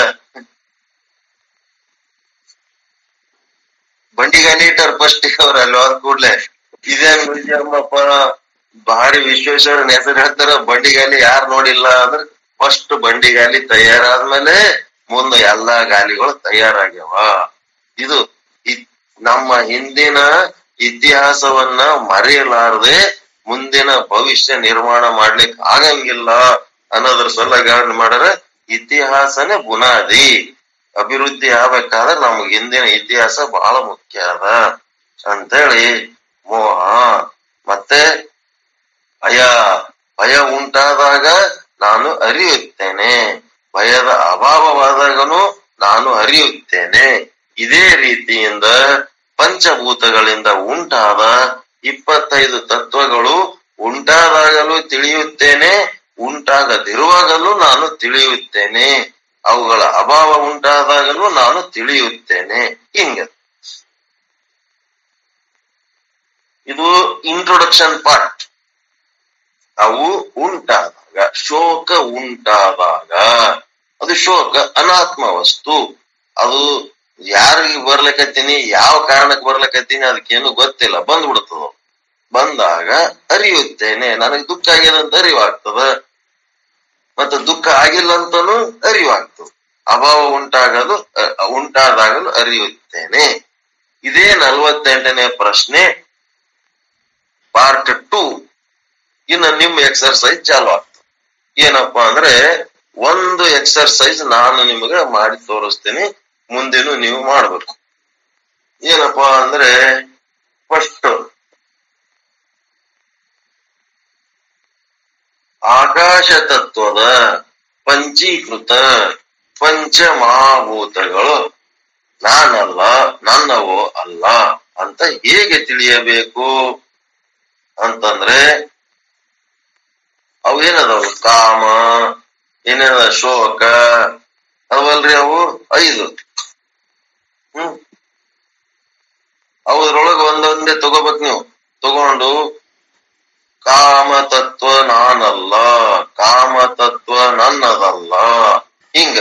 ಬಂಡಿ ಗಾಲಿ ಇಟ್ಟಾರ ಫಸ್ಟ್ ಅವ್ರ ಅಲ್ಲಿ ಹೋದ ಕೂಡ್ಲೆ ಇದೇನ್ ಮ್ಯೂಸಿಯಂ ಅಪ್ಪ ಭಾರಿ ವಿಶ್ವೇಶ್ವರನ ಹೆಸರು ಹೇಳ್ತಾರ ಬಂಡಿ ಗಾಲಿ ಯಾರು ನೋಡಿಲ್ಲ ಅಂದ್ರೆ ಫಸ್ಟ್ ಬಂಡಿ ಗಾಲಿ ತಯಾರಾದ್ಮೇಲೆ ಮುಂದೆ ಎಲ್ಲಾ ಗಾಲಿಗಳು ತಯಾರಾಗ್ಯಾವ ಇದು ಇ- ನಮ್ಮ ಹಿಂದಿನ ಇತಿಹಾಸವನ್ನ ಮರೆಯಲಾರದೆ ಮುಂದಿನ ಭವಿಷ್ಯ ನಿರ್ಮಾಣ ಮಾಡ್ಲಿಕ್ಕೆ ಆಗಂಗಿಲ್ಲ ಅನ್ನೋದ್ರ ಸಲುವಾಗಿ ಏನ್ ಮಾಡ್ಯಾರ ಇತಿಹಾಸನೇ ಬುನಾದಿ ಅಭಿವೃದ್ಧಿ ಆಗ್ಬೇಕಾದ್ರೆ ನಮ್ಗೆ ಹಿಂದಿನ ಇತಿಹಾಸ ಬಹಳ ಮುಖ್ಯ ಅದ ಅಂತೇಳಿ ಮೋಹ ಮತ್ತೆ ಭಯ ಭಯ ಉಂಟಾದಾಗ ನಾನು ಅರಿಯುತ್ತೇನೆ ಭಯದ ಅಭಾವವಾದಾಗನು ನಾನು ಅರಿಯುತ್ತೇನೆ ಇದೇ ರೀತಿಯಿಂದ ಪಂಚಭೂತಗಳಿಂದ ಉಂಟಾದ ಇಪ್ಪತ್ತೈದು ತತ್ವಗಳು ಉಂಟಾದಾಗಲೂ ತಿಳಿಯುತ್ತೇನೆ ಉಂಟಾಗದಿರುವಾಗಲೂ ನಾನು ತಿಳಿಯುತ್ತೇನೆ ಅವುಗಳ ಅಭಾವ ಉಂಟಾದಾಗಲೂ ನಾನು ತಿಳಿಯುತ್ತೇನೆ ಹಿಂಗೆ ಇದು ಇಂಟ್ರೊಡಕ್ಷನ್ ಪಾರ್ಟ್ ಅವು ಉಂಟಾದಾಗ ಶೋಕ ಉಂಟಾದಾಗ ಅದು ಶೋಕ ಅನಾತ್ಮ ವಸ್ತು ಅದು ಯಾರಿಗೆ ಬರ್ಲಿಕತ್ತೀನಿ ಯಾವ ಕಾರಣಕ್ಕೆ ಬರ್ಲಿಕತ್ತೀನಿ ಅದಕ್ಕೇನು ಗೊತ್ತಿಲ್ಲ ಬಂದ್ಬಿಡ್ತದ ಬಂದಾಗ ಅರಿಯುತ್ತೇನೆ ನನಗೆ ದುಃಖ ಆಗ್ಯದಂತ ಅರಿವಾಗ್ತದ ಮತ್ತೆ ದುಃಖ ಆಗಿಲ್ಲ ಅಂತಾನು ಅರಿವಾಗ್ತದ ಅಭಾವ ಉಂಟಾಗದು ಅ- ಉಂಟಾದಾಗಲು ಅರಿಯುತ್ತೇನೆ ಇದೇ ನಲವತ್ತೆಂಟನೇ ಪ್ರಶ್ನೆ ಪಾರ್ಟ್ ಟೂ ಇನ್ನು ನಿಮ್ಮ ಎಕ್ಸರ್ಸೈಸ್ ಚಾಲು ಆಗ್ತದೆ ಏನಪ್ಪಾ ಅಂದ್ರೆ ಒಂದು ಎಕ್ಸರ್ಸೈಸ್ ನಾನು ನಿಮಗೆ ಮಾಡಿ ತೋರಿಸ್ತೀನಿ ಮುಂದೇನು ನೀವು ಮಾಡ್ಬೇಕು ಏನಪ್ಪಾ ಅಂದ್ರೆ ಫಸ್ಟ್ ಆಕಾಶ ತತ್ವದ ಪಂಚೀಕೃತ ಪಂಚಮಹಾಭೂತಗಳು ನಾನಲ್ಲ ನನ್ನವೋ ಅಲ್ಲ ಅಂತ ಹೇಗೆ ತಿಳಿಯಬೇಕು ಅಂತಂದ್ರೆ ಅವು ಏನದಾವು ಕಾಮ ಏನೇನದ ಶೋಕ ಅವಲ್ರಿ ಅವು ಐದು ಹ್ಮ್ ಅದ್ರೊಳಗ ಒಂದೊಂದೇ ತಗೋಬೇಕು ನೀವು ತಗೊಂಡು ಕಾಮ ತತ್ವ ನಾನಲ್ಲ ಕಾಮ ತತ್ವ ನನ್ನದಲ್ಲ ಹಿಂಗ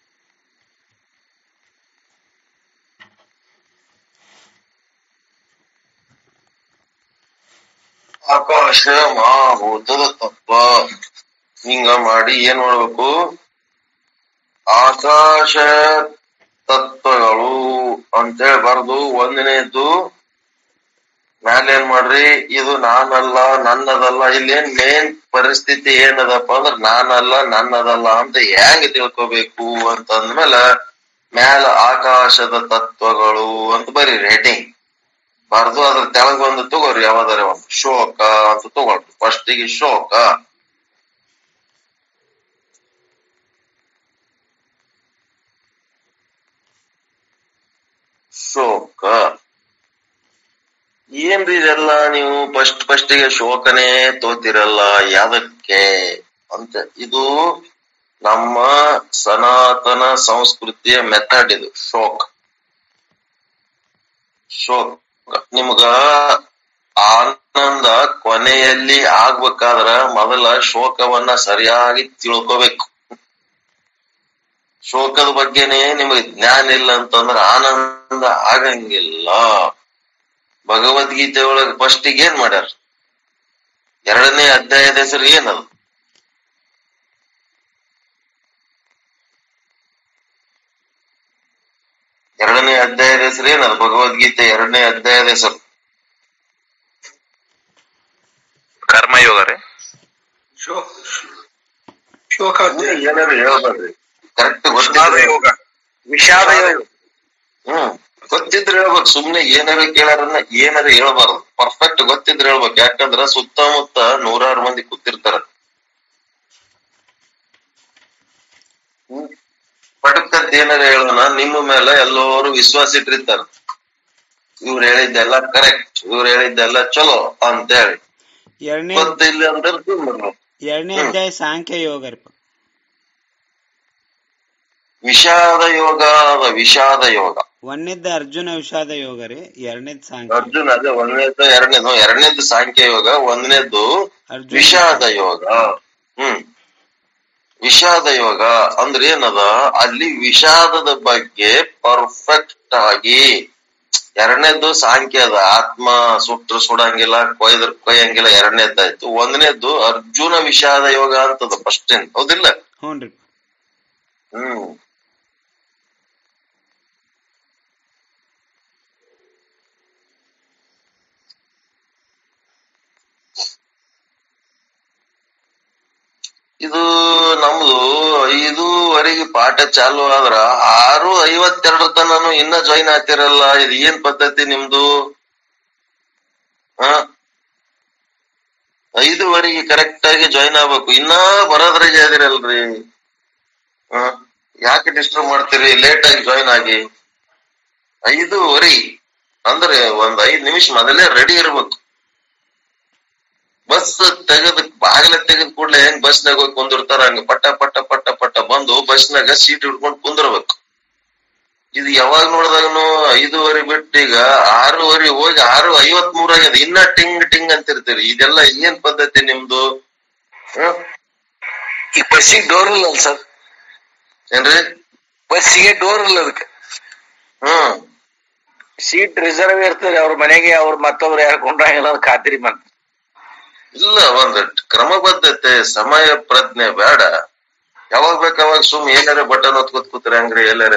ಆಕಾಶ ಮಹಾಭೂತದ ತತ್ವ ಹಿಂಗ ಮಾಡಿ ಏನ್ ಮಾಡ್ಬೇಕು ಆಕಾಶ ತತ್ವಗಳು ಅಂತೇಳಿ ಬರ್ದು ಒಂದನೇದ್ದು ಮ್ಯಾಲೆ ಏನ್ ಮಾಡ್ರಿ ಇದು ನಾನಲ್ಲ ನನ್ನದಲ್ಲ ಇಲ್ಲೇನ್ ಮೇನ್ ಪರಿಸ್ಥಿತಿ ಏನದಪ್ಪ ಅಂದ್ರ ನಾನಲ್ಲ ನನ್ನದಲ್ಲ ಅಂತ ಹೆಂಗ್ ತಿಳ್ಕೊಬೇಕು ಅಂತ ಅಂದ್ಮೇಲೆ ಮ್ಯಾಲ ಆಕಾಶದ ತತ್ವಗಳು ಅಂತ ಬರೀ ರೇಟಿಂಗ್ ಬರ್ದು ಅದ್ರ ತೆಳಗ್ ಒಂದು ತಗೋರಿ ಯಾವ್ದಾರ ಒಂದು ಶೋಕ ಅಂತ ತಗೊಳ್ರಿ ಫಸ್ಟಿಗೆ ಶೋಕ ಶೋಕ ಏನ್ರಿ ಇದೆಲ್ಲ ನೀವು ಫಸ್ಟ್ ಫಸ್ಟಿಗೆ ಶೋಕನೇ ತೋತಿರಲ್ಲ ಯಾದಕ್ಕೆ ಅಂತ ಇದು ನಮ್ಮ ಸನಾತನ ಸಂಸ್ಕೃತಿಯ ಮೆಥಡ್ ಇದು ಶೋಕ್ ಶೋಕ್ ನಿಮ್ಗ ಆನಂದ ಕೊನೆಯಲ್ಲಿ ಆಗ್ಬೇಕಾದ್ರ ಮೊದಲ ಶೋಕವನ್ನ ಸರಿಯಾಗಿ ತಿಳ್ಕೋಬೇಕು ಶೋಕದ ಬಗ್ಗೆನೇ ನಿಮಗೆ ಜ್ಞಾನ ಇಲ್ಲ ಅಂತಂದ್ರ ಆನಂದ ಆಗಂಗಿಲ್ಲ ಭಗವದ್ಗೀತೆ ಒಳಗೆ ಫಸ್ಟಿಗೆ ಏನ್ ಮಾಡ್ಯಾರ ಎರಡನೇ ಅಧ್ಯಾಯದ ಹೆಸರು ಏನದು ಎರಡನೇ ಅಧ್ಯಾಯದ ಹೆಸರು ಏನದು ಭಗವದ್ಗೀತೆ ಎರಡನೇ ಅಧ್ಯಾಯದ ಹೆಸರು ಕರ್ಮಯೋಗ ರೀ ಶೋಕ ಏನಾರು ಹೇಳ್ಬೇಡ್ರಿ ಕರೆಕ್ಟ್ ವಿಷಾದ ಗೊತ್ತಿದ್ರೆ ಯೋಗ ವಿಷಾದ ಯೋಗ ಹ್ಮ್ ಗೊತ್ತಿದ್ರೆ ಹೇಳ್ಬೇಕು ಸುಮ್ನೆ ಏನಾರ ಕೇಳಾರನ್ನ ಏನಾರ ಹೇಳ್ಬಾರ್ದು ಪರ್ಫೆಕ್ಟ್ ಗೊತ್ತಿದ್ರೆ ಹೇಳ್ಬೇಕು ಯಾಕಂದ್ರ ಸುತ್ತಮುತ್ತ ನೂರಾರು ಮಂದಿ ಕೂತಿರ್ತಾರ ಹ್ಮ್ ಪಟಕ್ಕಂತ ಏನಾರ ಹೇಳೋಣ ನಿಮ್ಮ ಮೇಲೆ ಎಲ್ಲರೂ ವಿಶ್ವಾಸ ಇಟ್ಟಿರ್ತಾರ ಇವ್ರು ಹೇಳಿದ್ದೆಲ್ಲ ಕರೆಕ್ಟ್ ಇವ್ರು ಹೇಳಿದ್ದೆಲ್ಲ ಚಲೋ ಅಂತ ಹೇಳಿ ಎರಡನೇ ಗೊತ್ತಿಲ್ಲ ಅಂದ್ರೆ ಸುಮ್ಮನೆ ಎರಡನೇ ಹ್ಮ್. ಅಧ್ಯಾಯ ಸಾಂಖ್ಯ ಯೋಗ ರೀ ವಿಷಾದ ಯೋಗ ಅದ ವಿಷಾದ ಯೋಗ ಒಂದನೇದ ಅರ್ಜುನ ವಿಷಾದ ಯೋಗ ರೀ ಎರಡನೇದ್ ಸಾಂಖ್ಯ ಅರ್ಜುನ್ ಅದೇ ಒಂದನೇದು ಎರಡನೇದು ಎರಡನೇದು ಸಾಂಖ್ಯ ಯೋಗ ಒಂದನೇದು ಅರ್ಜುನ ವಿಷಾದ ಯೋಗ ಹ್ಮ್ ವಿಷಾದ ಯೋಗ ಅಂದ್ರೆ ಏನದ ಅಲ್ಲಿ ವಿಷಾದದ ಬಗ್ಗೆ ಪರ್ಫೆಕ್ಟ್ ಆಗಿ ಎರಡನೇದ್ದು ಸಾಂಖ್ಯ ಅದ ಆತ್ಮ ಸುಟ್ರು ಸುಡಂಗಿಲ್ಲ ಕೊಯ್ದ್ರ ಕೊಯ್ಯಂಗಿಲ್ಲ ಎರಡನೇದ್ದಾಯ್ತು ಒಂದನೇದ್ದು ಅರ್ಜುನ ವಿಷಾದ ಯೋಗ ಅಂತದ ಫಸ್ಟ್ ಹೌದಿಲ್ಲ ಹ್ಞೂನ್ರಿ ಹ್ಮ್ ಇದು ನಮ್ದು ಐದೂವರೆಗೆ ಪಾಠ ಚಾಲು ಆದ್ರ ಆರು ಐವತ್ತೆರಡರ ತನನು ಇನ್ನ ಜಾಯಿನ್ ಆಗ್ತಿರಲ್ಲ ಇದು ಏನ್ ಪದ್ಧತಿ ನಿಮ್ದು ಹ ಐದುವರೆಗೆ ಕರೆಕ್ಟ್ ಆಗಿ ಜಾಯಿನ್ ಆಗ್ಬೇಕು ಇನ್ನ ಬರೋದ್ರಾಗೆ ಅದಿರಲ್ರಿ ಹ ಯಾಕೆ ಡಿಸ್ಟರ್ಬ್ ಮಾಡ್ತೀರಿ ಲೇಟ್ ಆಗಿ ಜಾಯಿನ್ ಆಗಿ ಐದೂವರೆ ಅಂದ್ರೆ ಒಂದ್ ಐದ್ ನಿಮಿಷ ಮೊದಲೇ ರೆಡಿ ಇರ್ಬೇಕು ಬಸ್ ತೆಗೆದ್ ಬಾಗಿಲ ತೆಗೆದ್ ಕೂಡ್ಲೆ ಹೆಂಗ್ ಬಸ್ನಾಗ ಹೋಗಿ ಕುಂದಿರ್ತಾರ ಹಂಗ ಪಟ್ಟ ಪಟ್ಟ ಪಟ್ಟ ಪಟ್ಟ ಬಂದು ಬಸ್ನಾಗ ಸೀಟ್ ಹಿಡ್ಕೊಂಡು ಕುಂದಿರ್ಬೇಕು ಇದು ಯಾವಾಗ ನೋಡಿದಾಗನು ಐದೂವರೆ ಬಿಟ್ಟು ಈಗ ಆರೂವರೆ ಹೋಗಿ ಆರು ಐವತ್ ಮೂರ್ ಆಗ್ಯದ ಇನ್ನ ಟಿಂಗ್ ಟಿಂಗ್ ಅಂತಿರ್ತೀರಿ ಇದೆಲ್ಲ ಏನ್ ಪದ್ಧತಿ ನಿಮ್ದು ಹ್ಮ್? ಈ ಬಸ್ಸಿಗೆ ಡೋರ್ ಇಲ್ಲ ಸರ್ ಏನ್ರಿ ಬಸ್ಸಿಗೆ ಡೋರ್ ಇಲ್ಲ ಅದಕ್ಕೆ ಹ್ಮ್ ಸೀಟ್ ರಿಸರ್ವ್ ಇರ್ತದೆ ಅವ್ರ ಮನೆಗೆ ಅವ್ರ ಮತ್ತೊಬ್ರು ಯಾರು ಕೊಂಡ್ರಾಗಿಲ್ಲ ಅಂತ ಖಾತ್ರಿ ಬಂತ ಇಲ್ಲ ಒಂದ್ ಕ್ರಮಬದ್ಧತೆ ಸಮಯ ಪ್ರಜ್ಞೆ ಬೇಡ ಯಾವಾಗ ಬೇಕಾವಾಗ ಸುಮ್ ಏನಾರ ಬಟನ್ ಹೊತ್ಕೊತ್ ಕೂತ್ರೆ ಹಂಗ್ರಿ ಎಲ್ಲಾರ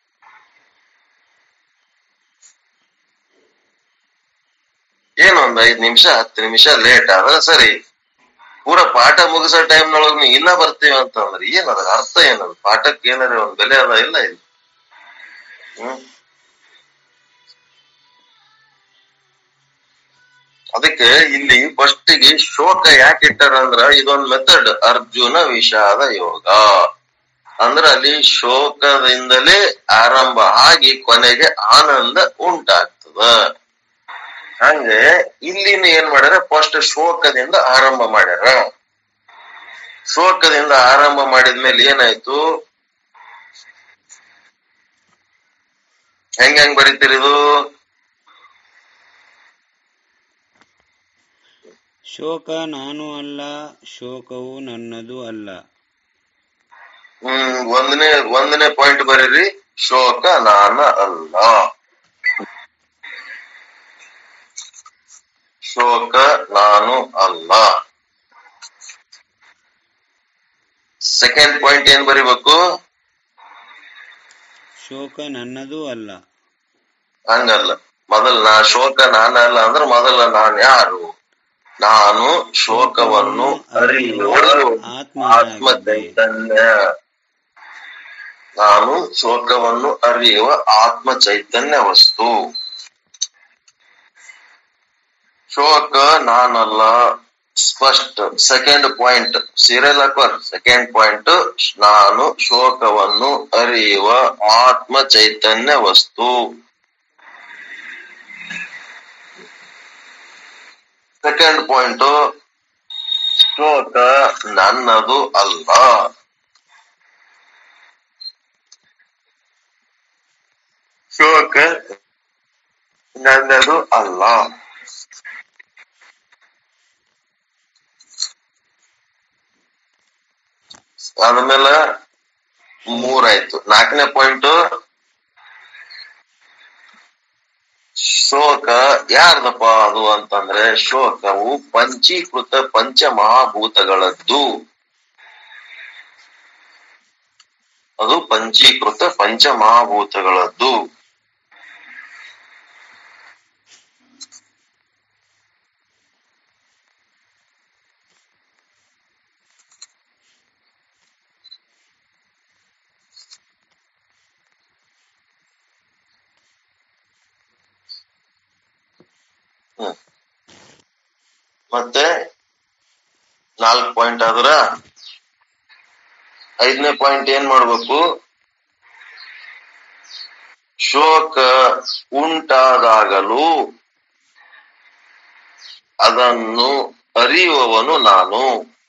ಏನೊಂದ್ ಐದ್ ನಿಮಿಷ ಹತ್ತು ನಿಮಿಷ ಲೇಟ್ ಆದ್ರೆ ಸರಿ ಪೂರ ಪಾಠ ಮುಗಿಸೋ ಟೈಮ್ನೊಳಗ್ ನೀವು ಇನ್ನ ಬರ್ತೀವಿ ಅಂತಂದ್ರೆ ಏನದ ಅರ್ಥ ಏನದು ಪಾಠಕ್ಕೆ ಏನಾರ ಒಂದ್ ಬೆಲೆ ಅದ ಇಲ್ಲ ಇಲ್ಲ ಹ್ಮ್ ಅದಕ್ಕೆ ಇಲ್ಲಿ ಫಸ್ಟ್ ಗೆ ಶೋಕ ಯಾಕೆ ಇಟ್ಟಾರ ಅಂದ್ರ ಇದೊಂದ್ ಮೆಥಡ್ ಅರ್ಜುನ ವಿಷಾದ ಯೋಗ ಅಂದ್ರ ಅಲ್ಲಿ ಶೋಕದಿಂದಲೇ ಆರಂಭ ಆಗಿ ಕೊನೆಗೆ ಆನಂದ ಉಂಟಾಗ್ತದ ಹಂಗೆ ಇಲ್ಲಿನ ಏನ್ ಮಾಡ್ಯಾರ ಫಸ್ಟ್ ಶೋಕದಿಂದ ಆರಂಭ ಮಾಡ್ಯಾರ ಶೋಕದಿಂದ ಆರಂಭ ಮಾಡಿದ್ಮೇಲೆ ಏನಾಯ್ತು ಹೆಂಗ್ ಹೆಂಗ್ ಬರೀತೀರಿ ಇದು ಶೋಕ ನಾನು ಅಲ್ಲ ಶೋಕವು ನನ್ನದು ಅಲ್ಲ ಹ್ಮ್ ಒಂದನೇ ಒಂದನೇ ಪಾಯಿಂಟ್ ಬರೀರಿ ಶೋಕ ನಾನ ಅಲ್ಲ ಶೋಕ ನಾನು ಅಲ್ಲ ಸೆಕೆಂಡ್ ಪಾಯಿಂಟ್ ಏನ್ ಬರಿಬೇಕು ಶೋಕ ನನ್ನದು ಅಲ್ಲ ಹಂಗಲ್ಲ ಮೊದಲ ನಾ ಶೋಕ ನಾನ ಅಲ್ಲ ಅಂದ್ರೆ ಮೊದಲ ನಾನ್ ಯಾರು ನಾನು ಶೋಕವನ್ನು ಅರಿಯುವ ಆತ್ಮ ಚೈತನ್ಯ ನಾನು ಶೋಕವನ್ನು ಅರಿಯುವ ಆತ್ಮ ಚೈತನ್ಯ ವಸ್ತು ಶೋಕ ನಾನಲ್ಲ ಸ್ಪಷ್ಟ ಸೆಕೆಂಡ್ ಪಾಯಿಂಟ್ ಸೀರಿಯಲ್ ಹಾಕೋರ್ ಸೆಕೆಂಡ್ ಪಾಯಿಂಟ್ ನಾನು ಶೋಕವನ್ನು ಅರಿಯುವ ಆತ್ಮ ಚೈತನ್ಯ ವಸ್ತು ಸೆಕೆಂಡ್ ಪಾಯಿಂಟ್ ಶೋಕ ನನ್ನದು ಅಲ್ಲ ಶೋಕ ನನ್ನದು ಅಲ್ಲ ಆದ್ಮೇಲೆ ಮೂರಾಯ್ತು ನಾಲ್ಕನೇ ಪಾಯಿಂಟ್ ಶೋಕ ಯಾರ್ದಪ್ಪ ಅದು ಅಂತಂದ್ರೆ ಶೋಕವು ಪಂಚೀಕೃತ ಪಂಚಮಹಾಭೂತಗಳದ್ದು ಅದು ಪಂಚೀಕೃತ ಪಂಚಮಹಾಭೂತಗಳದ್ದು ಹ್ಮ್. ಮತ್ತೆ ನಾಲ್ಕು ಪಾಯಿಂಟ್ ಆದ್ರ ಐದನೇ ಪಾಯಿಂಟ್ ಏನ್ ಮಾಡ್ಬೇಕು ಶೋಕ ಉಂಟಾದಾಗಲೂ ಅದನ್ನು ಅರಿಯುವವನು ನಾನು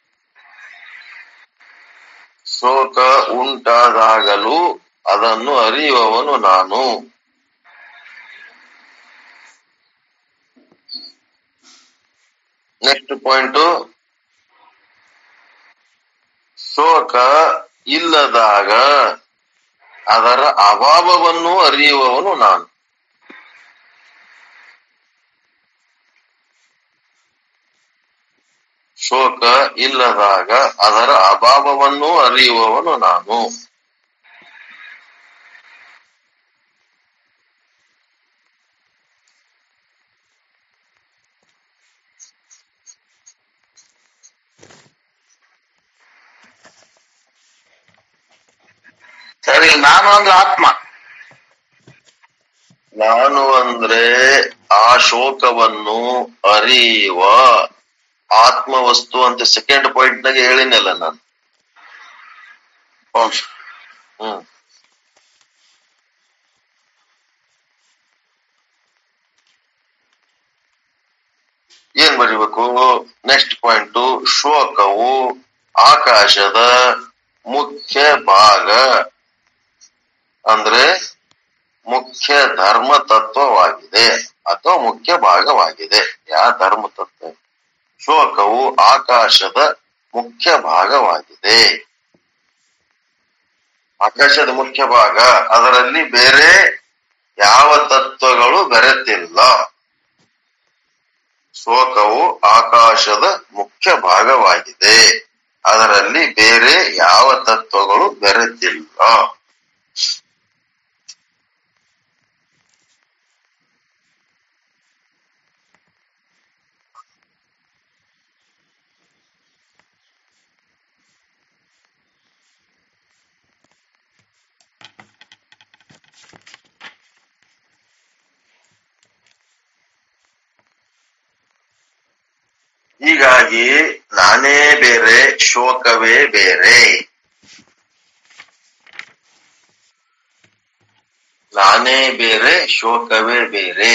ಶೋಕ ಉಂಟಾದಾಗಲೂ ಅದನ್ನು ಅರಿಯುವವನು ನಾನು ನೆಕ್ಸ್ಟ್ ಪಾಯಿಂಟ್ ಶೋಕ ಇಲ್ಲದಾಗ ಅದರ ಅಭಾವವನ್ನು ಅರಿಯುವವನು ನಾನು ಶೋಕ ಇಲ್ಲದಾಗ ಅದರ ಅಭಾವವನ್ನು ಅರಿಯುವವನು ನಾನು ಸರಿ ನಾನು ಅಂದ್ರೆ ಆತ್ಮ ನಾನು ಅಂದ್ರೆ ಆ ಶೋಕವನ್ನು ಅರಿಯುವ ಆತ್ಮವಸ್ತು ಅಂತ ಸೆಕೆಂಡ್ ಪಾಯಿಂಟ್ ನಾಗ ಹೇಳಿನಲ್ಲ ನಾನು ಹ್ಮ್ ಏನ್ ಬರಿಬೇಕು ನೆಕ್ಸ್ಟ್ ಪಾಯಿಂಟ್ ಶೋಕವು ಆಕಾಶದ ಮುಖ್ಯ ಭಾಗ ಅಂದ್ರೆ ಮುಖ್ಯ ಧರ್ಮ ತತ್ವವಾಗಿದೆ ಅಥವಾ ಮುಖ್ಯ ಭಾಗವಾಗಿದೆ ಯಾವ ಧರ್ಮ ತತ್ವ ಶೋಕವು ಆಕಾಶದ ಮುಖ್ಯ ಭಾಗವಾಗಿದೆ ಆಕಾಶದ ಮುಖ್ಯ ಭಾಗ ಅದರಲ್ಲಿ ಬೇರೆ ಯಾವ ತತ್ವಗಳು ಬೆರೆತಿಲ್ಲ ಶೋಕವು ಆಕಾಶದ ಮುಖ್ಯ ಭಾಗವಾಗಿದೆ ಅದರಲ್ಲಿ ಬೇರೆ ಯಾವ ತತ್ವಗಳು ಬೆರೆತಿಲ್ಲ ಹೀಗಾಗಿ ನಾನೇ ಬೇರೆ ಶೋಕವೇ ಬೇರೆ ನಾನೇ ಬೇರೆ ಶೋಕವೇ ಬೇರೆ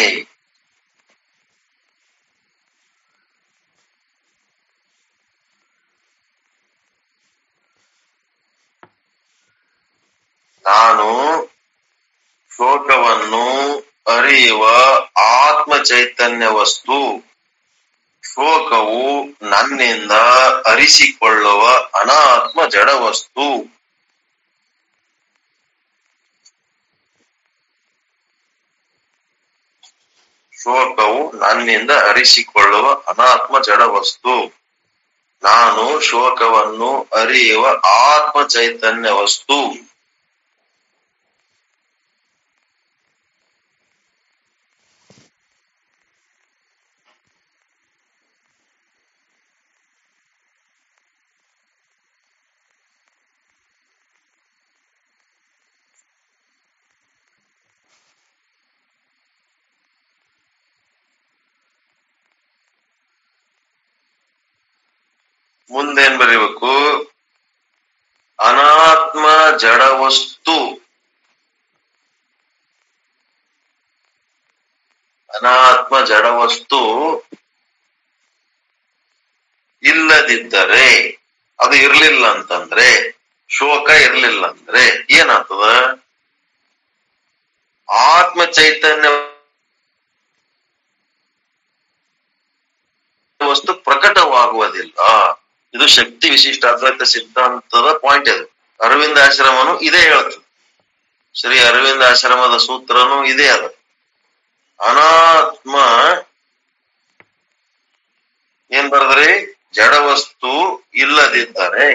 ನಾನು ಶೋಕವನ್ನು ಅರಿಯುವ ಆತ್ಮ ಚೈತನ್ಯ ವಸ್ತು ಶೋಕವು ನನ್ನಿಂದ ಅರಿಸಿಕೊಳ್ಳುವ ಅನಾತ್ಮ ಜಡ ವಸ್ತು ಶೋಕವು ನನ್ನಿಂದ ಅರಿಸಿಕೊಳ್ಳುವ ಅನಾತ್ಮ ಜಡ ವಸ್ತು ನಾನು ಶೋಕವನ್ನು ಅರಿಯುವ ಆತ್ಮ ಚೈತನ್ಯ ವಸ್ತು ಮುಂದೇನ್ ಬರೀಬೇಕು ಅನಾತ್ಮ ಜಡ ವಸ್ತು ಅನಾತ್ಮ ಜಡ ವಸ್ತು ಇಲ್ಲದಿದ್ದರೆ ಅದು ಇರ್ಲಿಲ್ಲ ಅಂತಂದ್ರೆ ಶೋಕ ಇರ್ಲಿಲ್ಲ ಅಂದ್ರೆ ಏನಾಗ್ತದ ಆತ್ಮ ಚೈತನ್ಯ ವಸ್ತು ಪ್ರಕಟವಾಗುವುದಿಲ್ಲ ಇದು ಶಕ್ತಿ ವಿಶಿಷ್ಟ ಅದ್ವೈತ ಸಿದ್ಧಾಂತದ ಪಾಯಿಂಟ್ ಇದು ಅರವಿಂದ ಆಶ್ರಮನು ಇದೇ ಹೇಳ್ತದೆ ಶ್ರೀ ಅರವಿಂದ ಆಶ್ರಮದ ಸೂತ್ರನು ಇದೇ ಅದ ಅನಾತ್ಮ ಏನ್ ಬರದ್ರಿ ಜಡವಸ್ತು ಇಲ್ಲದಿದ್ದರೆ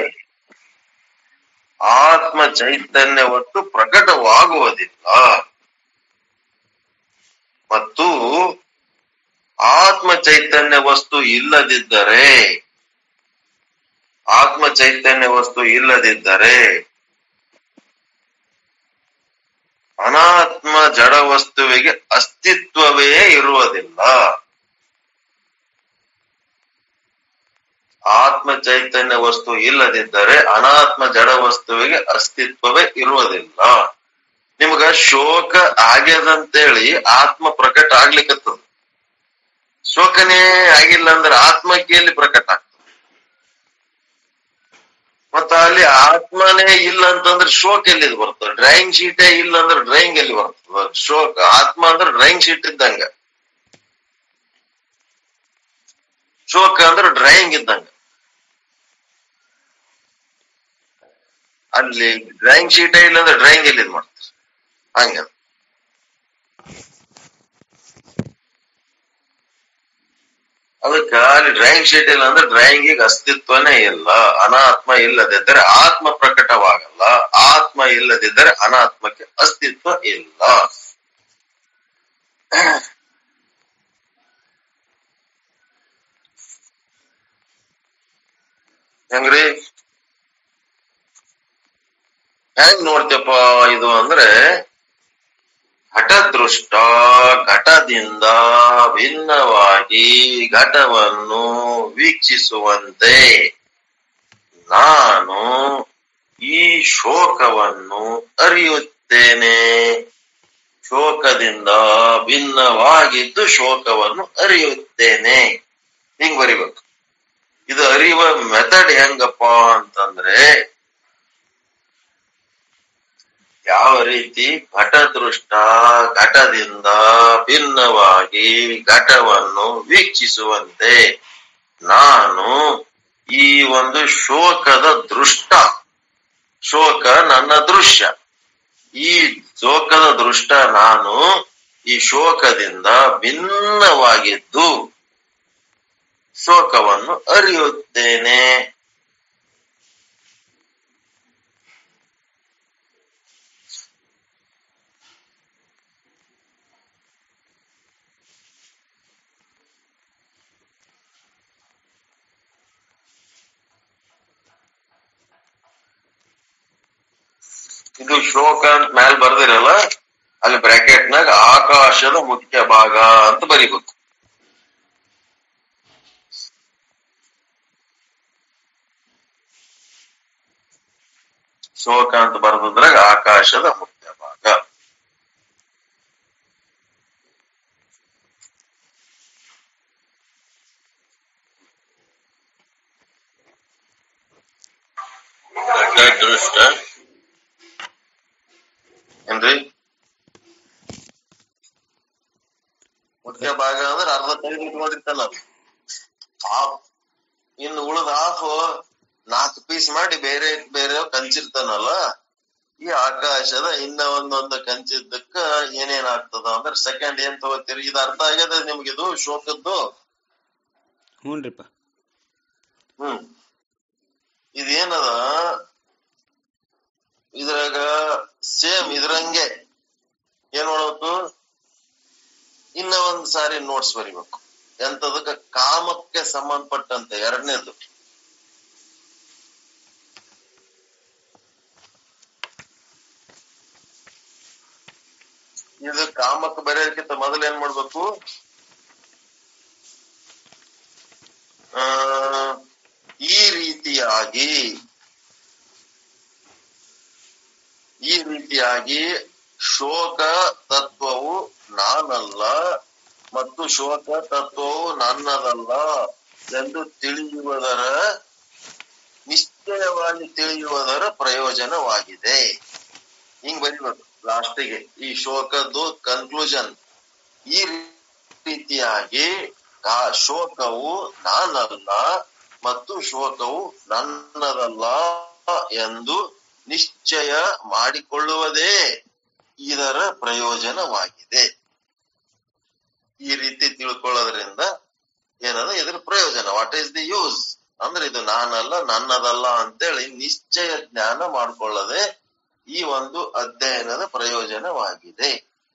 ಆತ್ಮ ಚೈತನ್ಯ ವಸ್ತು ಪ್ರಕಟವಾಗುವುದಿಲ್ಲ ಮತ್ತು ಆತ್ಮ ಚೈತನ್ಯ ವಸ್ತು ಇಲ್ಲದಿದ್ದರೆ ಆತ್ಮ ಚೈತನ್ಯ ವಸ್ತು ಇಲ್ಲದಿದ್ದರೆ ಅನಾತ್ಮ ಜಡ ವಸ್ತುವಿಗೆ ಅಸ್ತಿತ್ವವೇ ಇರುವುದಿಲ್ಲ ಆತ್ಮ ಚೈತನ್ಯ ವಸ್ತು ಇಲ್ಲದಿದ್ದರೆ ಅನಾತ್ಮ ಜಡ ವಸ್ತುವಿಗೆ ಅಸ್ತಿತ್ವವೇ ಇರುವುದಿಲ್ಲ ನಿಮ್ಗ ಶೋಕ ಆಗ್ಯದಂತೇಳಿ ಆತ್ಮ ಪ್ರಕಟ ಆಗ್ಲಿಕ್ಕತ್ತದ ಶೋಕನೇ ಆಗಿಲ್ಲ ಅಂದ್ರೆ ಆತ್ಮಕ್ಕೆ ಎಲ್ಲಿ ಪ್ರಕಟ ಆಗ್ತದೆ ಮತ್ತ ಅಲ್ಲಿ ಆತ್ಮನೇ ಇಲ್ಲ ಅಂತಂದ್ರೆ ಶೋಕ ಎಲ್ಲಿ ಬರ್ತದೆ ಡ್ರಾಯಿಂಗ್ ಶೀಟೇ ಇಲ್ಲ ಅಂದ್ರೆ ಡ್ರಾಯಿಂಗ್ ಎಲ್ಲಿ ಬರ್ತದ ಶೋಕ ಆತ್ಮ ಅಂದ್ರೆ ಡ್ರಾಯಿಂಗ್ ಶೀಟ್ ಇದ್ದಂಗ ಶೋಕ ಅಂದ್ರೆ ಡ್ರಾಯಿಂಗ್ ಇದ್ದಂಗ ಅಲ್ಲಿ ಡ್ರಾಯಿಂಗ್ ಶೀಟೇ ಇಲ್ಲ ಅಂದ್ರೆ ಡ್ರಾಯಿಂಗ್ ಎಲ್ಲಿ ಇದ್ ಮಾಡ್ತಾರೆ ಹಂಗ ಅದಕ್ಕ ಅಲ್ಲಿ ಡ್ರಾಯಿಂಗ್ ಶೀಟ್ ಇಲ್ಲ ಅಂದ್ರೆ ಡ್ರಾಯಿಂಗಿಗೆ ಅಸ್ತಿತ್ವನೇ ಇಲ್ಲ ಅನಾತ್ಮ ಇಲ್ಲದಿದ್ದರೆ ಆತ್ಮ ಪ್ರಕಟವಾಗಲ್ಲ ಆತ್ಮ ಇಲ್ಲದಿದ್ದರೆ ಅನಾತ್ಮಕ್ಕೆ ಅಸ್ತಿತ್ವ ಇಲ್ಲ ಹೆಂಗ್ರಿ ಹೆಂಗ್ ನೋಡ್ತೇಪ್ಪ ಇದು ಅಂದ್ರೆ ಘಟದೃಷ್ಟ ಘಟದಿಂದ ಭಿನ್ನವಾಗಿ ಘಟವನ್ನು ವೀಕ್ಷಿಸುವಂತೆ ನಾನು ಈ ಶೋಕವನ್ನು ಅರಿಯುತ್ತೇನೆ ಶೋಕದಿಂದ ಭಿನ್ನವಾಗಿದ್ದು ಶೋಕವನ್ನು ಅರಿಯುತ್ತೇನೆ ಹಿಂಗ್ ಬರಿಬೇಕು ಇದು ಅರಿವ ಮೆಥಡ್ ಹೆಂಗಪ್ಪ ಅಂತಂದ್ರೆ ಯಾವ ರೀತಿ ಘಟದೃಷ್ಟ ಘಟದಿಂದ ಭಿನ್ನವಾಗಿ ಘಟವನ್ನು ವೀಕ್ಷಿಸುವಂತೆ ನಾನು ಈ ಒಂದು ಶೋಕದ ದೃಷ್ಟ ಶೋಕ ನನ್ನ ದೃಶ್ಯ ಈ ಶೋಕದ ದೃಷ್ಟ ನಾನು ಈ ಶೋಕದಿಂದ ಭಿನ್ನವಾಗಿದ್ದು ಶೋಕವನ್ನು ಅರಿಯುತ್ತೇನೆ ಇದು ಶ್ಲೋಕ ಅಂತ ಮ್ಯಾಲ್ ಬರ್ದಿರಲ್ಲ ಅಲ್ಲಿ ಬ್ರಾಕೆಟ್ ನಾಗ ಆಕಾಶದ ಮುಖ್ಯ ಭಾಗ ಅಂತ ಬರಿಬೇಕು ಶೋಕ ಅಂತ ಬರ್ದಿದ್ರಾಗ ಆಕಾಶದ ಮುಖ್ಯ ಭಾಗ ದೃಷ್ಟ ಏನ್ರಿ ಮುಖ್ಯ ಭಾಗ ಅಂದ್ರೆ ಅರ್ಧ ತೆಗೆದು ಇಟ್ಕೊಂಡಿರ್ತಾನ ಅದು ಹಾಫ್ ಇನ್ನು ಉಳಿದ ಹಾಫ್ ನಾಲ್ಕು ಪೀಸ್ ಮಾಡಿ ಬೇರೆ ಬೇರೆ ಕಂಚಿರ್ತಾನಲ್ಲ ಈ ಆಕಾಶದ ಇನ್ನ ಒಂದೊಂದು ಕಂಚಿದ್ದಕ್ಕ ಏನೇನ್ ಆಗ್ತದ ಅಂದ್ರೆ ಸೆಕೆಂಡ್ ಏನ್ ತಗೋತೀರಿ ಇದು ಅರ್ಥ ಆಗ್ಯದ ನಿಮ್ಗಿದು ಶೋಕದ್ದು ಹ್ಞೂನ್ರಿಪ್ಪ ಹ್ಮ್ ಇದೇನದ ಇದ್ರಾಗ ಸೇಮ್ ಇದ್ರಂಗೆ ಏನ್ ಮಾಡ್ಬೇಕು ಇನ್ನ ಒಂದ್ ಸಾರಿ ನೋಟ್ಸ್ ಬರಿಬೇಕು ಎಂತದಕ್ಕ ಕಾಮಕ್ಕೆ ಸಂಬಂಧಪಟ್ಟಂತೆ ಎರಡನೇದು ಇದು ಕಾಮಕ್ಕೆ ಬರೆಯೋದಕ್ಕಿಂತ ಮೊದಲು ಏನ್ ಮಾಡ್ಬೇಕು ಆ ಈ ರೀತಿಯಾಗಿ ಈ ರೀತಿಯಾಗಿ ಶೋಕ ತತ್ವವು ನಾನಲ್ಲ ಮತ್ತು ಶೋಕ ತತ್ವವು ನನ್ನದಲ್ಲ ಎಂದು ತಿಳಿಯುವುದರ ನಿಶ್ಚಯವಾಗಿ ತಿಳಿಯುವುದರ ಪ್ರಯೋಜನವಾಗಿದೆ ಹಿಂಗ್ ಬರಿಬೇಕು ಲಾಸ್ಟಿಗೆ ಈ ಶೋಕದ್ದು ಕನ್ಕ್ಲೂಷನ್ ಈ ರೀತಿಯಾಗಿ ಆ ಶೋಕವು ನಾನಲ್ಲ ಮತ್ತು ಶೋಕವು ನನ್ನದಲ್ಲ ಎಂದು ನಿಶ್ಚಯ ಮಾಡಿಕೊಳ್ಳುವುದೇ ಇದರ ಪ್ರಯೋಜನವಾಗಿದೆ ಈ ರೀತಿ ತಿಳ್ಕೊಳ್ಳೋದ್ರಿಂದ ಏನದ ಇದ್ರ ಪ್ರಯೋಜನ ವಾಟ್ ಈಸ್ ದಿ ಯೂಸ್ ಅಂದ್ರೆ ಇದು ನಾನಲ್ಲ ನನ್ನದಲ್ಲ ಅಂತೇಳಿ ನಿಶ್ಚಯ ಜ್ಞಾನ ಮಾಡ್ಕೊಳ್ಳದೆ ಈ ಒಂದು ಅಧ್ಯಯನದ ಪ್ರಯೋಜನವಾಗಿದೆ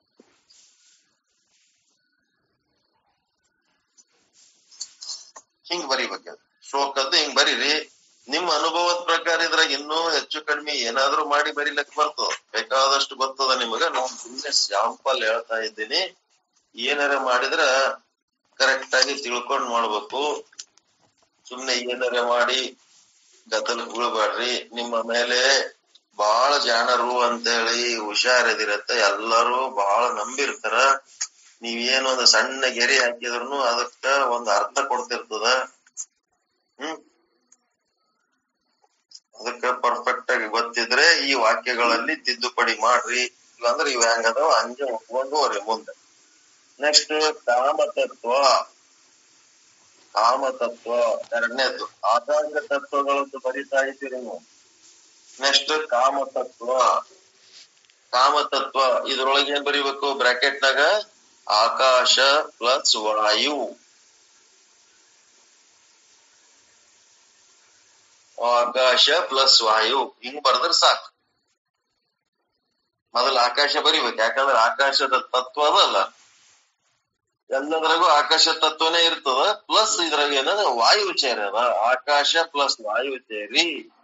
ಹಿಂಗ್ ಬರಿಬೇಕು ಶೋಕದ್ದು ಹಿಂಗ್ ಬರೀರಿ ನಿಮ್ಮ ಅನುಭವದ ಪ್ರಕಾರ ಇದ್ರಾಗ ಇನ್ನೂ ಹೆಚ್ಚು ಕಡಿಮೆ ಏನಾದ್ರೂ ಮಾಡಿ ಬರಿಲಕ್ ಬರ್ತದ ಬೇಕಾದಷ್ಟು ಬರ್ತದ ನಿಮಗ ನಾವು ಸುಮ್ಮನೆ ಶಾಂಪಲ್ ಹೇಳ್ತಾ ಇದ್ದೀನಿ ಏನಾರ ಮಾಡಿದ್ರ ಕರೆಕ್ಟ್ ಆಗಿ ತಿಳ್ಕೊಂಡ್ ಮಾಡ್ಬೇಕು ಸುಮ್ನೆ ಏನಾರ ಮಾಡಿ ಗದ್ದಲ ಬೀಳ್ಬೇಡ್ರಿ ನಿಮ್ಮ ಮೇಲೆ ಬಹಳ ಜಾಣರು ಅಂತೇಳಿ ಹುಷಾರಿದಿರತ್ತ ಎಲ್ಲರೂ ಬಹಳ ನಂಬಿರ್ತಾರ ನೀವೇನು ಒಂದು ಸಣ್ಣ ಗೆರೆ ಹಾಕಿದ್ರು ಅದಕ್ಕ ಒಂದು ಅರ್ಥ ಕೊಡ್ತಿರ್ತದ ಹ್ಮ್ ಅದಕ್ಕ ಪರ್ಫೆಕ್ಟ್ ಆಗಿ ಗೊತ್ತಿದ್ರೆ ಈ ವಾಕ್ಯಗಳಲ್ಲಿ ತಿದ್ದುಪಡಿ ಮಾಡ್ರಿ ಇಲ್ಲಾಂದ್ರೆ ಇವ್ ಹೆಂಗದಾವ ಹಂಗೆ ಒಪ್ಕೊಂಡು ಹೋಗ್ರಿ ಮುಂದೆ ನೆಕ್ಸ್ಟ್ ಕಾಮತತ್ವ ಕಾಮತತ್ವ ಎರಡನೇದು ಆಕಾಶ ತತ್ವಗಳದ್ದು ಬರಿತಾ ಇದ್ದೀರಿ ನೀವು ನೆಕ್ಸ್ಟ್ ಕಾಮತತ್ವ ಕಾಮತತ್ವ ಇದ್ರೊಳಗೆ ಏನ್ ಬರಿಬೇಕು ಬ್ರಾಕೆಟ್ ನಾಗ ಆಕಾಶ ಪ್ಲಸ್ ವಾಯು ಆಕಾಶ ಪ್ಲಸ್ ವಾಯು ಹಿಂಗ್ ಬರ್ದ್ರ ಸಾಕು ಮೊದಲು ಆಕಾಶ ಬರಿಬೇಕು ಯಾಕಂದ್ರೆ ಆಕಾಶದ ತತ್ವ ಅದಲ್ಲ ಎಲ್ಲದ್ರಾಗೂ ಆಕಾಶ ತತ್ವನೇ ಇರ್ತದ ಪ್ಲಸ್ ಇದ್ರಾಗ ಏನದ ವಾಯು ಚೇರಿ ಅದ ಆಕಾಶ ಪ್ಲಸ್ ವಾಯು ಚೇರಿ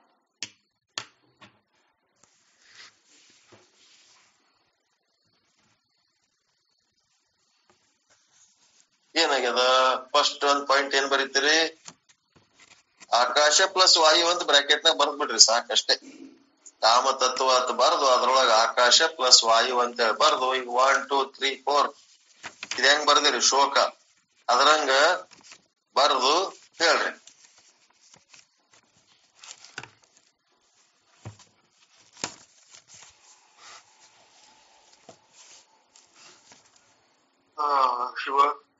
ಏನಾಗ್ಯದ ಫಸ್ಟ್ ಒಂದ್ ಪಾಯಿಂಟ್ ಏನ್ ಬರೀತೀರಿ ಆಕಾಶ ಪ್ಲಸ್ ವಾಯು ಅಂತ ಬ್ರಾಕೆಟ್ ನಾಗ ಬರ್ದ್ ಬಿಡ್ರಿ ಸಾಕಷ್ಟೇ ಕಾಮ ತತ್ವ ಅಂತ ಬರ್ದು ಅದ್ರೊಳಗ ಆಕಾಶ ಪ್ಲಸ್ ವಾಯು ಅಂತ ಹೇಳಿ ಬರ್ದು ಈಗ ಒನ್ ಟೂ ತ್ರೀ ಫೋರ್ ಇದ್ ಹೆಂಗ್ ಬರ್ದಿರಿ ಶೋಕ ಅದ್ರಂಗ ಬರ್ದು ಹೇಳ್ರಿ ಶಿವ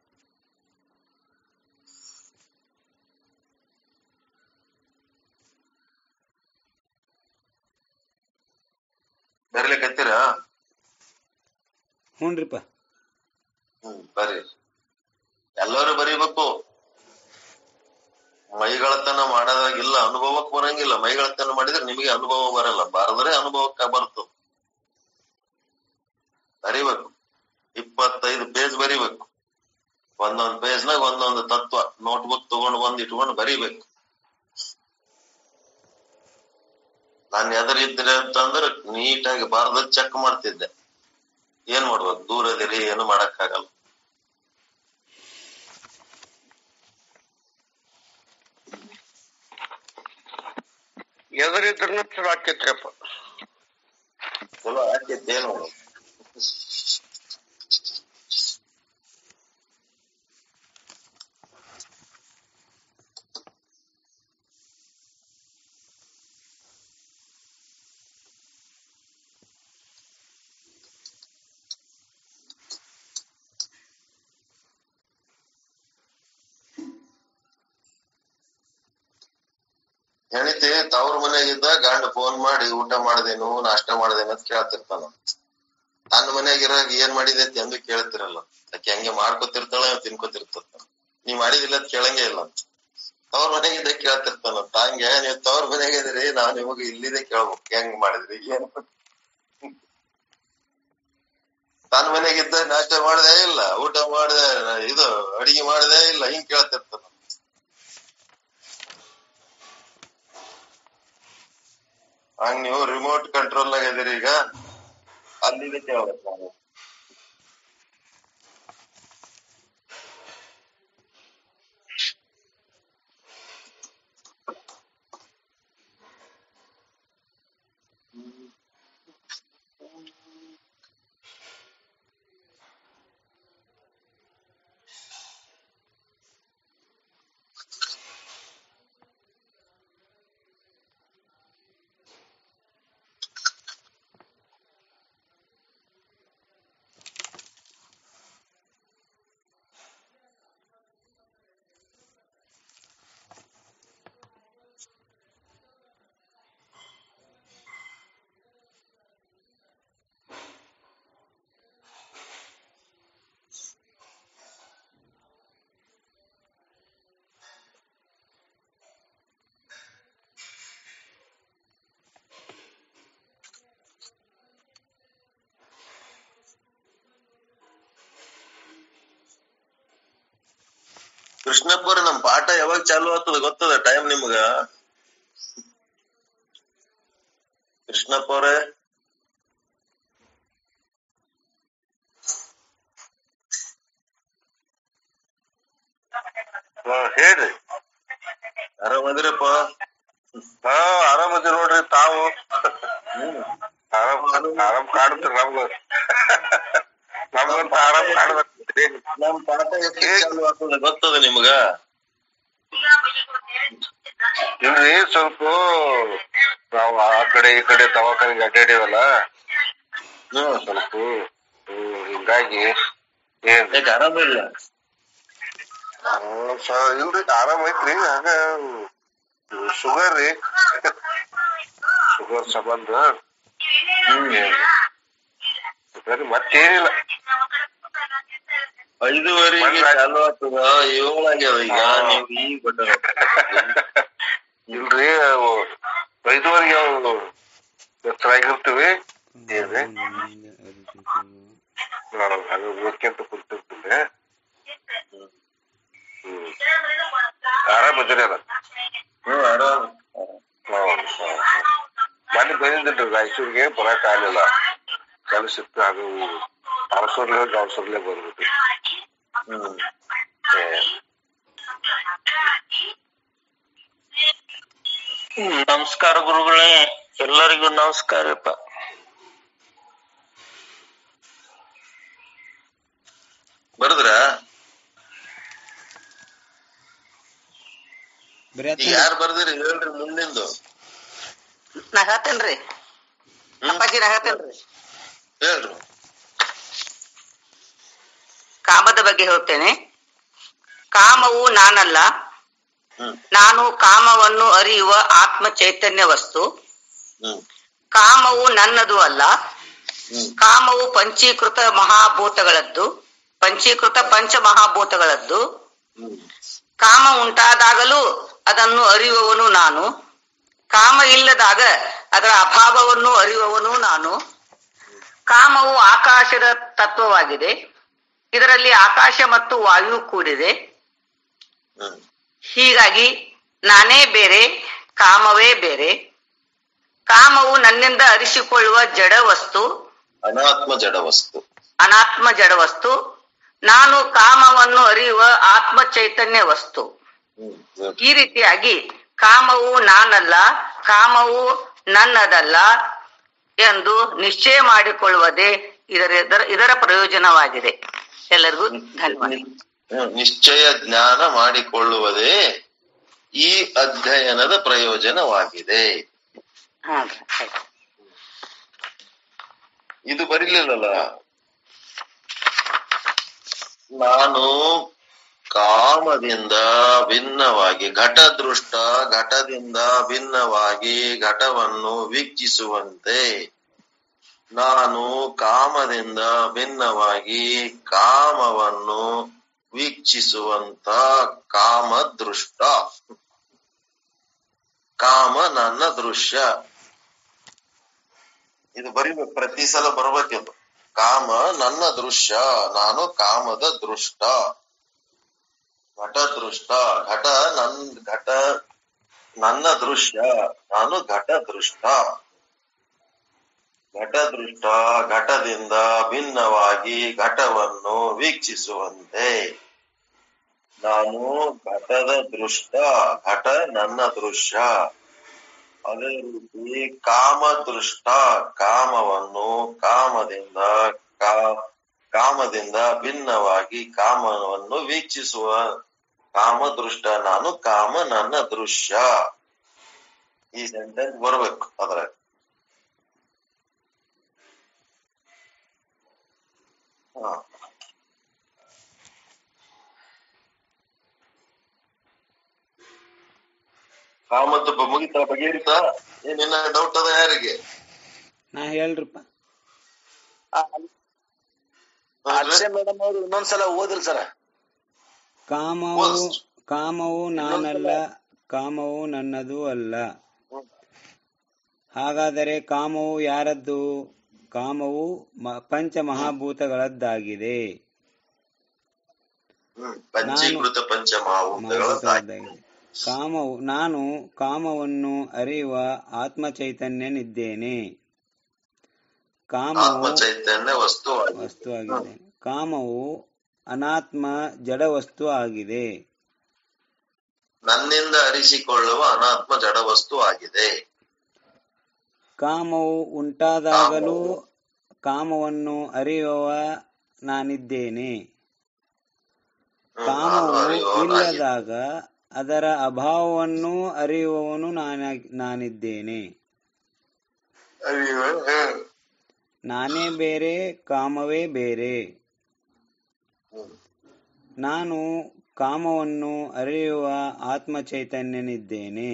ಬರ್ಲಿಕ್ಕತ್ತೀರಾ ಹ್ಞೂನ್ರಿಪ್ಪ ಹ್ಮ್ ಬರ್ರಿ ಎಲ್ಲರೂ ಬರೀಬೇಕು ಮೈಗಳತನ ಮಾಡೋದಾಗಿಲ್ಲ ಅನುಭವಕ್ ಬರಂಗಿಲ್ಲ ಮೈಗಳತನ ಮಾಡಿದ್ರೆ ನಿಮಗೆ ಅನುಭವ ಬರಲ್ಲ ಬರದ್ರೆ ಅನುಭವಕ್ಕ ಬರ್ತದ ಬರಿಬೇಕು ಇಪ್ಪತ್ತೈದು ಪೇಜ್ ಬರಿಬೇಕು ಒಂದೊಂದ್ ಪೇಜ್ನಾಗ ಒಂದೊಂದು ತತ್ವ ನೋಟ್ಬುಕ್ ತಗೊಂಡು ಬಂದ್ ಇಟ್ಕೊಂಡು ಬರಿಬೇಕು ನಾನ್ ಎದರಿದ್ರೆ ಅಂತಂದ್ರೆ ನೀಟಾಗಿ ಬಾರ್ದ ಚೆಕ್ ಮಾಡ್ತಿದ್ದೆ ಏನ್ ಮಾಡ್ಬೇಕು ದೂರ ಇದಿರಿ ಏನು ಮಾಡಕ್ಕಾಗಲ್ಲ ಎದುರಿದ್ರು ಚಲೋ ಆಕೈತ್ರಿಪ್ಪ ಚಲೋ ಆಕೈತಿ ಏನ್ ಮಾಡೋದು ಹೆಣಿತಿ ತವ್ರ ಮನೆಯಾಗಿದ್ದ ಗಂಡ ಫೋನ್ ಮಾಡಿ ಊಟ ಮಾಡ್ದೇನು ನಾಷ್ಟ ಮಾಡ್ದೇನು ಅಂತ ಕೇಳ್ತಿರ್ತಾನ ತನ್ನ ಮನೆಯಾಗಿರಾಗ ಏನ್ ಮಾಡಿದೈತಿ ಎಂದು ಕೇಳ್ತಿರಲ್ಲ ಆಕೆ ಹಂಗೆ ಮಾಡ್ಕೊತಿರ್ತಾಳೆ ತಿನ್ಕೊತಿರ್ತಾನ ನೀವ್ ಮಾಡಿದಿಲ್ಲ ಅಂತ ಕೇಳಂಗೆ ಇಲ್ಲ ಅಂತ ತವ್ರ ಮನೆಗಿದ್ದ ಕೇಳ್ತಿರ್ತಾನ ಹಂಗೆ ನೀವ್ ತವ್ರ ಮನೆಯಾಗಿದ್ರಿ ನಾವ್ ನಿಮಗ ಇಲ್ಲಿದೆ ಕೇಳ್ಬೇಕು ಹೆಂಗ್ ಮಾಡಿದ್ರಿ ಏನ್ ತನ್ನ ಮನೆಗಿದ್ದ ನಾಷ್ಟ ಮಾಡದೇ ಇಲ್ಲ ಊಟ ಮಾಡದೆ ಇದು ಅಡಿಗೆ ಮಾಡದೇ ಇಲ್ಲ ಹಿಂಗ್ ಕೇಳ್ತಿರ್ತಾನ ಹಂಗ ನೀವು ರಿಮೋಟ್ ಕಂಟ್ರೋಲ್ ನಾಗ ಇದೀರಿ ಈಗ ಅಲ್ಲಿದೆ ಕೇಳ್ಬೇಕು ನಾವು ಕೃಷ್ಣಪ್ಪರ ನಮ್ ಪಾಠ ಯಾವಾಗ ಚಾಲು ಆಗ್ತದ ಗೊತ್ತದ ಟೈಮ್ ನಿಮ್ಗ ಕೃಷ್ಣಪ್ಪ ಅವ್ರೆ ಹಾ ಹೇಳ್ರಿ ಆರಾಮದಿರಪ್ಪ ಹಾ ಆರಾಮದಿ ನೋಡ್ರಿ ತಾವು ಆರಾಮ್ ಆರಾಮ್ ಕಾಡುತ್ತೆ ನಮ್ಗ ನಮ್ಗಂತ ಆರಾಮ್ ಕಾಣಬೇಕ್ರಿ ನಮ್ ಪಾಠ ಎಷ್ಟಕ್ಕೆ ಚಾಲು ಆಗ್ತದ ಗೊತ್ತದ ನಿಮ್ಗ ಇಲ್ರಿ ಸ್ವಲ್ಪ ನಾವು ಆ ಕಡೆ ಈ ಕಡೆ ದವಾಖಾನಿಗೆ ಅಡ್ಡಾಡಿವಲ್ಲ ಹ್ಮ್ ಸ್ವಲ್ಪ ಹ್ಮ್, ಹಿಂಗಾಗಿ ಏನ್ ಯಾಕೆ ಆರಾಮಿಲ್ಲ ಹ್ಮ್, ಸ- ಇಲ್ರಿ ಆರಾಮ್ ಐತ್ರಿ ಹಂಗ ಶುಗರ್ ರೀ ಶುಗರ್ ಸಂಬಂಧ ಶುಗರ್ ಮತ್ತೇನಿಲ್ಲ ಐದುವರೆಗೆ ಬಂದ್ ಚಾಲು ಆಗ್ತದ ಏಳಾಗ್ಯದ ಈಗ ನೀವ್ ಈಗ ಬಿಟ್ಟ ಇಲ್ರಿ ಅವು ಐದುವರೆಗೆ ಅವು ಎಚ್ಚರಾಗಿರ್ತೀವಿ ಏನ್ರಿ ನಾನು ಹಾಗೆ ಓದ್ಕೊಂತ ಕುಂತಿರ್ತೀನಿ ಹ್ಮ್ ಆರಾಮ್ ಅದಿರಿ ಅಲ್ಲ ಹ್ಮ್ ಆರಾಮ್ ಮನೆ ಬಂದಿದ್ರಿ ರಾಯಚೂರಿಗೆ ಬರಕ್ ಆಗ್ಲಿಲ್ಲ ಕೆಲಸ ಇತ್ತು ಅದು ಅವಸರ್ಲೆ ಅವಸರ್ಲೆ ಬರ್ಬಿಟ್ಟು ಹ್ಮ್ ನಮಸ್ಕಾರ ಗುರುಗಳೇ ಎಲ್ಲರಿಗೂ ನಮಸ್ಕಾರಪ್ಪ ಬರದ್ರ ಬರೀ ಈಗ ಯಾರು ಬರ್ದಿರಿ ಹೇಳ್ರಿ ಮುಂದಿಂದು ನಾ ಹೇಳ್ತೇನ್ರಿ ಹ್ಮ್ ಅಪ್ಪಾಜಿ ನಾ ಹೇಳ್ತೇನ್ರಿ ಹೇಳ್ರಿ ಕಾಮದ ಬಗ್ಗೆ ಹೇಳ್ತೇನೆ ಕಾಮವು ನಾನಲ್ಲ ಹ್ಮ್ ನಾನು ಕಾಮವನ್ನು ಅರಿಯುವ ಆತ್ಮ ಚೈತನ್ಯ ವಸ್ತು ಹ್ಮ್ ಕಾಮವು ನನ್ನದು ಅಲ್ಲ ಹ್ಮ್ ಕಾಮವು ಪಂಚೀಕೃತ ಮಹಾಭೂತಗಳದ್ದು ಪಂಚೀಕೃತ ಪಂಚ ಮಹಾಭೂತಗಳದ್ದು ಹ್ಮ್ ಕಾಮ ಉಂಟಾದಾಗಲೂ ಅದನ್ನು ಅರಿಯುವವನು ನಾನು ಕಾಮ ಇಲ್ಲದಾಗ ಅದರ ಅಭಾವವನ್ನು ಅರಿಯುವವನು ನಾನು ಕಾಮವು ಆಕಾಶದ ತತ್ವವಾಗಿದೆ ಇದರಲ್ಲಿ ಆಕಾಶ ಮತ್ತು ವಾಯು ಕೂಡಿದೆ ಹ್ಮ್ ಹೀಗಾಗಿ ನಾನೇ ಬೇರೆ ಕಾಮವೇ ಬೇರೆ ಕಾಮವು ನನ್ನಿಂದ ಅರಿಸಿಕೊಳ್ಳುವ ಜಡ ವಸ್ತು ಅನಾತ್ಮ ಜಡ ವಸ್ತು ಅನಾತ್ಮ ಜಡ ವಸ್ತು ನಾನು ಕಾಮವನ್ನು ಅರಿಯುವ ಆತ್ಮ ಚೈತನ್ಯ ವಸ್ತು ಹ್ಮ್ good. ಈ ರೀತಿಯಾಗಿ ಕಾಮವು ನಾನಲ್ಲ ಕಾಮವು ನನ್ನದಲ್ಲ ಎಂದು ನಿಶ್ಚಯ ಮಾಡಿಕೊಳ್ಳುವುದೇ ಇದರ ಇದರ- ಇದರ ಪ್ರಯೋಜನವಾಗಿದೆ ಎಲ್ಲರಿಗೂ ಧನ್ಯವಾದ ಹ್ಮ್, ನಿಶ್ಚಯ ಜ್ಞಾನ ಮಾಡಿಕೊಳ್ಳುವುದೇ ಈ ಅಧ್ಯಯನದ ಪ್ರಯೋಜನವಾಗಿದೆ ಹಾ ಆಯ್ತು ಇದು ಬರಿಲಿಲ್ಲಲ್ಲ ನಾನು ಕಾಮದಿಂದ ಭಿನ್ನವಾಗಿ ಘಟದೃಷ್ಟ ಘಟದಿಂದ ಭಿನ್ನವಾಗಿ ಘಟವನ್ನು ವೀಕ್ಷಿಸುವಂತೆ ನಾನು ಕಾಮದಿಂದ ಭಿನ್ನವಾಗಿ ಕಾಮವನ್ನು ವೀಕ್ಷಿಸುವಂತ ಕಾಮದೃಷ್ಟ ಕಾಮ ನನ್ನ ದೃಶ್ಯ ಇದು ಬರಿಬೇಕು ಪ್ರತಿ ಸಲ ಬರ್ಬೇಕಿದು ಕಾಮ ನನ್ನ ದೃಶ್ಯ ನಾನು ಕಾಮದ ದೃಷ್ಟ ಘಟ ದೃಷ್ಟ ಘಟ ನನ್ ಘಟ ನನ್ನ ದೃಶ್ಯ ನಾನು ಘಟ ದೃಷ್ಟ ಘಟ ದೃಷ್ಟ ಘಟದಿಂದ ಭಿನ್ನವಾಗಿ ಘಟವನ್ನು ವೀಕ್ಷಿಸುವಂತೆ ನಾನು ಘಟದ ದೃಷ್ಟ ಘಟ ನನ್ನ ದೃಶ್ಯ ಅದೇ ರೀತಿ ಕಾಮ ದೃಷ್ಟ ಕಾಮವನ್ನು ಕಾಮದಿಂದ ಕಾ- ಕಾಮದಿಂದ ಭಿನ್ನವಾಗಿ ಕಾಮವನ್ನು ವೀಕ್ಷಿಸುವ ಕಾಮ ದೃಷ್ಟ ನಾನು ಕಾಮ ನನ್ನ ದೃಶ್ಯ ಈ ಸೆಂಟೆನ್ಸ್ ಬರ್ಬೇಕು ಅದ್ರ ಹಾ ಕಾಮದ್ದು ಬ- ಮುಗಿತಾ ಬಗೆಹರಿತಾ ಏನಿನ್ನ ಡೌಟ್ ಅದ ಯಾರಿಗೆ ನಾ ಹೇಳ್ರಪ್ಪ ಅಕ್ಷಯ್ ಮೇಡಮ್ ಅವರು ಇನ್ನೊಂದ್ಸಲ ಓದಿಲ್ ಸರ ಕಾಮವು ಓದ್. ಕಾಮವು ನಾನಲ್ಲ ಕಾಮವು ನನ್ನದು ಅಲ್ಲ ಹಾಗಾದರೆ ಕಾಮವು ಯಾರದ್ದು ಕಾಮವು ಮ- ಪಂಚ ಮಹಾಭೂತಗಳದ್ದಾಗಿದೆ ಹ್ಮ್ ಪಂಚೀಕೃತ ಪಂಚಮಹಾಭೂತಗಳ ಮಹಾಭೂತಗಳದ್ದಾಗಿದೆ ಕಾಮವು ನಾನು ಕಾಮವನ್ನು ಅರಿಯುವ ಆತ್ಮ ಚೈತನ್ಯನಿದ್ದೇನೆ ಕಾಮವು ಆತ್ಮ ಚೈತನ್ಯ ವಸ್ತುವಾಗಿದೆ ವಸ್ತುವಾಗಿದೆ ಕಾಮವು ಅನಾತ್ಮ ಜಡ ವಸ್ತು ಆಗಿದೆ ನನ್ನಿಂದ ಅರಿಸಿಕೊಳ್ಳುವ ಅನಾತ್ಮ ಜಡ ವಸ್ತು ಆಗಿದೆ ಕಾಮವು ಉಂಟಾದಾಗಲೂ ಕಾಮವನ್ನು ಅರಿಯುವ ನಾನಿದ್ದೇನೆ ಹ್ಮ್, ನಾನು ಕಾಮವು ಅರಿಯುವವನಾಗಿ- ಇಲ್ಲದಾಗ ಅದರ ಅಭಾವವನ್ನು ಅರಿಯುವವನು ನಾನಾಗಿ ನಾನಿದ್ದೇನೆ ಅರಿಯುವ ಹ್ಮ್. ನಾನೇ ಬೇರೆ ಕಾಮವೇ ಬೇರೆ ಹ್ಮ್. ನಾನು ಕಾಮವನ್ನು ಅರಿಯುವ ಆತ್ಮ ಚೈತನ್ಯನಿದ್ದೇನೆ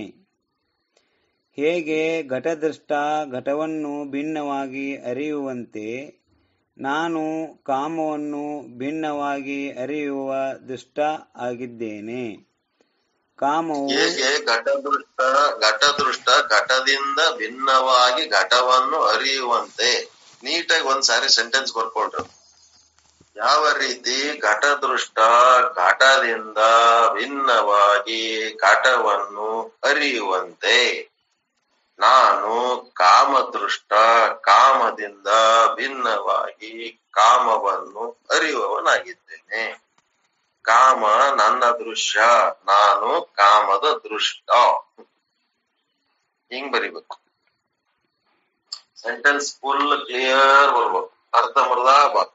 ಹೇಗೆ ಘಟದೃಷ್ಟ ಘಟವನ್ನು ಭಿನ್ನವಾಗಿ ಅರಿಯುವಂತೆ ನಾನು ಕಾಮವನ್ನು ಭಿನ್ನವಾಗಿ ಅರಿಯುವ ದುಷ್ಟ ಆಗಿದ್ದೇನೆ ಕಾಮವು ಹೇಗೆ ಘಟದೃಷ್ಟ ಘಟದೃಷ್ಟ ಘಟದಿಂದ ಭಿನ್ನವಾಗಿ ಘಟವನ್ನು ಅರಿಯುವಂತೆ ನೀಟಾಗಿ ಒಂದ್ಸಾರಿ ಸೆಂಟೆನ್ಸ್ ಬರ್ಕೊಳ್ರಿ ಯಾವ ರೀತಿ ಘಟದೃಷ್ಟ ಘಟದಿಂದ ಭಿನ್ನವಾಗಿ ಘಟವನ್ನು ಅರಿಯುವಂತೆ ನಾನು ಕಾಮದೃಷ್ಟ ಕಾಮದಿಂದ ಭಿನ್ನವಾಗಿ ಕಾಮವನ್ನು ಅರಿಯುವವನಾಗಿದ್ದೇನೆ ಕಾಮ ನನ್ನ ದೃಶ್ಯ ನಾನು ಕಾಮದ ದೃಷ್ಟ ಹಿಂಗ್ ಬರಿಬೇಕು ಸೆಂಟೆನ್ಸ್ ಫುಲ್ ಕ್ಲಿಯರ್ ಬರ್ಬೇಕು ಅರ್ಧಂಬರ್ಧ ಆಗ್ಬಾರ್ದು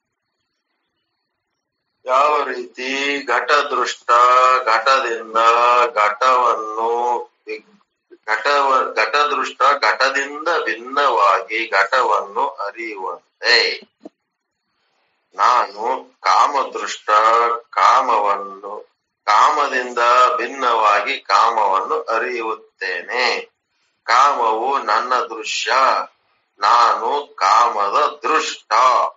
ಯಾವ ರೀತಿ ಘಟದೃಷ್ಟ ಘಟದಿಂದ ಘಟವನ್ನು ಘಟವ ಘಟದೃಷ್ಟ ಘಟದಿಂದ ಭಿನ್ನವಾಗಿ ಘಟವನ್ನು ಅರಿಯುವಂತೆ ನಾನು ಕಾಮದೃಷ್ಟ ಕಾಮವನ್ನು ಕಾಮದಿಂದ ಭಿನ್ನವಾಗಿ ಕಾಮವನ್ನು ಅರಿಯುತ್ತೇನೆ ಕಾಮವು ನನ್ನ ದೃಶ್ಯ ನಾನು ಕಾಮದ ದೃಷ್ಟ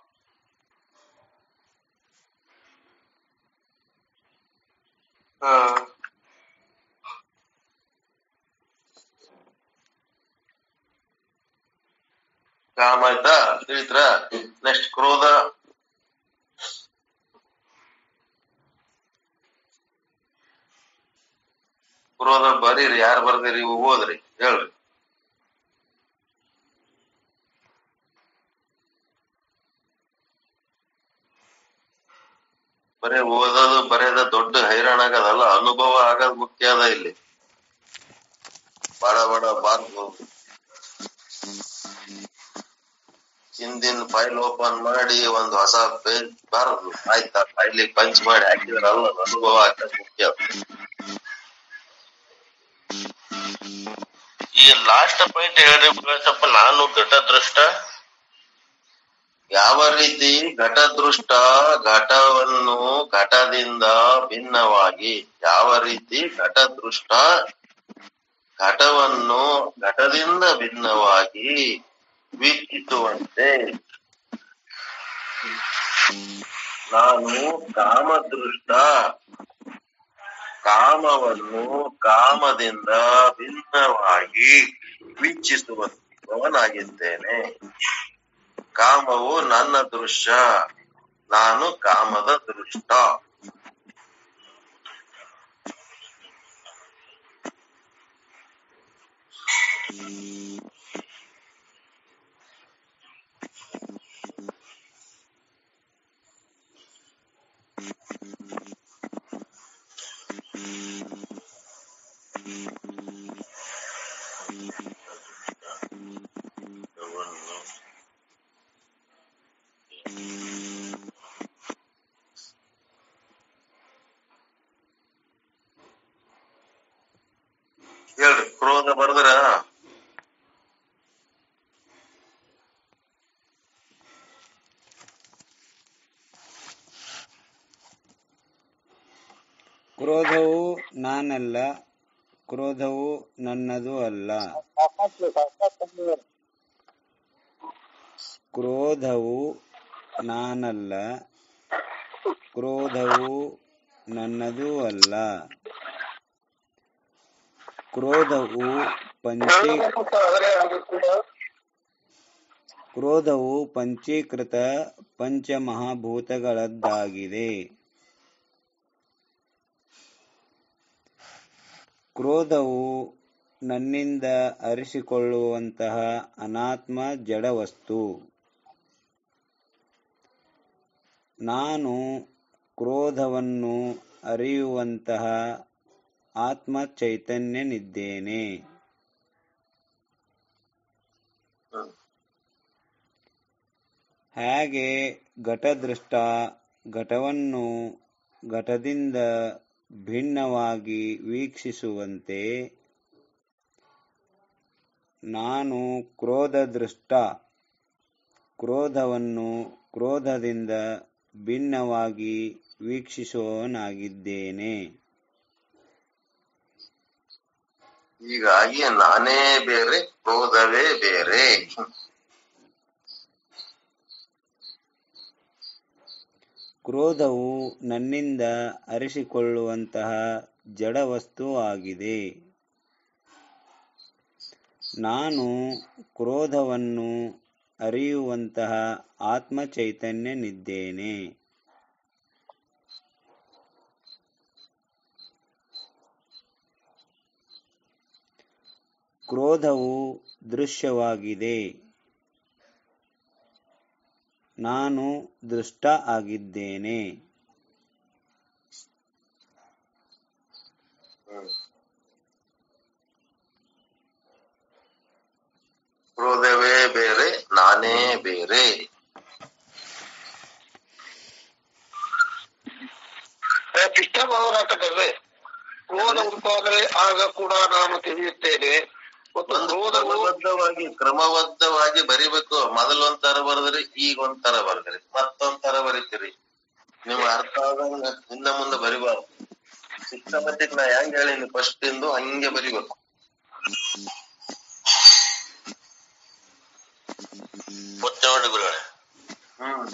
ಆ, ಕಾಮ ಆಯ್ತಾ ತಿಳಿತ್ರ ನೆಕ್ಸ್ಟ್ ಕ್ರೋಧ ಕ್ರೋಧ ಬರೀರಿ ಯಾರು ಬರ್ದಿರಿ ಇವು ಓದ್ರಿ ಹೇಳ್ರಿ ಬರೇ ಓದೋದು ಬರೆಯೋದ ದೊಡ್ಡ ಹೈರಾಣ ಆಗದಲ್ಲ ಅನುಭವ ಆಗೋದ್ ಮುಖ್ಯ ಅದ ಇಲ್ಲಿ ಬಡ ಬಡ ಬಾರ್ದು ಹಿಂದಿನ ಫೈಲ್ ಓಪನ್ ಮಾಡಿ ಒಂದ್ ಹೊಸ ಪೇಜ್ ಬಾರದು ಆಯ್ತಾ ಫೈಲ್ ಪಂಚ್ ಮಾಡಿ ಹಾಕಿದ್ರಲ್ಲ ಅನುಭವ ಆಗೋದ್ ಮುಖ್ಯ ಈ ಲಾಸ್ಟ್ ಪಾಯಿಂಟ್ ಹೇಳ್ರಿ ಸ್ವಲ್ಪ ನಾನು ಘಟದೃಷ್ಟ ಯಾವ ರೀತಿ ಘಟದೃಷ್ಟ ಘಟವನ್ನು ಘಟದಿಂದ ಭಿನ್ನವಾಗಿ ಯಾವ ರೀತಿ ಘಟದೃಷ್ಟ ಘಟವನ್ನು ಘಟದಿಂದ ಭಿನ್ನವಾಗಿ ವೀಕ್ಷಿಸುವಂತೆ ನಾನು ಕಾಮದೃಷ್ಟ ಕಾಮವನ್ನು ಕಾಮದಿಂದ ಭಿನ್ನವಾಗಿ ವೀಕ್ಷಿಸುವವನಾಗಿದ್ದೇನೆ ಕಾಮವು ನನ್ನ ದೃಶ್ಯ ನಾನು ಕಾಮದ ದೃಷ್ಟ ಹೇಳ್ರಿ ಕ್ರೋಧ ಬರ್ದ್ರ ಕ್ರೋಧವು ನಾನಲ್ಲ ಕ್ರೋಧವು ನನ್ನದು ಅಲ್ಲ ಕ್ರೋಧವು ನಾನಲ್ಲ ಕ್ರೋಧವು ನನ್ನದು ಅಲ್ಲ ಕ್ರೋಧವು ಪಂಚೀ ಕ್ರೋಧವು ಪಂಚೀಕೃತ ಪಂಚಮಹಾಭೂತಗಳದ್ದಾಗಿದೆ ಕ್ರೋಧವು ನನ್ನಿಂದ ಅರಿಸಿಕೊಳ್ಳುವಂತಹ ಅನಾತ್ಮ ಜಡವಸ್ತು ನಾನು ಕ್ರೋಧವನ್ನು ಅರಿಯುವಂತಹ ಆತ್ಮ ಚೈತನ್ಯನಿದ್ದೇನೆ ಹಾಗೆ ಘಟದೃಷ್ಟ ಘಟವನ್ನು ಘಟದಿಂದ ಭಿನ್ನವಾಗಿ ವೀಕ್ಷಿಸುವಂತೆ ನಾನು ಕ್ರೋಧದೃಷ್ಟ ಕ್ರೋಧವನ್ನು ಕ್ರೋಧದಿಂದ ಭಿನ್ನವಾಗಿ ವೀಕ್ಷಿಸುವವನಾಗಿದ್ದೇನೆ ಹೀಗಾಗಿ ನಾನೇ ಬೇರೆ ಕ್ರೋಧವೇ ಬೇರೆ ಕ್ರೋಧವು ನನ್ನಿಂದ ಅರಿಸಿಕೊಳ್ಳುವಂತಹ ಜಡವಸ್ತು ಆಗಿದೆ ನಾನು ಕ್ರೋಧವನ್ನು ಅರಿಯುವಂತಹ ಆತ್ಮ ಚೈತನ್ಯನಿದ್ದೇನೆ ಕ್ರೋಧವು ದೃಶ್ಯವಾಗಿದೆ ನಾನು ದೃಷ್ಟ ಆಗಿದ್ದೇನೆ ಕ್ರೋಧವೇ ಬೇರೆ ನಾನೇ ಬೇರೆ ಪಿಷ್ಟಭಾವನಾಟಕದಲ್ಲಿ ಕ್ರೋಧ ಉಂಟಾದರೆ ಆಗ ಕೂಡ ನಾನು ತಿಳಿಯುತ್ತೇನೆ ಮತ್ತು ಒಂದು ಕ್ರೋಧವು ಕ್ರಮಬದ್ಧವಾಗಿ ಕ್ರಮಬದ್ಧವಾಗಿ ಬರಿಬೇಕು ಮೊದಲ ಒಂಥರ ಬರೆದ್ರಿ ಈಗ ಒಂಥರ ಬರ್ದ್ರಿ ಮತ್ತೊಂಥರ ಬರೀತೀರಿ ನಿಮ್ ಅರ್ಥ ಆದಂಗ ಹಿಂದ ಮುಂದೆ ಬರಿಬಾರ್ದು ಸಿಸ್ಟಮೆಟಿಕ್ ನಾ ಹೆಂಗ್ ಹೇಳಿನಿ ಫಸ್ಟ್ ಇಂದು ಹಂಗೆ ಬರಿಬೇಕು ಮತ್ತೆ ನೋಡಿ ಗುರುಗಳೇ ಹ್ಮ್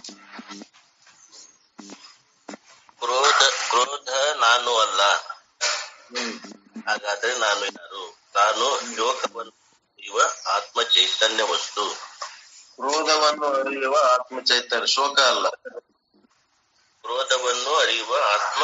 ಕ್ರೋಧ ಕ್ರೋಧ ನಾನು ಅಲ್ಲ ಹ್ಮ್ ಹಾಗಾದ್ರೆ ನಾನು ಯಾರು ನಾನು ಶೋಕವನ್ನು ಇವ ಆತ್ಮ ಚೈತನ್ಯ ವಸ್ತು ಕ್ರೋಧವನ್ನು ಅರಿಯುವ ಆತ್ಮ ಚೈತನ್ಯ ಶೋಕ ಅಲ್ಲ ಕ್ರೋಧವನ್ನು ಅರಿಯುವ ಆತ್ಮ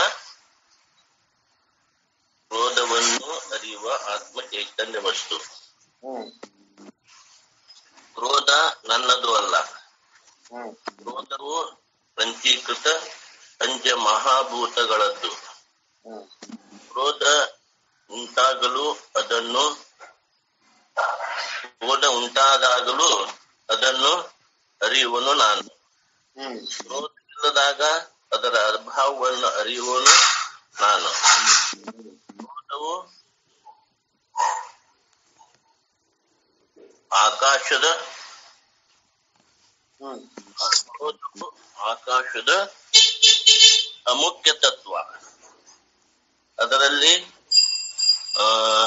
ಕ್ರೋಧವನ್ನು ಅರಿಯುವ ಆತ್ಮ ಚೈತನ್ಯ ವಸ್ತು ಹ್ಮ್ ಕ್ರೋಧ ನನ್ನದು ಅಲ್ಲ ಹ್ಮ್ ಕ್ರೋಧವು ಪಂಚೀಕೃತ ಪಂಚ ಮಹಾಭೂತಗಳದ್ದು ಹ್ಮ್ ಕ್ರೋಧ ಉಂಟಾಗಲು ಅದನ್ನು ಕ್ರೋಧ ಉಂಟಾದಾಗಲೂ ಅದನ್ನು ಅರಿಯುವನು ನಾನು ಹ್ಮ್ ಕ್ರೋಧ ಇಲ್ಲದಾಗ ಅದರ ಅಭಾವವನ್ನು ಅರಿಯುವನು ನಾನು ಕ್ರೋಧವು ಆಕಾಶದ ಹ್ಮ್ ಕ್ರೋಧವು ಆಕಾಶದ ಅಮುಖ್ಯ ತತ್ವ ಅದರಲ್ಲಿ ಆ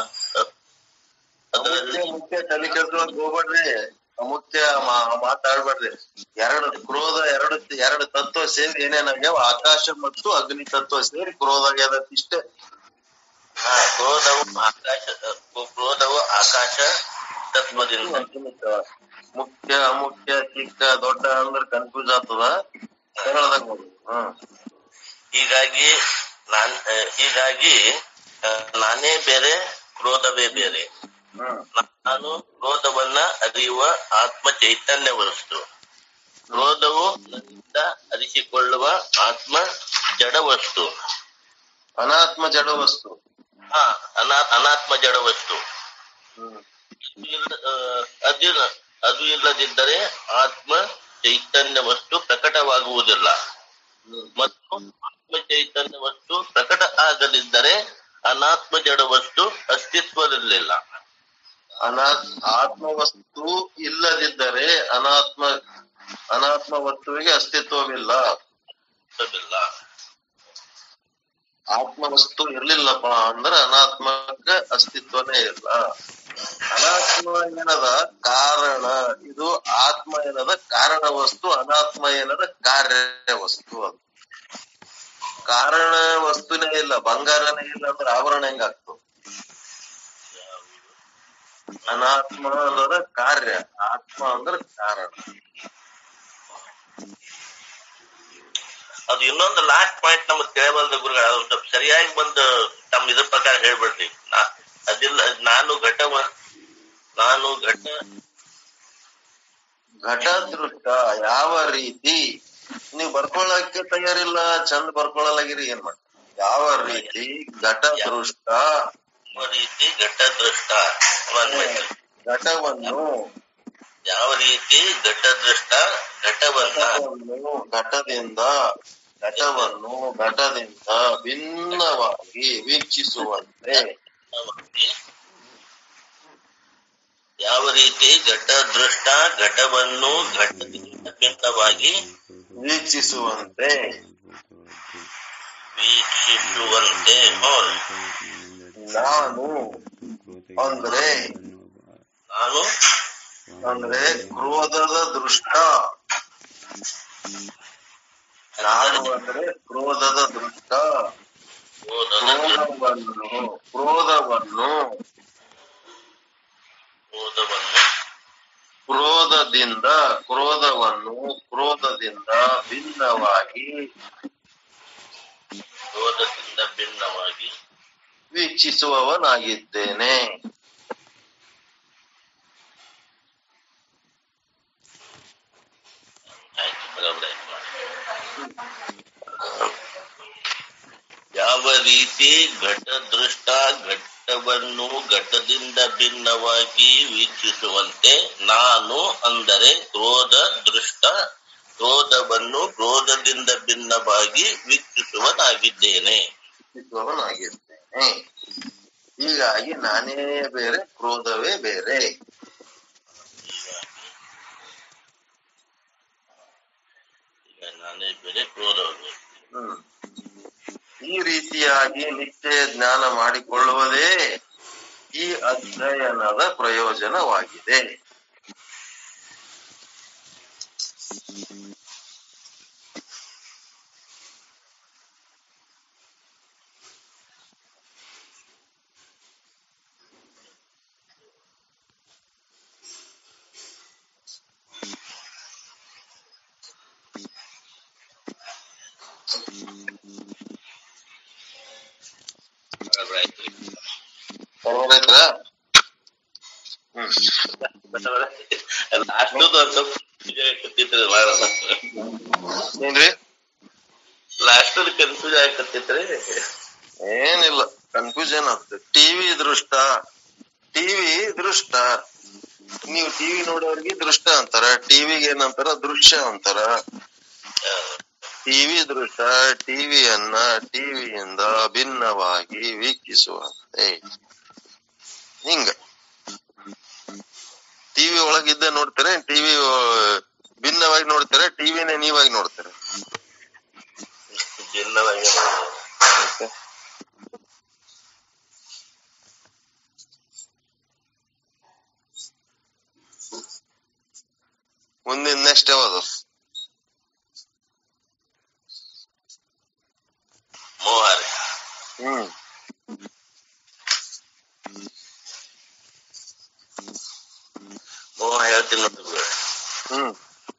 ಅದರಲ್ಲಿ ಮುಖ್ಯ ಮುಖ್ಯ ತಲೆ ಕೆಡ್ಸ್ಕೊಳಕ್ ಹೋಗ್ಬೇಡ್ರಿ ಮುಖ್ಯ ಮಾತಾಡ್ಬೇಡ್ರಿ ಎರಡು ಕ್ರೋಧ ಎರಡು ಎರಡು ತತ್ವ ಸೇರಿ ಏನೇನಾಗ್ಯಾವ ಆಕಾಶ ಮತ್ತು ಅಗ್ನಿ ತತ್ವ ಸೇರಿ ಕ್ರೋಧ ಆಗ್ಯದ ಇಷ್ಟೇ ಹಾ, ಕ್ರೋಧವು ಆಕಾಶ ಕ್ರೋಧವು ಆಕಾಶ ತತ್ವದಿಂದ ಮುಖ್ಯ ಅಮುಖ್ಯ ಚಿಕ್ಕ ದೊಡ್ಡ ಅಂದ್ರೆ ಕನ್ಫ್ಯೂಸ್ ಆಗ್ತದ ಸರಳದಾಗ ನೋಡು ಹ್ಮ್ ಹೀಗಾಗಿ ನಾನ್ ಆ, ಹೀಗಾಗಿ ಆ, ನಾನೇ ಬೇರೆ ಕ್ರೋಧವೇ ಬೇರೆ ಹ್ಮ್ ನಾನು ಕ್ರೋಧವನ್ನ ಅರಿಯುವ ಆತ್ಮ ಚೈತನ್ಯ ವಸ್ತು ಕ್ರೋಧವು ನನ್ನಿಂದ ಅರಿಸಿಕೊಳ್ಳುವ ಆತ್ಮ ಜಡ ವಸ್ತು ಅನಾತ್ಮ ಜಡ ವಸ್ತು ಹಾ ಅನಾ ಅನಾತ್ಮ ಜಡ ವಸ್ತು ಹ್ಮ್ ಅದು ಇಲ್ಲ- ಆ, ಅದಿಲ್ಲ ಅದು ಇಲ್ಲದಿದ್ದರೆ ಆತ್ಮ ಚೈತನ್ಯ ವಸ್ತು ಪ್ರಕಟವಾಗುವುದಿಲ್ಲ ಮತ್ತು ಆತ್ಮ ಚೈತನ್ಯ ವಸ್ತು ಪ್ರಕಟ ಆಗದಿದ್ದರೆ ಅನಾತ್ಮ ಜಡ ವಸ್ತು ಅಸ್ತಿತ್ವದಲ್ಲಿಲ್ಲ ಅನಾತ್ ಆತ್ಮ ವಸ್ತು ಇಲ್ಲದಿದ್ದರೆ ಅನಾತ್ಮ ಅನಾತ್ಮ ವಸ್ತುವಿಗೆ ಅಸ್ತಿತ್ವವಿಲ್ಲ ಅಸ್ತಿತ್ವವಿಲ್ಲ. ಆತ್ಮ ವಸ್ತು ಇರ್ಲಿಲ್ಲಪ್ಪ ಅಂದ್ರ ಅನಾತ್ಮಕ್ಕೆ ಅಸ್ತಿತ್ವನೇ ಇಲ್ಲ ಅನಾತ್ಮ ಏನದ ಕಾರಣ ಇದು ಆತ್ಮ ಏನದ ಕಾರಣ ವಸ್ತು ಅನಾತ್ಮ ಏನದ ಕಾರ್ಯ ವಸ್ತು ಅದು ಕಾರಣ ವಸ್ತುನೇ ಇಲ್ಲ ಬಂಗಾರನೇ ಇಲ್ಲ ಅಂದ್ರೆ ಆವರಣ ಹೆಂಗಾಗ್ತದೆ ಅನಾತ್ಮ ಅಂದ್ರೆ ಕಾರ್ಯ ಆತ್ಮ ಅಂದ್ರೆ ಕಾರಣ ಅದು ಇನ್ನೊಂದು ಲಾಸ್ಟ್ ಪಾಯಿಂಟ್ ನಮ್ಗೆ ತಿಳಿಬಲ್ದ ಗುರುಗಳು ಅದು ಸ್ವಲ್ಪ ಸರಿಯಾಗಿ ಬಂದು ತಮ್ಮ ಇದ್ರ ಪ್ರಕಾರ ಹೇಳ್ಬಿಡ್ರಿ ನಾ- ಅದಿಲ್ಲ ನಾನು ಘಟವ ನಾನು ಘಟ ಘಟದೃಷ್ಟ ಯಾವ ರೀತಿ ನೀವು ಬರ್ಕೊಳಕ್ಕೆ ತಯಾರಿಲ್ಲ ಚಂದ ಬರ್ಕೊಳಲಾಗಿರಿ ಏನ್ ಮಾಡಿ ಯಾವ ರೀತಿ ಘಟದೃಷ್ಟ ಯಾವ ರೀತಿ ಘಟ ದೃಷ್ಟ ಘಟವನ್ನು ಯಾವ ರೀತಿ ಘಟ ದೃಷ್ಟ ಘಟವನ್ನ ಘಟವನ್ನು ಘಟದಿಂದ ಘಟವನ್ನು ಘಟದಿಂದ ಭಿನ್ನವಾಗಿ ವೀಕ್ಷಿಸುವಂತೆ ಯಾವ ರೀತಿ ಘಟ ದೃಷ್ಟ ಘಟವನ್ನು ಘಟದಿಂದ ಭಿನ್ನವಾಗಿ ವೀಕ್ಷಿಸುವಂತೆ ವೀಕ್ಷಿಸುವಂತೆ ಹೌದು. ನಾನು ಅಂದ್ರೆ ನಾನು ಅಂದ್ರೆ ಕ್ರೋಧದ ದೃಷ್ಟ ನಾನು ಅಂದ್ರೆ ಕ್ರೋಧದ ದೃಷ್ಟ ಕ್ರೋಧದ ಕ್ರೋಧವನ್ನು ಕ್ರೋಧವನ್ನು ಕ್ರೋಧವನ್ನು ಕ್ರೋಧದಿಂದ ಕ್ರೋಧವನ್ನು ಕ್ರೋಧದಿಂದ ಭಿನ್ನವಾಗಿ ಕ್ರೋಧದಿಂದ ಭಿನ್ನವಾಗಿ ವೀಕ್ಷಿಸುವವನಾಗಿದ್ದೇನೆ ಆಯ್ತು ಬರೋಬ್ಬರಿ ಆಯ್ತು. ಯಾವ ರೀತಿ ಘಟ ದೃಷ್ಟ ಘಟವನ್ನು ಘಟದಿಂದ ಭಿನ್ನವಾಗಿ ವೀಕ್ಷಿಸುವಂತೆ ನಾನು ಅಂದರೆ ಕ್ರೋಧ ದೃಷ್ಟ ಕ್ರೋಧವನ್ನು ಕ್ರೋಧದಿಂದ ಭಿನ್ನವಾಗಿ ವೀಕ್ಷಿಸುವನಾಗಿದ್ದೇನೆ ವೀಕ್ಷಿಸುವವನಾಗಿದ್ದೇನೆ ಹೀಗಾಗಿ ನಾನೇ ಬೇರೆ ಕ್ರೋಧವೇ ಬೇರೆ ಈಗ ನಾನೇ ಬೇರೆ ಕ್ರೋಧವೇ ಹ್ಮ್ ಈ ರೀತಿಯಾಗಿ ನಿತ್ಯ ಜ್ಞಾನ ಮಾಡಿಕೊಳ್ಳುವುದೇ ಈ ಅಧ್ಯಯನದ ಪ್ರಯೋಜನವಾಗಿದೆ ಆಯ್ತು ಬರೋದಾಯ್ತಾ ಹ್ಮ್ ಅಷ್ಟೊಂದು ಒಂದ್ ಸ್ವಲ್ಪ ಆಗಕತ್ತಿತ್ರಿ ಏನ್ರಿ ಲಾಸ್ಟ್ ಕನ್ಫ್ಯೂಸ್ ಆಗಕತ್ತಿತ್ರಿ ಏನಿಲ್ಲ ಕನ್ಫ್ಯೂಷನ್ ಆಗ್ತದೆ ಟಿವಿ ದೃಷ್ಟ ಟಿವಿ ದೃಷ್ಟ ನೀವು ಟಿವಿ ನೋಡೋರ್ಗೆ ದೃಷ್ಟ ಅಂತಾರ ಟಿವಿಗೆ ಏನಂತಾರ ದೃಶ್ಯ ಅಂತಾರ ಟಿವಿ ದೃಷ್ಟ ಟಿವಿಯನ್ನ ಟಿವಿಯಿಂದ ಭಿನ್ನವಾಗಿ ವೀಕ್ಷಿಸುವಂತೆ ಹಿಂಗ ಟಿವಿ ಒಳಗಿದ್ದ ನೋಡ್ತಾರೆ ಟಿವಿ ಭಿನ್ನವಾಗಿ ನೋಡ್ತಾರೆ ಟಿವಿನೇ ನೀವಾಗಿ ನೋಡ್ತಾರೆ ಭಿನ್ನವಾಗಿ ನೋಡೋದು. ಮತ್ತೆ ಮುಂದಿನ ನೆಕ್ಸ್ಟ್ ಯಾವುದು ಮೋಹ ರೀ. ಹ್ಮ್ ಮೋಹ ಹೇಳ್ತೀನಿ ನೋಡಿ ಗುರುಗಳೇ. ಹ್ಮ್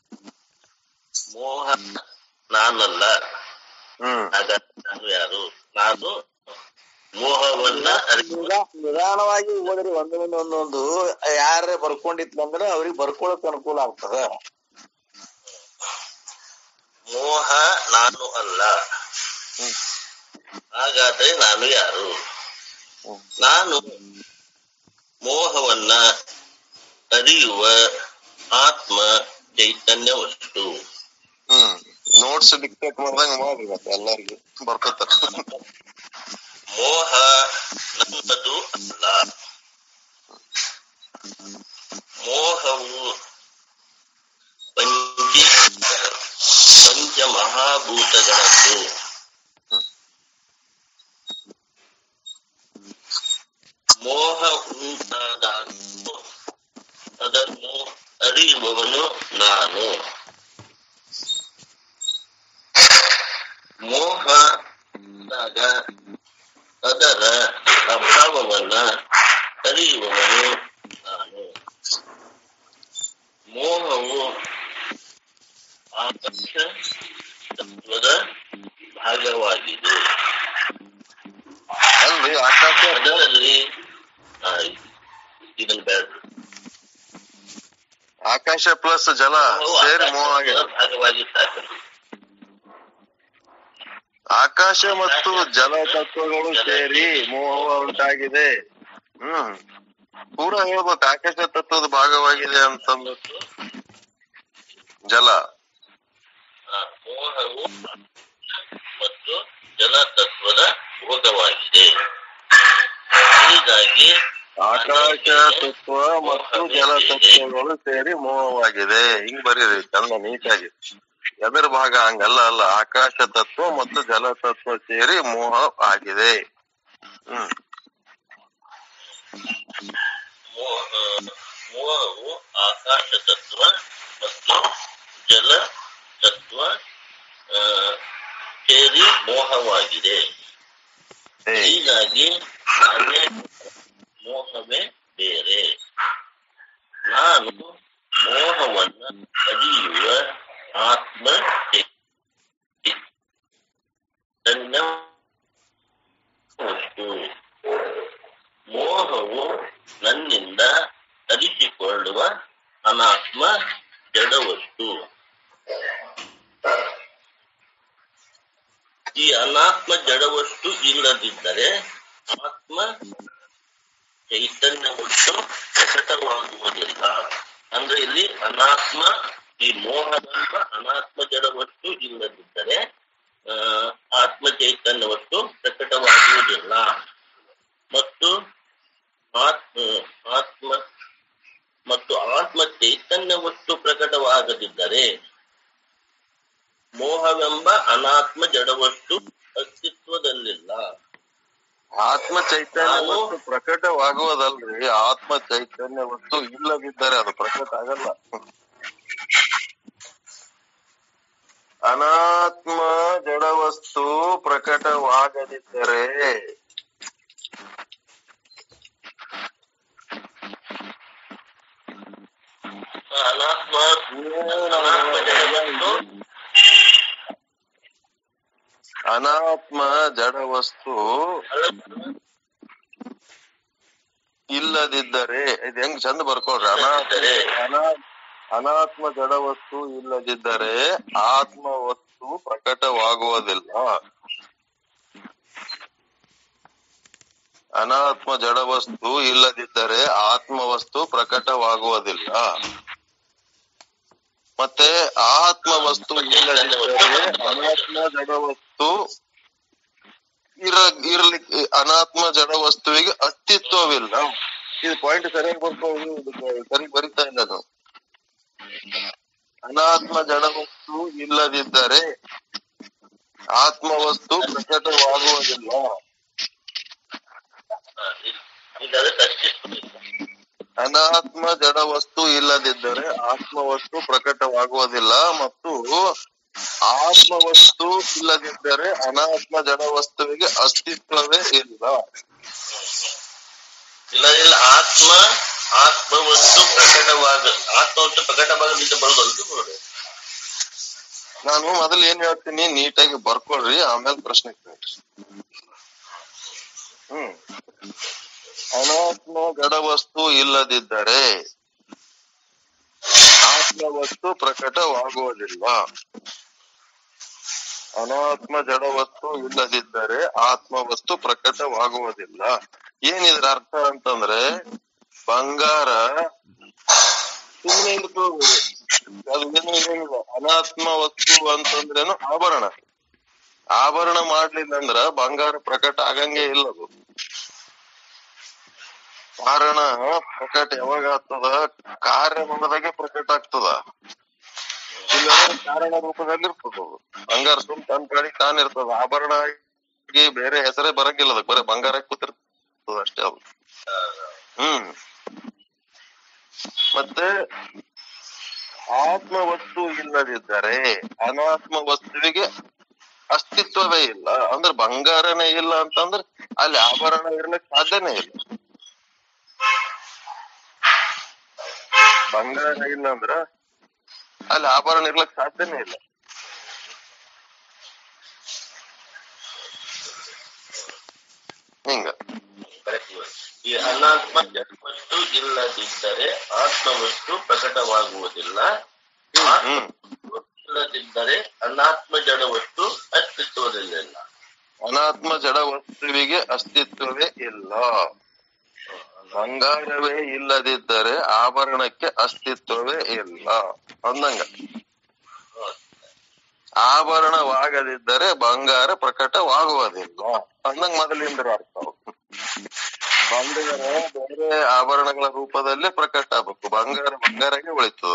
ಮೋಹ ನಾನಲ್ಲ ಹ್ಮ್ ಹಾಗಾದ್ರೆ ನಾನು ಯಾರು ನಾನು ಮೋಹವನ್ನ ಅರಿಯುವ ನಿಧಾನವಾಗಿ ಹೋದ್ರಿ ಒಂದೊಂದು ಒಂದೊಂದು ಯಾರ ಬರ್ಕೊಂಡಿತ್ತಂದ್ರ ಅವ್ರಿಗೆ ಬರ್ಕೊಳಕ್ ಅನುಕೂಲ ಆಗ್ತದ ಮೋಹ ನಾನು ಅಲ್ಲ ಹ್ಮ್. ಹಾಗಾದ್ರೆ ನಾನು ಯಾರು ಹ್ಮ್. ನಾನು ಮೋಹವನ್ನ ಅರಿಯುವ ಆತ್ಮ ಚೈತನ್ಯವಷ್ಟು ಹ್ಮ್ ನೋಟ್ಸ್ ಡಿಕ್ಟೇಟ್ ಮಾಡ್ದಂಗ ಮಾಡ್ರಿ ಮತ್ತೆ ಎಲ್ಲರಿಗೂ ಬರ್ಕೋತಾರ ಮೋಹ ನನ್ನದು ಅಲ್ಲ ಮೋಹವು ಪಂಚ ಪಂಚ ಮಹಾಭೂತಗಳದ್ದು ಮೋಹ ಉಂಟಾದಾಗ ಅದನ್ನು ಅರಿಯುವವನು ನಾನು ಮೋಹ ಉಂಟಾಗ ಅದರ ಅಭಾವವನ್ನ ಅರಿಯುವವನು ನಾನು ಮೋಹವು ಆಕಾಶ ತತ್ವದ ಭಾಗವಾಗಿದೆ ಅಲ್ರಿ ಆಕಾಶ ಅದರಲ್ಲಿ ಆ, ಇದನ್ನ ಬೇಡ ಆಕಾಶ ಪ್ಲಸ್ ಜಲ ಸೇರಿ ಮೋಹ ಆಗಿದೆ ಭಾಗವಾಗಿ ಸಾಕು ಆಕಾಶ ಮತ್ತು ಜಲ ತತ್ವಗಳು ಸೇರಿ ಮೋಹ ಉಂಟಾಗಿದೆ ಹ್ಮ್ ಪೂರ ಹೇಳ್ಬೇಕು ಆಕಾಶ ತತ್ವದ ಭಾಗವಾಗಿದೆ ಅಂತಂದು ಜಲ ಆ, ಮೋಹವು ಮತ್ತು ಜಲತತ್ವದ ಭೋಗವಾಗಿದೆ ಹೀಗಾಗಿ ಆಕಾಶ ತತ್ವ ಮತ್ತು ಜಲ ತತ್ವಗಳು ಸೇರಿ ಮೋಹವಾಗಿದೆ ಹಿಂಗ್ ಬರೀರಿ ಚಂದ ನೀಟಾಗಿ ಎದರ ಭಾಗ ಹಂಗಲ್ಲ ಅಲ್ಲ ಆಕಾಶ ತತ್ವ ಮತ್ತು ಜಲ ತತ್ವ ಸೇರಿ ಮೋಹ ಆಗಿದೆ ಹ್ಮ್ ಮೋ- ಆ, ಮೋಹವು ಆಕಾಶ ತತ್ವ ಮತ್ತು ಜಲ ತತ್ವ ಆ, ಸೇರಿ ಮೋಹವಾಗಿದೆ ಏ ಹೀಗಾಗಿ ನಾನೇ ಮೋಹವೇ ಬೇರೆ ನಾನು ಮೋಹವನ್ನ ಅರಿಯುವ ಆತ್ಮ ಚೈತನ್ಯ ವಸ್ತು ಮೋಹವು ನನ್ನಿಂದ ಅರಿಸಿಕೊಳ್ಳುವ ಅನಾತ್ಮ ಜಡವಸ್ತು ಈ ಅನಾತ್ಮ ಜಡವಸ್ತು ಇಲ್ಲದಿದ್ದರೆ ಆತ್ಮ ಚೈತನ್ಯವಷ್ಟು ಪ್ರಕಟವಾಗುವುದಿಲ್ಲ ಅಂದ್ರೆ ಇಲ್ಲಿ ಅನಾತ್ಮ ಈ ಮೋಹದಂತ ಅನಾತ್ಮ ಜಡವಸ್ತು ಇಲ್ಲದಿದ್ದರೆ ಆ, ಆತ್ಮ ಚೈತನ್ಯವಷ್ಟು ಪ್ರಕಟವಾಗುವುದಿಲ್ಲ ಮತ್ತು ಪ್ರಕಟವಾಗದಿದ್ದರೆ ಮೋಹವೆಂಬ ಅನಾತ್ಮ ಜಡವಸ್ತು ಅಸ್ತಿತ್ವದಲ್ಲಿಲ್ಲ ಆತ್ಮ ಚೈತನ್ಯ ವಸ್ತು ಪ್ರಕಟವಾಗುವುದಲ್ರಿ ಆತ್ಮ ಚೈತನ್ಯ ವಸ್ತು ಇಲ್ಲದಿದ್ದರೆ ಅದು ಪ್ರಕಟ ಆಗಲ್ಲ ಅನಾತ್ಮ ಜಡವಸ್ತು ಪ್ರಕಟವಾಗದಿದ್ದರೆ ಅನಾತ್ಮ ಅನಾತ್ಮ ಜಡವಸ್ತು ಅನಾತ್ಮ ಜಡವಸ್ತು ಇಲ್ಲದಿದ್ದರೆ ಇದು ಹೆಂಗ್ ಚಂದ ಬರ್ಕೊಳ್ರಿ ಅನಾತ್ಮ ಅನಾ- ಅನಾತ್ಮ ಜಡವಸ್ತು ಇಲ್ಲದಿದ್ದರೆ ಆತ್ಮ ವಸ್ತು ಪ್ರಕಟವಾಗುವುದಿಲ್ಲ ಅನಾತ್ಮ ಜಡವಸ್ತು ಇಲ್ಲದಿದ್ದರೆ ಆತ್ಮವಸ್ತು ಪ್ರಕಟವಾಗುವುದಿಲ್ಲ ಮತ್ತೆ ಆತ್ಮ ವಸ್ತು ಇಲ್ಲದಿದ್ದರೆ ಅನಾತ್ಮ ಜಡವಸ್ತು ಇರ ಇರ್ಲಿಕ್ಕೆ ಅನಾತ್ಮ ಜಡ ವಸ್ತುವಿಗೆ ಅಸ್ತಿತ್ವವಿಲ್ಲ ಇದು ಪಾಯಿಂಟ್ ಸರಿಯಾಗಿ ಬರ್ಕೊಂಡು ಸರಿ ಬರಿತಾ ಇಲ್ಲ ಅದು ಅನಾತ್ಮ ಜಡ ವಸ್ತು ಇಲ್ಲದಿದ್ದರೆ ಆತ್ಮವಸ್ತು ಪ್ರಕಟವಾಗುವುದಿಲ್ಲ ಈಗ ಅದಕ್ಕೆ ಅಸ್ತಿತ್ವ ಇಲ್ಲ. ಅನಾತ್ಮ ಜಡ ವಸ್ತು ಇಲ್ಲದಿದ್ದರೆ ಆತ್ಮವಸ್ತು ಪ್ರಕಟವಾಗುವುದಿಲ್ಲ ಮತ್ತು ಆತ್ಮವಸ್ತು ಇಲ್ಲದಿದ್ದರೆ ಅನಾತ್ಮ ಜಡ ವಸ್ತುವಿಗೆ ಅಸ್ತಿತ್ವವೇ ಇಲ್ಲ ಇಲ್ಲದಿಲ್ಲ ಆತ್ಮ ಆತ್ಮವಸ್ತು ಪ್ರಕಟವಾಗ ಆತ್ಮವಸ್ತು ಪ್ರಕಟವಾಗಲಿಕ್ಕೆ ಬರುದಲ್ರಿ ನೋಡಿ ನಾನು ಮೊದಲು ಏನ್ ಹೇಳ್ತೀನಿ ನೀಟಾಗಿ ಬರ್ಕೊಳ್ರಿ ಆಮೇಲೆ ಪ್ರಶ್ನೆ ಕೇಳ್ರಿ ಹ್ಮ್ ಅನಾತ್ಮ ಜಡವಸ್ತು ಇಲ್ಲದಿದ್ದರೆ ಆತ್ಮವಸ್ತು ಪ್ರಕಟವಾಗುವುದಿಲ್ಲ ಅನಾತ್ಮ ಜಡವಸ್ತು ಇಲ್ಲದಿದ್ದರೆ ಆತ್ಮವಸ್ತು ಪ್ರಕಟವಾಗುವುದಿಲ್ಲ ಏನಿದ್ರ ಅರ್ಥ ಅಂತಂದ್ರೆ ಬಂಗಾರ ಸುಮ್ಮನೆ ಇರ್ತದೆ ಅದು ಏನು ಏನಿಲ್ಲ ಅನಾತ್ಮ ವಸ್ತು ಅಂತಂದ್ರೇನು ಆಭರಣ ಆಭರಣ ಮಾಡ್ಲಿಲ್ಲ ಅಂದ್ರ ಬಂಗಾರ ಪ್ರಕಟ ಆಗಂಗೆ ಇಲ್ಲ ಅದು ಕಾರಣ ಪ್ರಕಟ ಯಾವಾಗ ಆಗ್ತದ ಕಾರ್ಯ ಬಂದಾಗ ಪ್ರಕಟ ಆಗ್ತದ ಇಲ್ಲಾಂದ್ರೆ ಕಾರಣ ರೂಪದಲ್ಲಿ ಇರ್ತದ ಅದು ಬಂಗಾರ ಸುಮ್ ತನ್ ಕಡೆ ತಾನ್ ಇರ್ತದ ಆಭರಣ ಆಗಿ ಬೇರೆ ಹೆಸರೇ ಬರಂಗಿಲ್ಲ ಅದಕ್ಕೆ ಬರೀ ಬಂಗಾರ ಕೂತಿರ್ತದ ಅಷ್ಟೇ ಅದು ಹ್ಮ್ ಮತ್ತೆ ಆತ್ಮ ವಸ್ತು ಇಲ್ಲದಿದ್ದರೆ ಅನಾತ್ಮ ವಸ್ತುವಿಗೆ ಅಸ್ತಿತ್ವವೇ ಇಲ್ಲ ಅಂದ್ರೆ ಬಂಗಾರನೇ ಇಲ್ಲ ಅಂತಂದ್ರೆ ಅಲ್ಲಿ ಆಭರಣ ಇರ್ಲಿಕ್ಕೆ ಸಾಧ್ಯನೇ ಇಲ್ಲ ಬಂಗಾರ ಇಲ್ಲ ಅಂದ್ರ ಅಲ್ಲಿ ಆಭರಣ ಇರ್ಲಿಕ್ಕೆ ಸಾಧ್ಯನೇ ಇಲ್ಲ ಹಿಂಗ ಕರೆಕ್ಟ್ ಈ ಅನಾತ್ಮ ಜಡವಸ್ತು ಇಲ್ಲದಿದ್ದರೆ ಆತ್ಮವಸ್ತು ಪ್ರಕಟವಾಗುವುದಿಲ್ಲ ಹ್ಮ್ ಇಲ್ಲದಿದ್ದರೆ ಅನಾತ್ಮ ಜಡವಸ್ತು ಅಸ್ತಿತ್ವದಲ್ಲಿಲ್ಲ ಅನಾತ್ಮ ಜಡ ವಸ್ತುವಿಗೆ ಅಸ್ತಿತ್ವವೇ ಇಲ್ಲ ಬಂಗಾರವೇ ಇಲ್ಲದಿದ್ದರೆ ಆಭರಣಕ್ಕೆ ಅಸ್ತಿತ್ವವೇ ಇಲ್ಲ ಅಂದಂಗ ಆಭರಣವಾಗದಿದ್ದರೆ ಬಂಗಾರ ಪ್ರಕಟವಾಗುವುದಿಲ್ಲ ಅಂದಂಗ ಮೊದಲಿಂದ ಅರ್ಥ ಅವು. ಬಂಗಾರ ಬೇರೆ ಆಭರಣಗಳ ರೂಪದಲ್ಲೇ ಪ್ರಕಟ ಆಗ್ಬೇಕು ಬಂಗಾರ ಬಂಗಾರಗೆ ಉಳಿತದ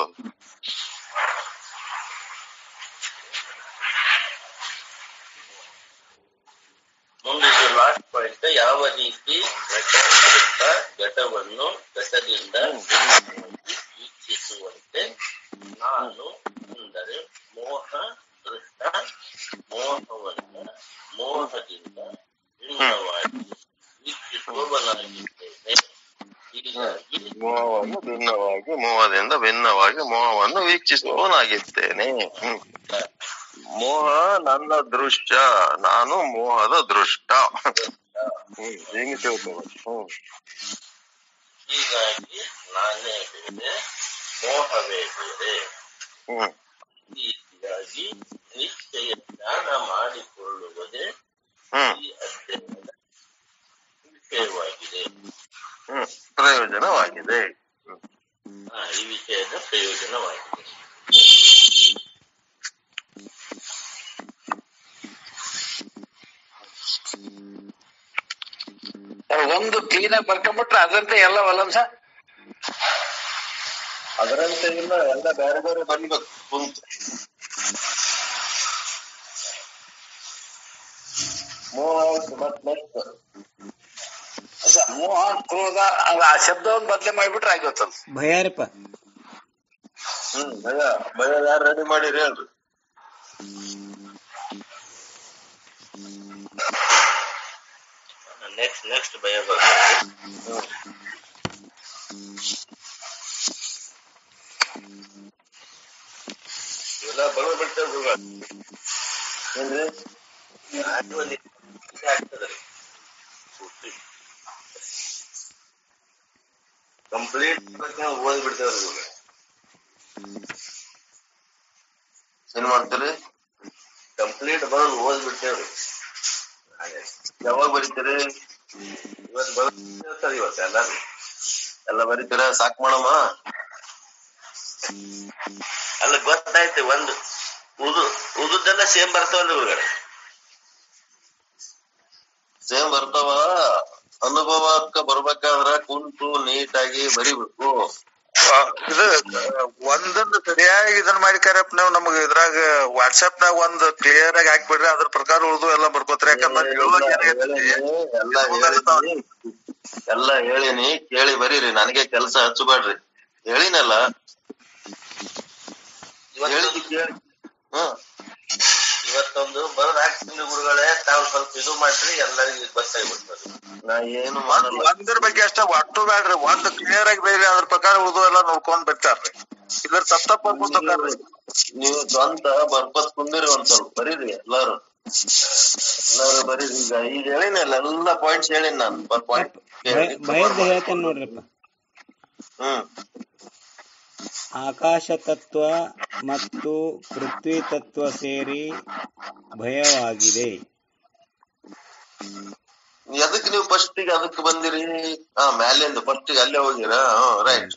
ಮುಂದೆ ಲಾಸ್ಟ್ ಪಾಯಿಂಟ್ ಯಾವ ರೀತಿ ಘಟ ಘಟ ಘಟವನ್ನು ಘಟದಿಂದ ಭಿನ್ನವಾಗಿ ವೀಕ್ಷಿಸುವಂತೆ ನಾನು ಅಂದರೆ ಮೋಹ ದೃಷ್ಟ ಮೋಹವನ್ನು ಮೋಹದಿಂದ ಭಿನ್ನವಾಗಿ ವೀಕ್ಷಿಸುವವನಾಗಿದ್ದೇನೆ ಹೀಗಾಗಿ ಮೋಹವನ್ನು ಭಿನ್ನವಾಗಿ ಮೋಹದಿಂದ ಭಿನ್ನವಾಗಿ ಮೋಹವನ್ನು ವೀಕ್ಷಿಸುವವನಾಗಿದ್ದೇನೆ ಹ್ಮ್. ಮೋಹ ನನ್ನ ದೃಶ್ಯ ನಾನು ಮೋಹದ ದೃಷ್ಟ ಹ್ಮ್ ಹಿಂಗೆ ತಿಳ್ಕೊಬೇಕು ಹ್ಮ್ ಹೀಗಾಗಿ ನಾನೇ ಬೇರೆ ಮೋಹವೇ ಬೇರೆ ಹ್ಮ್ ಈ ರೀತಿಯಾಗಿ ನಿಶ್ಚಯ ಜ್ಞಾನ ಮಾಡಿಕೊಳ್ಳುವುದೇ ಹ್ಮ್ ಈ ಅಧ್ಯಯನದ ವಿಷಯವಾಗಿದೆ ಹ್ಮ್ ಪ್ರಯೋಜನವಾಗಿದೆ ಹ್ಮ್. ಆ, ಈ ವಿಷಯದ ಪ್ರಯೋಜನವಾಗಿದೆ ಒಂದು ಕ್ಲೀನ್ ಆಗಿ ಬರ್ಕೊಂಡ್ಬಿಟ್ರೆ ಅದರಂತೆ ಎಲ್ಲ ಒಲಂಸ ಅದರಂತೆ ಇಲ್ಲ ಎಲ್ಲ ಬೇರೆ ಬೇರೆ ಬರಿಬೇಕು ಕುಂತು ಮೂವ್ ಆಯ್ತು ಮತ್ ನೆಕ್ಸ್ಟ್ ಮೋಹ ಕ್ರೋಧ ಅದ್ ಆ ಶಬ್ದವನ್ನು ಬದಲೆ ಮಾಡಿಬಿಟ್ರೆ ಆಗಿರ್ತದ ಭಯಾರಿಪ್ಪ ಹ್ಮ್ ಭಯ ಭಯ ಯಾರು ರೆಡಿ ಮಾಡಿರಿ ಹೇಳ್ರಿ ನೆಕ್ಸ್ಟ್ ನೆಕ್ಸ್ಟ್ ಭಯ ಬರ್ತದೆ ಇವೆಲ್ಲ ಬರೋ ಬಿಡ್ತೇವೆ ಗುರುಗಳು ಏನ್ರಿ ಅದು ಒಂದು ಇದು ಆಗ್ತದೆ ಪೂರ್ತಿ ಕಂಪ್ಲೀಟ್ ಓದ್ ಬಿಡ್ತೇವ್ರಿ ಗುರುಗಳು ಏನ್ ಮಾಡ್ತೀರಿ ಕಂಪ್ಲೀಟ್ ಬರೋದು ಓದ್ ಬಿಡ್ತೇವ್ರಿ ಹಾಗೆ ಯಾವಾಗ ಬರೀತೀರಿ ಇವತ್ತು ಬರೋದು ಇವತ್ತು ಎಲ್ಲಾರು ಎಲ್ಲ ಬರೀತೀರಾ ಸಾಕ್ ಮಾಡಮ್ಮ ಅಲ್ಲ ಗೊತ್ತಾಯ್ತು ಒಂದು ಉದು ಉದುದೆಲ್ಲ ಸೇಮ್ ಬರ್ತಾವಲ್ರಿ ಗುರುಗಳೇ ಸೇಮ್ ಬರ್ತಾವ ಅನುಭವಕ್ಕ ಬರ್ಬೇಕಾದ್ರ ಕುಂತು ನೀಟಾಗಿ ಬರಿಬೇಕು ಇದು ಒಂದೊಂದು ಸರಿಯಾಗಿ ಇದನ್ನ ಮಾಡಿಕಾರಪ್ಪ ನೀವು ನಮಗ ಇದ್ರಾಗ ವಾಟ್ಸ್ಆಪ್ ನಾಗ ಒಂದ್ ಕ್ಲಿಯರ್ ಆಗಿ ಹಾಕ್ಬಿಡ್ರಿ ಅದ್ರ ಪ್ರಕಾರ ಉಳ್ದು ಎಲ್ಲ ಬರ್ಕೋತ್ರಿ ಯಾಕಂದ್ರೆ ಹೇಳುವಾಗ ಏನಾಗೈತಿ ಎಲ್ಲ ಹೇಳಿನಿ ಎಲ್ಲ ಹೇಳಿನಿ ಕೇಳಿ ಬರೀರಿ ನನಗೆ ಕೆಲಸ ಹಚ್ಚಬೇಡ್ರಿ ಹೇಳಿನಲ್ಲ ಹೇಳಿದ್ದು ಇವತ್ತೊಂದು ಕೇಳಿ ಹ್ಮ್ ಇವತ್ತೊಂದು ಬರೋದ್ ಹಾಕ್ತೀನಿ ಗುರುಗಳೇ ತಾವು ಸ್ವಲ್ಪ ಇದು ಮಾಡ್ರಿ ಎಲ್ಲರಿಗೂ ಗೊತ್ತಾಗ್ಬಿಡ್ತದೆ ನಾ ಏನು ಒಂದ್ ಮಾಡಲ್ಲ ಒಂದ್ರ ಬಗ್ಗೆ ಅಷ್ಟ ಒಟ್ಟು ಬ್ಯಾಡ್ರಿ ಒಂದ್ ಕ್ಲಿಯರ್ ಆಗಿ ಬೇರೆ ಅದ್ರ ಪ್ರಕಾರ ಉಳ್ದು ಎಲ್ಲ ನೋಡ್ಕೊಂಡ್ ಬರ್ತಾರ್ರಿ ಇದ್ರ ತಪ್ಪ ಕೂತ್ಕೊಂಡ್ರಿ ನೀವು ಸ್ವಂತ ಬರ್ಬತ್ ಕುಂದಿರಿ ಒಂದ್ ಸ್ವಲ್ಪ ಬರೀರಿ ಎಲ್ಲಾರು ಎಲ್ಲಾರು ಬರೀರಿ ಈಗ ಈಗ ಹೇಳಿನಲ್ಲ ಎಲ್ಲ ಪಾಯಿಂಟ್ಸ್ ಹೇಳಿನಿ ನಾನು ಬರ್ ಪಾಯಿಂಟ್ ಭಯ- ಭಯದ ಹೇಳ್ತೇನೆ ನೋಡ್ರಿಪ್ಪ ಹ್ಮ್ ಆಕಾಶ ತತ್ವ ಮತ್ತು ಪೃಥ್ವಿ ತತ್ವ ಸೇರಿ ಭಯವಾಗಿದೆ ಎದಕ್ ನೀವು ಫಸ್ಟ್ ಗೆ ಅದಕ್ಕೆ ಬಂದಿರಿ ಹಾ ಮ್ಯಾಲಿಂದ ಫಸ್ಟ್ ಗೆ ಅಲ್ಲೇ ಹೋಗಿರಾ ಹ್ಮ್ ರೈಟ್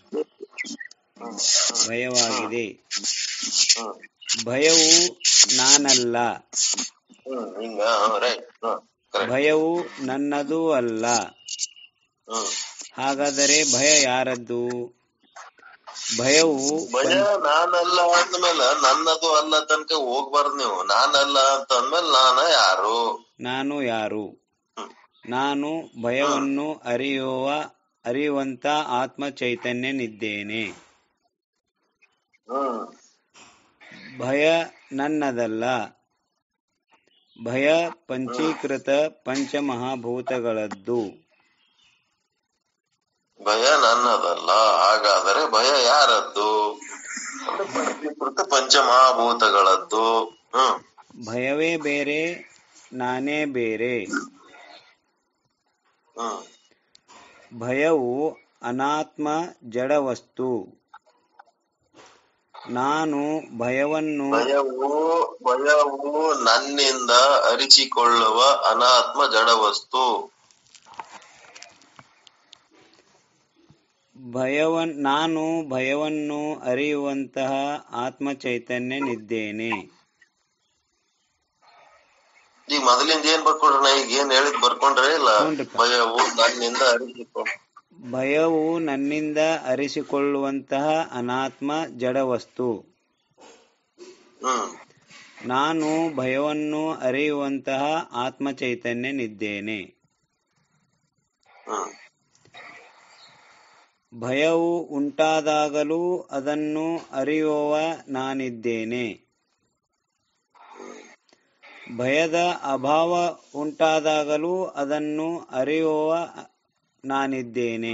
ಭಯವಾಗಿದೆ ಹ್ಮ್ ಭಯವು ನಾನಲ್ಲ ಹ್ಮ್ ಹಿಂಗ ರೈಟ್ ಹ್ಮ್ ಕರೆಕ್ಟ್ ಭಯವು ನನ್ನದೂ ಅಲ್ಲ ಹ್ಮ್ ಹಾಗಾದರೆ ಭಯ ಯಾರದ್ದು ಭಯವು ಭಯ ನಾನಲ್ಲ ಅಂದ್ಮೇಲೆ ನನ್ನದು ಅಲ್ಲ ತನಕ ಹೋಗ್ಬಾರ್ದು ನೀವು ನಾನಲ್ಲ ಅಂತ ಅಂದ್ಮೇಲೆ ನಾನ ಯಾರು ನಾನು ಯಾರು ಹ್ಮ್. ನಾನು ಭಯವನ್ನು ಅರಿಯುವ ಅರಿಯುವಂತ ಆತ್ಮ ಚೈತನ್ಯನಿದ್ದೇನೆ ಹ್ಮ್ ಭಯ ನನ್ನದಲ್ಲ ಭಯ ಪಂಚೀಕೃತ ಪಂಚಮಹಾಭೂತಗಳದ್ದು ಭಯ ನನ್ನದಲ್ಲ ಹಾಗಾದರೆ ಭಯ ಯಾರದ್ದು ಅಂದ್ರೆ ಪಂಚೀಕೃತ ಪಂಚಮಹಾಭೂತಗಳದ್ದು ಹ್ಮ್ ಭಯವೇ ಬೇರೆ ನಾನೇ ಬೇರೆ ಹ್ಮ್ ಭಯವು ಅನಾತ್ಮ ಜಡವಸ್ತು ನಾನು ಭಯವನ್ನು ಭಯವು ಭಯವು ನನ್ನಿಂದ ಅರಿಸಿಕೊಳ್ಳುವ ಅನಾತ್ಮ ಜಡವಸ್ತು ಭಯವನ್ ನಾನು ಭಯವನ್ನು ಅರಿಯುವಂತಹ ಆತ್ಮ ಚೈತನ್ಯನಿದ್ದೇನೆ ಈಗ ಮೊದಲಿಂದ ಏನ್ ಬರ್ಕೊಂಡ್ರೆ ನಾ ಈಗ ಏನ್ ಹೇಳಿದ್ ಬರ್ಕೊಂಡ್ರೆ ಇಲ್ಲ ಹ್ಞೂನ್ರಿಪ್ಪ. ಭಯವು ನನ್ನಿಂದ ಅರಿಸಿಕೊಳ್ಳ ಭಯವು ನನ್ನಿಂದ ಅರಿಸಿಕೊಳ್ಳುವಂತಹ ಅನಾತ್ಮ ಜಡವಸ್ತು ಹ್ಮ್ ನಾನು ಭಯವನ್ನು ಅರಿಯುವಂತಹ ಆತ್ಮ ಚೈತನ್ಯನಿದ್ದೇನೆ ಹ್ಮ್ ಭಯವು ಉಂಟಾದಾಗಲೂ ಅದನ್ನು ಅರಿಯುವ ನಾನಿದ್ದೇನೆ ಭಯದ ಅಭಾವ ಉಂಟಾದಾಗಲೂ ಅದನ್ನು ಅರಿಯುವ ನಾನಿದ್ದೇನೆ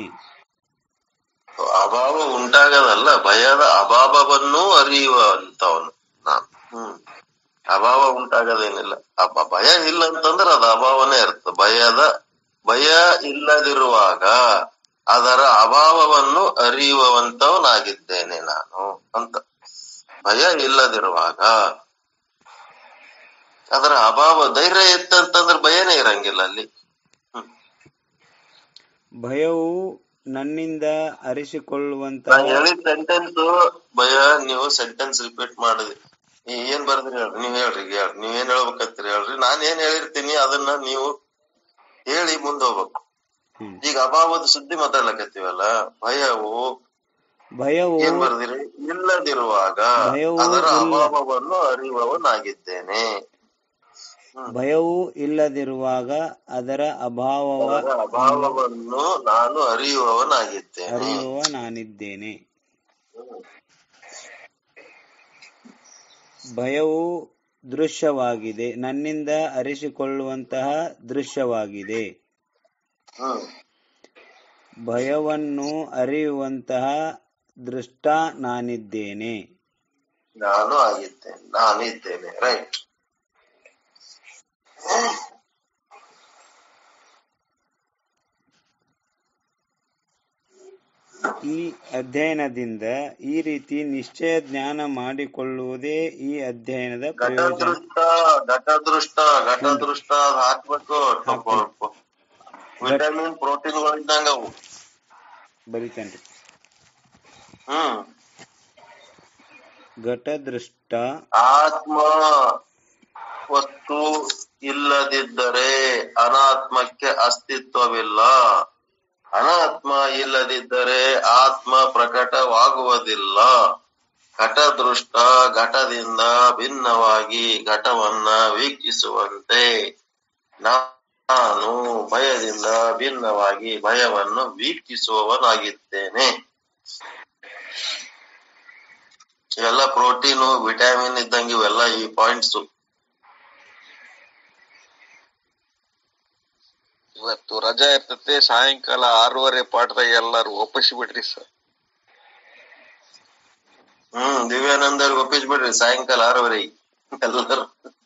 ಅಭಾವ ಉಂಟಾಗದಲ್ಲ ಭಯದ ಅಭಾವವನ್ನು ಅರಿಯುವಂತವನು ನಾನು ಹ್ಮ್ ಅಭಾವ ಉಂಟಾಗದೇನಿಲ್ಲ ಅಬ್ಬ ಭಯ ಇಲ್ಲ ಅಂತಂದ್ರೆ ಅದು ಅಭಾವನೇ ಇರ್ತದೆ ಭಯದ ಭಯ ಇಲ್ಲದಿರುವಾಗ ಅದರ ಅಭಾವವನ್ನು ಅರಿಯುವಂತವನಾಗಿದ್ದೇನೆ ನಾನು ಅಂತ ಭಯ ಇಲ್ಲದಿರುವಾಗ ಅದರ ಅಭಾವ ಧೈರ್ಯ ಇತ್ತಂತಂದ್ರೆ ಭಯನೇ ಇರಂಗಿಲ್ಲ ಅಲ್ಲಿ ಹ್ಮ್ ಭಯವು ನನ್ನಿಂದ ನಾ ಅರಿಸಿಕೊಳ್ಳುವಂತಹ ಹೇಳಿದ ಸೆಂಟೆನ್ಸ್ ಭಯ ನೀವು ಸೆಂಟೆನ್ಸ್ ರಿಪೀಟ್ ಮಾಡಿದ್ರಿ ನೀವ್ ಏನ್ ಬರ್ದ್ರಿ ಹೇಳ್ರಿ ನೀವ್ ಹೇಳ್ರಿ ಈಗ ಹೇಳ್ರಿ ನೀವ್ ಏನ್ ಹೇಳ್ಬೇಕಂತೀರಿ ಹೇಳ್ರಿ ನಾನ್ ಏನ್ ಹೇಳಿರ್ತೀನಿ ಅದನ್ನ ನೀವು ಹೇಳಿ ಮುಂದೆ ಹೋಗ್ಬೇಕು ಹ್ಮ್. ಈಗ ಅಭಾವದ ಸುದ್ದಿ ಮಾತಾಡ್ಲಕತ್ತೀವಲ್ಲ ಭಯವು ಭಯವು ಏನ್ ಬರ್ದಿರಿ ಇಲ್ಲದಿರುವಾಗ ಭಯವು ಅದರ ಇಲ್ಲ. ಅಭಾವವನ್ನು ಅರಿಯುವವನಾಗಿದ್ದೇನೆ ಭಯವು ಇಲ್ಲದಿರುವಾಗ ಅದರ ಅಭಾವವ ಅದರ ಅಭಾವವನ್ನು ನಾನು ಅರಿಯುವವನಾಗಿದ್ದೇನೆ ಅರಿಯುವ ನಾನಿದ್ದೇನೆ ಭಯವು ದೃಶ್ಯವಾಗಿದೆ ನನ್ನಿಂದ ಅರಿಸಿಕೊಳ್ಳುವಂತಹ ದೃಶ್ಯವಾಗಿದೆ ಹ್ಮ್ ಭಯವನ್ನು ಅರಿಯುವಂತಹ ದೃಷ್ಟ ನಾನಿದ್ದೇನೆ ನಾನು ಆಗಿದ್ದೇನೆ ನಾನಿದ್ದೇನೆ ರೈಟ್ ಈ ಅಧ್ಯಯನದಿಂದ ಈ ರೀತಿ ನಿಶ್ಚಯ ಜ್ಞಾನ ಮಾಡಿಕೊಳ್ಳುವುದೇ ಈ ಅಧ್ಯಯನದ ಪ್ರಯೋಜನ ಘಟದೃಷ್ಟ ಘಟದೃಷ್ಟ ಘಟದೃಷ್ಟ ಅದ್ ಹಾಕ್ಬೇಕು ವಿಟಮಿನ್ ಪ್ರೋಟೀನ್ಗಳು ಇದ್ದಂಗ ಅವು ಬರಿತೇನ್ರಿ ಹ್ಮ್ ಘಟದೃಷ್ಟ ಆತ್ಮ ವಸ್ತು ಇಲ್ಲದಿದ್ದರೆ ಅನಾತ್ಮಕ್ಕೆ ಅಸ್ತಿತ್ವವಿಲ್ಲ ಅನಾತ್ಮ ಇಲ್ಲದಿದ್ದರೆ ಆತ್ಮ ಪ್ರಕಟವಾಗುವುದಿಲ್ಲ ಘಟದೃಷ್ಟ ಘಟದಿಂದ ಭಿನ್ನವಾಗಿ ಘಟವನ್ನ ವೀಕ್ಷಿಸುವಂತೆ ನಾನು ಭಯದಿಂದ ಭಿನ್ನವಾಗಿ ಭಯವನ್ನು ವೀಕ್ಷಿಸುವವನಾಗಿದ್ದೇನೆ ಇವೆಲ್ಲ ಪ್ರೋಟೀನು ವಿಟಮಿನ್ ಇದ್ದಂಗೆ ಇವೆಲ್ಲ ಈ ಪಾಯಿಂಟ್ಸ್ ಇವತ್ತು ರಜಾ ಇರ್ತತೆ ಸಾಯಂಕಾಲ ಆರೂವರೆ ಪಾಠದಾಗ ಎಲ್ಲಾರು ಒಪ್ಪಿಸಿ ಬಿಡ್ರಿ ಸರ್ ಹ್ಮ್ ದಿವ್ಯಾನಂದರ್ ಒಪ್ಪಿಸ್ಬಿಡ್ರಿ ಸಾಯಂಕಾಲ ಆರೂವರೆಗೆ ಎಲ್ಲರೂ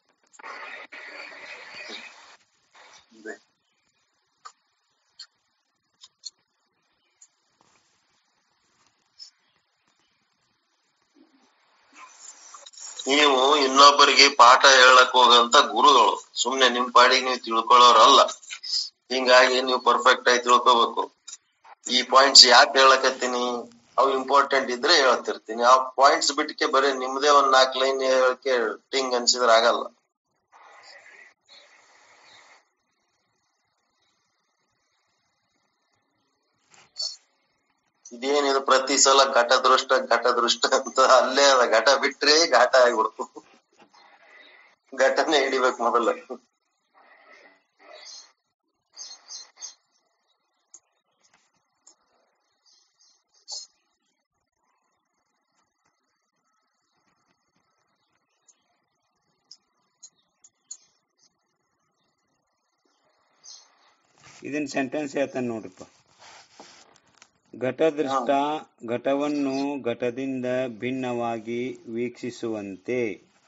ನೀವು ಇನ್ನೊಬ್ಬರಿಗೆ ಪಾಠ ಹೇಳಕ್ ಹೋಗಂತ ಗುರುಗಳು ಸುಮ್ನೆ ನಿಮ್ ಪಾಡಿಗೆ ನೀವು ತಿಳ್ಕೊಳ್ಳೋರಲ್ಲ ಹಿಂಗಾಗಿ ನೀವು ಪರ್ಫೆಕ್ಟ್ ಆಗಿ ತಿಳ್ಕೊಬೇಕು ಈ ಪಾಯಿಂಟ್ಸ್ ಯಾಕೆ ಹೇಳಕತ್ತೀನಿ ಅವು ಇಂಪಾರ್ಟೆಂಟ್ ಇದ್ರೆ ಹೇಳ್ತಿರ್ತೀನಿ ಆ ಪಾಯಿಂಟ್ಸ್ ಬಿಟ್ಟಕ್ಕೆ ಬರೀ ನಿಮ್ದೇ ಒಂದ್ ನಾಲ್ಕು ಲೈನ್ ಹೇಳಕ್ಕೆ ಟಿಂಗ್ ಅನ್ಸಿದ್ರೆ ಆಗಲ್ಲ ಇದೇನಿದು ಪ್ರತಿ ಸಲ ಘಟ ದೃಷ್ಟ ಘಟ ದೃಷ್ಟ ಅಂತ ಅಲ್ಲೇ ಅದ ಘಟ ಬಿಟ್ರೆ ಘಾಟ ಆಗ್ಬಿಡ್ತು ಘಟನೆ ಹಿಡಿಬೇಕು ಮೊದಲು ಇದನ್ ಸೆಂಟೆನ್ಸ್ ಹೇಳ್ತಾನೆ ನೋಡ್ರಿಪ್ಪ ಘಟದೃಷ್ಟ ಘಟವನ್ನು ಘಟದಿಂದ ಭಿನ್ನವಾಗಿ ವೀಕ್ಷಿಸುವಂತೆ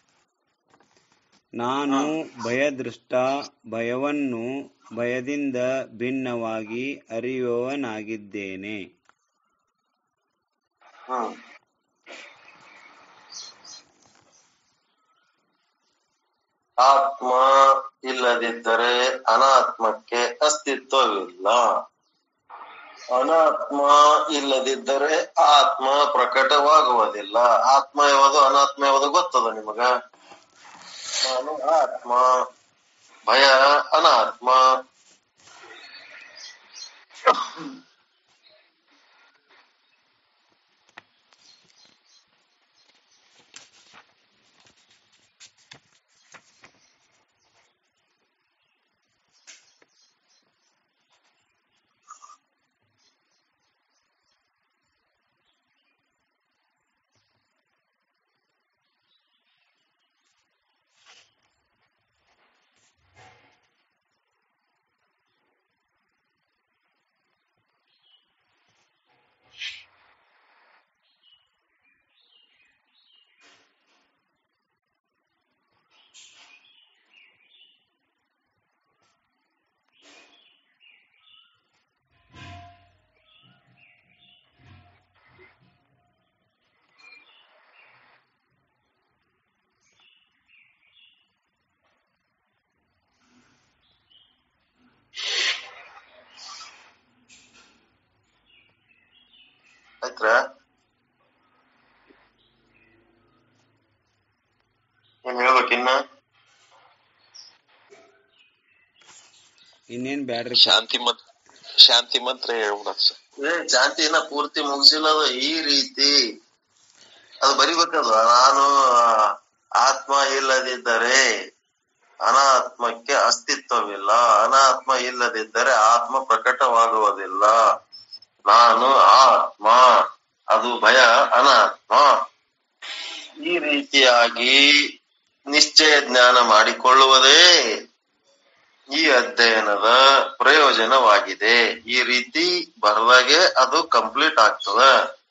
ನಾನು ಭಯದೃಷ್ಟ ಭಯವನ್ನು ಭಯದಿಂದ ಭಿನ್ನವಾಗಿ ಅರಿಯುವವನಾಗಿದ್ದೇನೆ ಹ್ಮ್ ಆತ್ಮ ಇಲ್ಲದಿದ್ದರೆ ಅನಾತ್ಮಕ್ಕೆ ಅಸ್ತಿತ್ವವಿಲ್ಲ ಅನಾತ್ಮ ಇಲ್ಲದಿದ್ದರೆ ಆತ್ಮ ಪ್ರಕಟವಾಗುವುದಿಲ್ಲ ಆತ್ಮ ಯಾವುದು ಅನಾತ್ಮ ಯಾವುದು ಗೊತ್ತದ ನಿಮಗ ನಾನು ಆತ್ಮ ಭಯ ಅನಾತ್ಮ ಆಯ್ತಾ ಏನ್ ಹೇಳ್ಬೇಕಿನ್ನ ಇನ್ನೇನ್ ಬ್ಯಾಡ್ರಿ ಶಾಂತಿ ಮತ್ ಶಾಂತಿ ಮಂತ್ರ ಹೇಳ್ಬಿಡ ಸರ್ ಏ ಶಾಂತಿನ ಪೂರ್ತಿ ಮುಗಿಸಿಲ್ಲ ಅದು ಈ ರೀತಿ ಅದು ಬರಿಬೇಕದು ನಾನು ಆತ್ಮ ಇಲ್ಲದಿದ್ದರೆ ಅನಾತ್ಮಕ್ಕೆ ಅಸ್ತಿತ್ವವಿಲ್ಲ ಅನಾತ್ಮ ಇಲ್ಲದಿದ್ದರೆ ಆತ್ಮ ಪ್ರಕಟವಾಗುವುದಿಲ್ಲ ನಾನು ಆತ್ಮ ಅದು ಭಯ ಅನಾತ್ಮ ಈ ರೀತಿಯಾಗಿ ನಿಶ್ಚಯ ಜ್ಞಾನ ಮಾಡಿಕೊಳ್ಳುವುದೇ ಈ ಅಧ್ಯಯನದ ಪ್ರಯೋಜನವಾಗಿದೆ ಈ ರೀತಿ ಬರದಾಗೆ ಅದು ಕಂಪ್ಲೀಟ್ ಆಗ್ತದ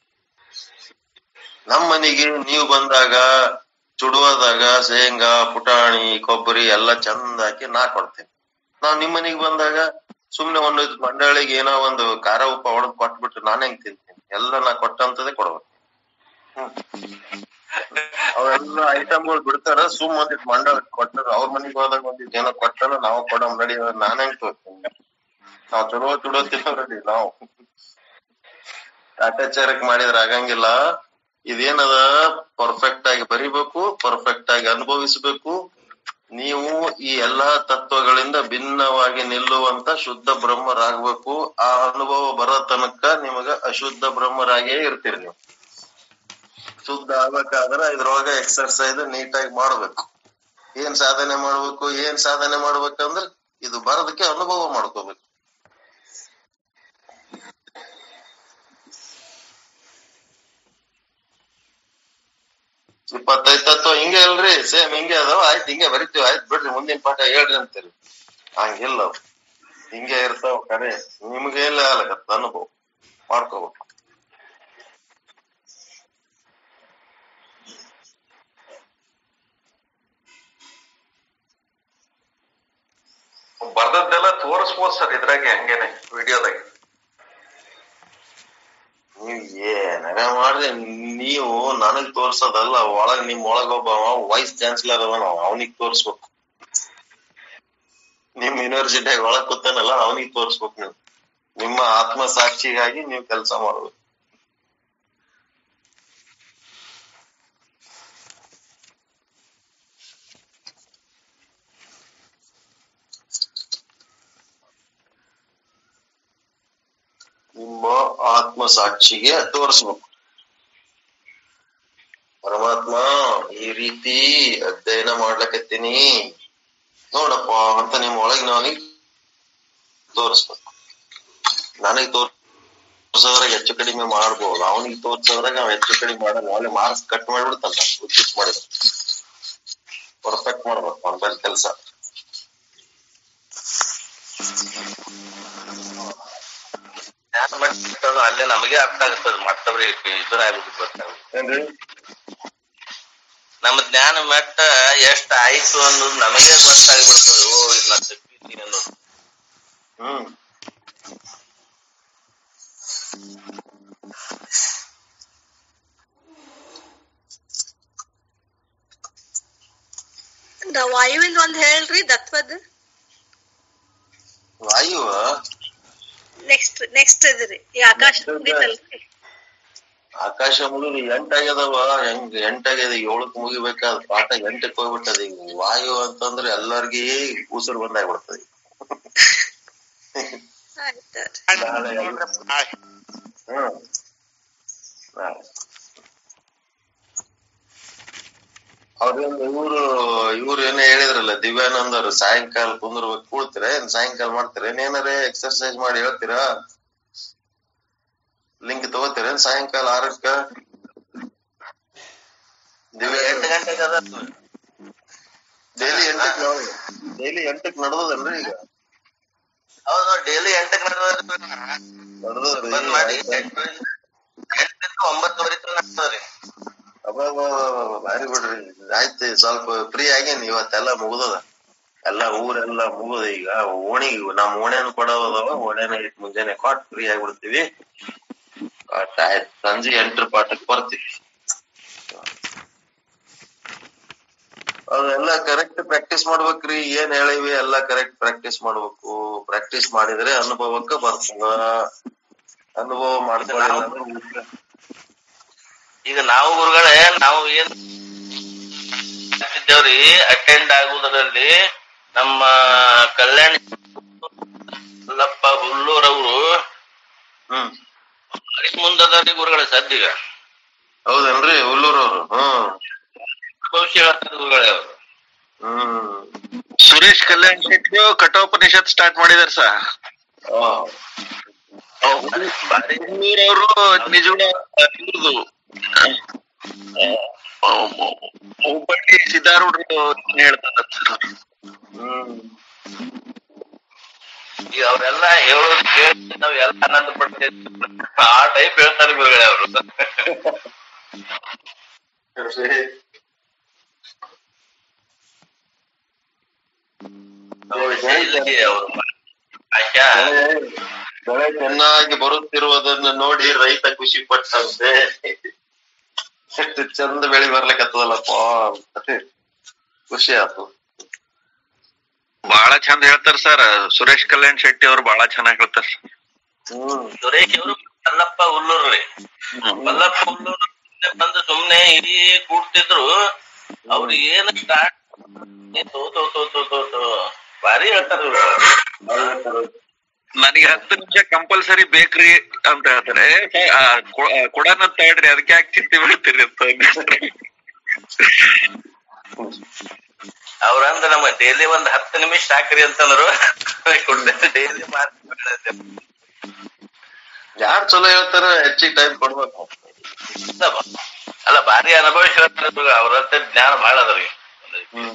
ನಮ್ಮ ಮನೆಗೆ ನೀವು ಬಂದಾಗ ಚುಡುವದಾಗ ಶೇಂಗಾ ಪುಟಾಣಿ ಕೊಬ್ಬರಿ ಎಲ್ಲ ಚಂದ ಹಾಕಿ ನಾ ಕೊಡ್ತೇನೆ ನಾವ್ ನಿಮ್ ಮನೆಗೆ ಬಂದಾಗ ಸುಮ್ನೆ ಒಂದು ಮಂಡಳಿಗೆ ಏನೋ ಒಂದು ಖಾರ ಉಪ್ಪ ಹೊಡೆದ್ ಕೊಟ್ಬಿಟ್ಟು ನಾನ್ ಹೆಂಗ್ ತಿಂತೀನಿ ಎಲ್ಲ ನಾ ಕೊಟ್ಟಂತದೇ ಕೊಡ್ಬೇಕು ಹ್ಮ್. ಅವೆಲ್ಲ ಐಟಮ್ಗಳು ಬಿಡ್ತಾರ ಸುಮ್ ಒಂದಿಟ್ ಮಂಡಳ ಕೊಟ್ಟಾರ ಅವ್ರ ಮನೆಗೆ ಹೋದಾಗ ಒಂದಿಟ್ ಏನೋ ಕೊಟ್ಟಾರ ನಾವು ಕೊಡೋ ನಡಿ ನಾನ್ ಹೆಂಗ್ ತೋರ್ತೀನಿ ನಾವ್ ಚಲೋ ಚಲೋ ತಿನ್ನೋರಡಿ ನಾವು ಕಾಟಾಚಾರಕ್ ಮಾಡಿದ್ರ ಆಗಂಗಿಲ್ಲ ಇದೇನದ ಪರ್ಫೆಕ್ಟ್ ಆಗಿ ಬರಿಬೇಕು ಪರ್ಫೆಕ್ಟ್ ಆಗಿ ಅನುಭವಿಸಬೇಕು ನೀವು ಈ ಎಲ್ಲಾ ತತ್ವಗಳಿಂದ ಭಿನ್ನವಾಗಿ ನಿಲ್ಲುವಂತ ಶುದ್ಧ ಬ್ರಹ್ಮರಾಗ್ಬೇಕು ಆ ಅನುಭವ ಬರೋ ತನಕ ನಿಮಗ ಅಶುದ್ಧ ಬ್ರಹ್ಮರಾಗೇ ಇರ್ತೀರಿ ನೀವು ಶುದ್ಧ ಆಗ್ಬೇಕಾದ್ರ ಇದ್ರೊಳಗ ಎಕ್ಸರ್ಸೈಸ್ ನೀಟಾಗಿ ಮಾಡ್ಬೇಕು ಏನ್ ಸಾಧನೆ ಮಾಡ್ಬೇಕು ಏನ್ ಸಾಧನೆ ಮಾಡ್ಬೇಕಂದ್ರ ಇದು ಬರೋದಕ್ಕೆ ಅನುಭವ ಮಾಡ್ಕೋಬೇಕು ಇಪ್ಪತ್ತೈದ್ ತತ್ವ ಹಿಂಗೆ ಅಲ್ರಿ ಸೇಮ್ ಹಿಂಗೆ ಅದಾವ ಆಯ್ತು ಹಿಂಗೆ ಬರಿತೀವಿ ಆಯ್ತು ಬಿಡ್ರಿ ಮುಂದಿನ ಪಾಠ ಹೇಳ್ರಿ ಅಂತೀರಿ ಹಂಗಿಲ್ಲ ಅವು. ಹಿಂಗೆ ಇರ್ತಾವ ಕರೆ ನಿಮ್ಗೆ ಇಲ್ಲ ಆಗತ್ತ ಅನುಭವ ಮಾಡ್ಕೋಬೇಕು ಬರ್ದದ್ದೆಲ್ಲ ತೋರಿಸ್ಬೋದು ಸರ್ ಇದ್ರಾಗೆ ಹಂಗೇನೆ ವಿಡಿಯೋದಾಗ ನೀವ್ ಏನಾರ ಮಾಡ್ರಿ ನೀವು ನನಗ್ ತೋರ್ಸೋದಲ್ಲ ಒಳಗ್ ನಿಮ್ ಒಳಗ್ ಒಬ್ಬ ವೈಸ್ ಚಾನ್ಸಲರ್ ಅದ ನಾವು ಅವನಿಗೆ ತೋರ್ಸ್ಬೇಕು ನಿಮ್ ಯೂನಿವರ್ಸಿಟಿಯಾಗ ಒಳಗ್ ಕೂತಾನಲ್ಲ ಅವನಿಗೆ ತೋರ್ಸ್ಬೇಕು ನೀವು ನಿಮ್ಮ ಆತ್ಮ ಸಾಕ್ಷಿಗಾಗಿ ನೀವು ಕೆಲಸ ಮಾಡ್ಬೇಕು ನಿಮ್ಮ ಆತ್ಮ ಸಾಕ್ಷಿಗೆ ತೋರಿಸ್ಬೇಕು ಪರಮಾತ್ಮ ಈ ರೀತಿ ಅಧ್ಯಯನ ಮಾಡ್ಲಕತ್ತೀನಿ ನೋಡಪ್ಪ ಅಂತ ನಿಮ್ ಒಳಗ್ ಅವನಿಗೆ ತೋರಿಸ್ಬೇಕು ನನಗ್ ತೋರ್ಸೋದ್ರಾಗ ಹೆಚ್ಚು ಕಡಿಮೆ ಮಾಡ್ಬೋದು ಅವನಿಗೆ ತೋರ್ಸೋದ್ರಾಗ ನಾವ್ ಹೆಚ್ಚು ಕಡಿಮೆ ಮಾಡಲ್ಲ ಒಳ್ಳೆ ಮಾರ್ಕ್ಸ್ ಕಟ್ ಮಾಡ್ಬಿಡ್ತಾನ ಉಚಿತ್ ಮಾಡಿದ ಪರ್ಫೆಕ್ಟ್ ಮಾಡ್ಬೇಕು ಅವನ ಬಲ್ ಕೆಲಸ ಜ್ಞಾನ ಮಟ್ಟ ಅಲ್ಲೇ ನಮಗೆ ಅರ್ಥ ಆಗ್ತದೆ ಮತ್ತೊಬ್ರಿಗೆ ಇದನ್ನ ಆಗ್ಬಿಟ್ಟು ಗೊತ್ತಾಗುತ್ತೆ ಏನ್ರಿ ನಮ್ಮ ಜ್ಞಾನ ಮಟ್ಟ ಎಷ್ಟ್ ಆಯ್ತು ಅನ್ನೋದು ನಮಗೆ ಗೊತ್ತಾಗ್ಬಿಡ್ತದೆ ಓ ಇದನ್ನ ತಪ್ಪಿದ್ದೀನಿ ಅನ್ನೋದು ಹ್ಮ್ ದ ವಾಯುವಿಂದ ಒಂದ್ ಹೇಳ್ರಿ ದತ್ವದ್ ವಾಯು ನೆಕ್ಸ್ಟ್ ನೆಕ್ಸ್ಟ್ ಇದ್ರಿ ಈ ಆಕಾಶ ಮುಗೀತಲ್ರಿ ಆಕಾಶ ಮುಗಿದು ಎಂಟಾಗ್ಯದವ ಹೆಂಗ್ ಎಂಟಾಗ್ಯದ ಏಳಕ್ ಮುಗಿಬೇಕಾದ ಪಾಠ ಎಂಟಕ್ ಹೋಗ್ಬಿಟ್ಟದ ಈಗ ವಾಯು ಅಂತಂದ್ರೆ ಎಲ್ಲಾರ್ಗಿ ಉಸಿರು ಬಂದಾಗ್ಬಿಡ್ತದೆ ಆಯ್ತು ನಾಳೆ ಎಲ್ಲ- ಹ್ಮ್ ನಾಳೆ. ಅವ್ರೇನ್ ಇವ್ರು ಇವ್ರು ಏನೋ ಹೇಳಿದ್ರಲ್ಲ ದಿವ್ಯಾನಂದ್ ಅವ್ರು ಸಾಯಂಕಾಲ ಕುಂದ್ರಬೇಕು ಕೂಡ್ತೀರ ಏನ್ ಸಾಯಂಕಾಲ ಮಾಡ್ತೀರ ಏನ್ ಏನಾರ ಎಕ್ಸರ್ಸೈಸ್ ಮಾಡಿ ಹೇಳ್ತೀರಾ ಲಿಂಕ್ ತಗೋತೀರ ಏನ್ ಸಾಯಂಕಾಲ ಆರಕ್ಕ ದಿವ್ಯ ಎಂಟು ಗಂಟೆಗೆ ಅದ ಡೈಲಿ ಎಂಟಕ್ ಡೈಲಿ ಎಂಟಕ್ ನಡ್ದದಲ್ರಿ ಈಗ ಹೌದು ಡೈಲಿ ಎಂಟಕ್ಕೆ ನಡೆದ್ರಿ ನಡ್ದದ್ರಿ ಬಂದ್ ಮಾಡಿ ಎಂಟು ಎಂಟರಿಂದ ಒಂಬತ್ತುವರೆ ತನಕ ನಡ್ದದ್ರಿ ಅಬ್ಬಬ್ಬಬ್ಬಬ್ಬ, ಬಾರಿ ಬಿಡ್ರಿ ಆಯ್ತು ಸ್ವಲ್ಪ ಫ್ರೀ ಆಗೇನಿ ಇವತ್ತೆಲ್ಲ ಮುಗ್ದದ ಎಲ್ಲ ಊರೆಲ್ಲ ಮುಗಿದ ಈಗ ಓಣಿಗ್ ನಮ್ ಓಣ್ಯಾನ ಕೊಡೋದವ ಓಣ್ಯಾನ ಇಟ್ ಮುಂಜಾನೆ ಕೊಟ್ ಫ್ರೀ ಆಗ್ಬಿಡ್ತೀವಿ ಕೊಟ್ ಆಯ್ತು ಸಂಜೆ ಎಂಟ್ರ ಪಾಠಕ್ ಬರ್ತೀವಿ ಅದೆಲ್ಲ ಕರೆಕ್ಟ್ ಪ್ರಾಕ್ಟೀಸ್ ಮಾಡ್ಬೇಕ್ರಿ ಏನ್ ಹೇಳಿವಿ ಎಲ್ಲ ಕರೆಕ್ಟ್ ಪ್ರಾಕ್ಟೀಸ್ ಮಾಡ್ಬೇಕು ಪ್ರಾಕ್ಟೀಸ್ ಮಾಡಿದ್ರೆ ಅನುಭವಕ್ಕ ಬರ್ತದ ಅನುಭವ ಮಾಡ್ಕೊಳ್ಳಿಲ್ಲ ಅಂದ್ರೆ ಈಗ ನಾವು ಗುರುಗಳೇ ನಾವು ಏನ್ ಮಾಡ್ತಿದ್ದೇವ್ರಿ ಅಟೆಂಡ್ ಆಗುವುದರಲ್ಲಿ ನಮ್ಮ ಕಲ್ಯಾಣ ಹುಲ್ಲಪ್ಪ ಹುಲ್ಲೂರವರು ಹ್ಮ್ ಮುಂದದಾರಿ ಗುರುಗಳ ಸದ್ಯಗ ಹೌದೇನ್ರಿ ಹುಲ್ಲೂರವ್ರು ಹ್ಮ್ ಭವಿಷ್ಯ ಹೇಳ್ತಾರೆ ಗುರುಗಳೇ ಅವರು ಹ್ಮ್ ಸುರೇಶ್ ಕಲ್ಯಾಣ್ ಶೆಟ್ಟಿ ಕಠೋಪನಿಷತ್ ಸ್ಟಾರ್ಟ್ ಮಾಡಿದಾರೆ ಸರ್ ಆ, ಬಾರಿ ಅವರು ನಿಜವಾದ ಇವ್ರದು ಹುಬ್ಬಳ್ಳಿ ಸಿದ್ದಾರೂಢರು ಹೇಳ್ತಾರೆ ಸರ್ ಹ್ಮ್ ಈಗ ಅವರೆಲ್ಲ ಹೇಳೋದು ಕೇಳಿ ನಾವ್ ಎಲ್ಲ ಆನಂದ ಪಡ್ತೇವೆ ಆ ಟೈಪ್ ಹೇಳ್ತಾರೆ ಗುರುಗಳೇ ಅವರು ಇಲ್ಲಿಗೆ ಅವರು ಆಶಾ ಬೆಳೆ ಚೆನ್ನಾಗಿ ಬರುತ್ತಿರುವುದನ್ನು ನೋಡಿ ರೈತ ಖುಷಿ ಪಟ್ಟಂತೆ ಎಷ್ಟು ಚಂದ ಬೆಳಿ ಬರ್ಲಿಕ್ಕತ್ತದಲ್ಲಪ್ಪ ಅಂತ ಖುಷಿ ಆಯ್ತು ಬಹಳ ಚಂದ ಹೇಳ್ತಾರ ಸರ್ ಸುರೇಶ್ ಕಲ್ಯಾಣ್ ಶೆಟ್ಟಿ ಅವ್ರು ಬಹಳ ಚೆನ್ನಾಗಿ ಹೇಳ್ತಾರ ಹ್ಮ್ ಸುರೇಶ್ ಅವರು ಮಲ್ಲಪ್ಪ ಹುಲ್ಲೂರ್ರಿ ಮಲ್ಲಪ್ಪ ಹುಲ್ಲೂರು ಬಂದು ಸುಮ್ನೆ ಇಡೀ ಕೂಡ್ತಿದ್ರು ಅವ್ರು ಏನ್ ಸ್ಟಾರ್ಟ್ ತೋ ತೋ ತೋ ತೋ ತೋ ತೋ ಭಾರಿ ಹೇಳ್ತಾರ ಇವ್ರು. ನನಗೆ ಹತ್ತು ನಿಮಿಷ ಕಂಪಲ್ಸರಿ ಬೇಕ್ರಿ ಅಂತ ಹೇಳ್ತಾರೆ ಆ, ಕೊ- ಆ, ಕೊಡನ ತಗೊಳ್ರಿ ಅದಕ್ಕೆ ಯಾಕೆ ಚಿಂತೆ ಬೀಳ್ತೀರಿ ಅಂತ ಅಂದಿರ್ತಾರೆ. ಅವ್ರಂದ್ರ ನಮ್ಗ ಡೈಲಿ ಒಂದ್ ಹತ್ತು ನಿಮಿಷ ಸಾಕ್ರಿ ಅಂತಂದ್ರು ಕೊಡ್ತೇನೆ ಡೈಲಿ ಮಾತು ಯಾರ್ ಚಲೋ ಹೇಳ್ತಾರ ಹೆಚ್ಚಿಗೆ ಟೈಮ್ ಕೊಡ್ಬೇಕು ಅಲ್ಲ ಭಾರಿ ಅನುಭವಿಸಿ ಹೇಳ್ತಾರೆ ಅವ್ರ ಹತ್ರ ಜ್ಞಾನ ಬಹಳ ಅದ್ರಿ ಹ್ಮ್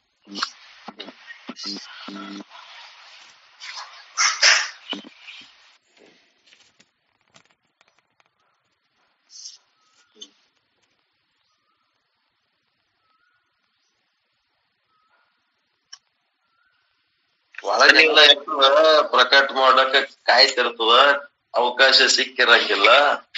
ಒಳಗೆಲ್ಲ ಇರ್ತದ ಪ್ರಕಟ ಮಾಡಕ ಕಾಯ್ತಿರ್ತದ ಅವಕಾಶ ಸಿಕ್ಕಿರಂಗಿಲ್ಲ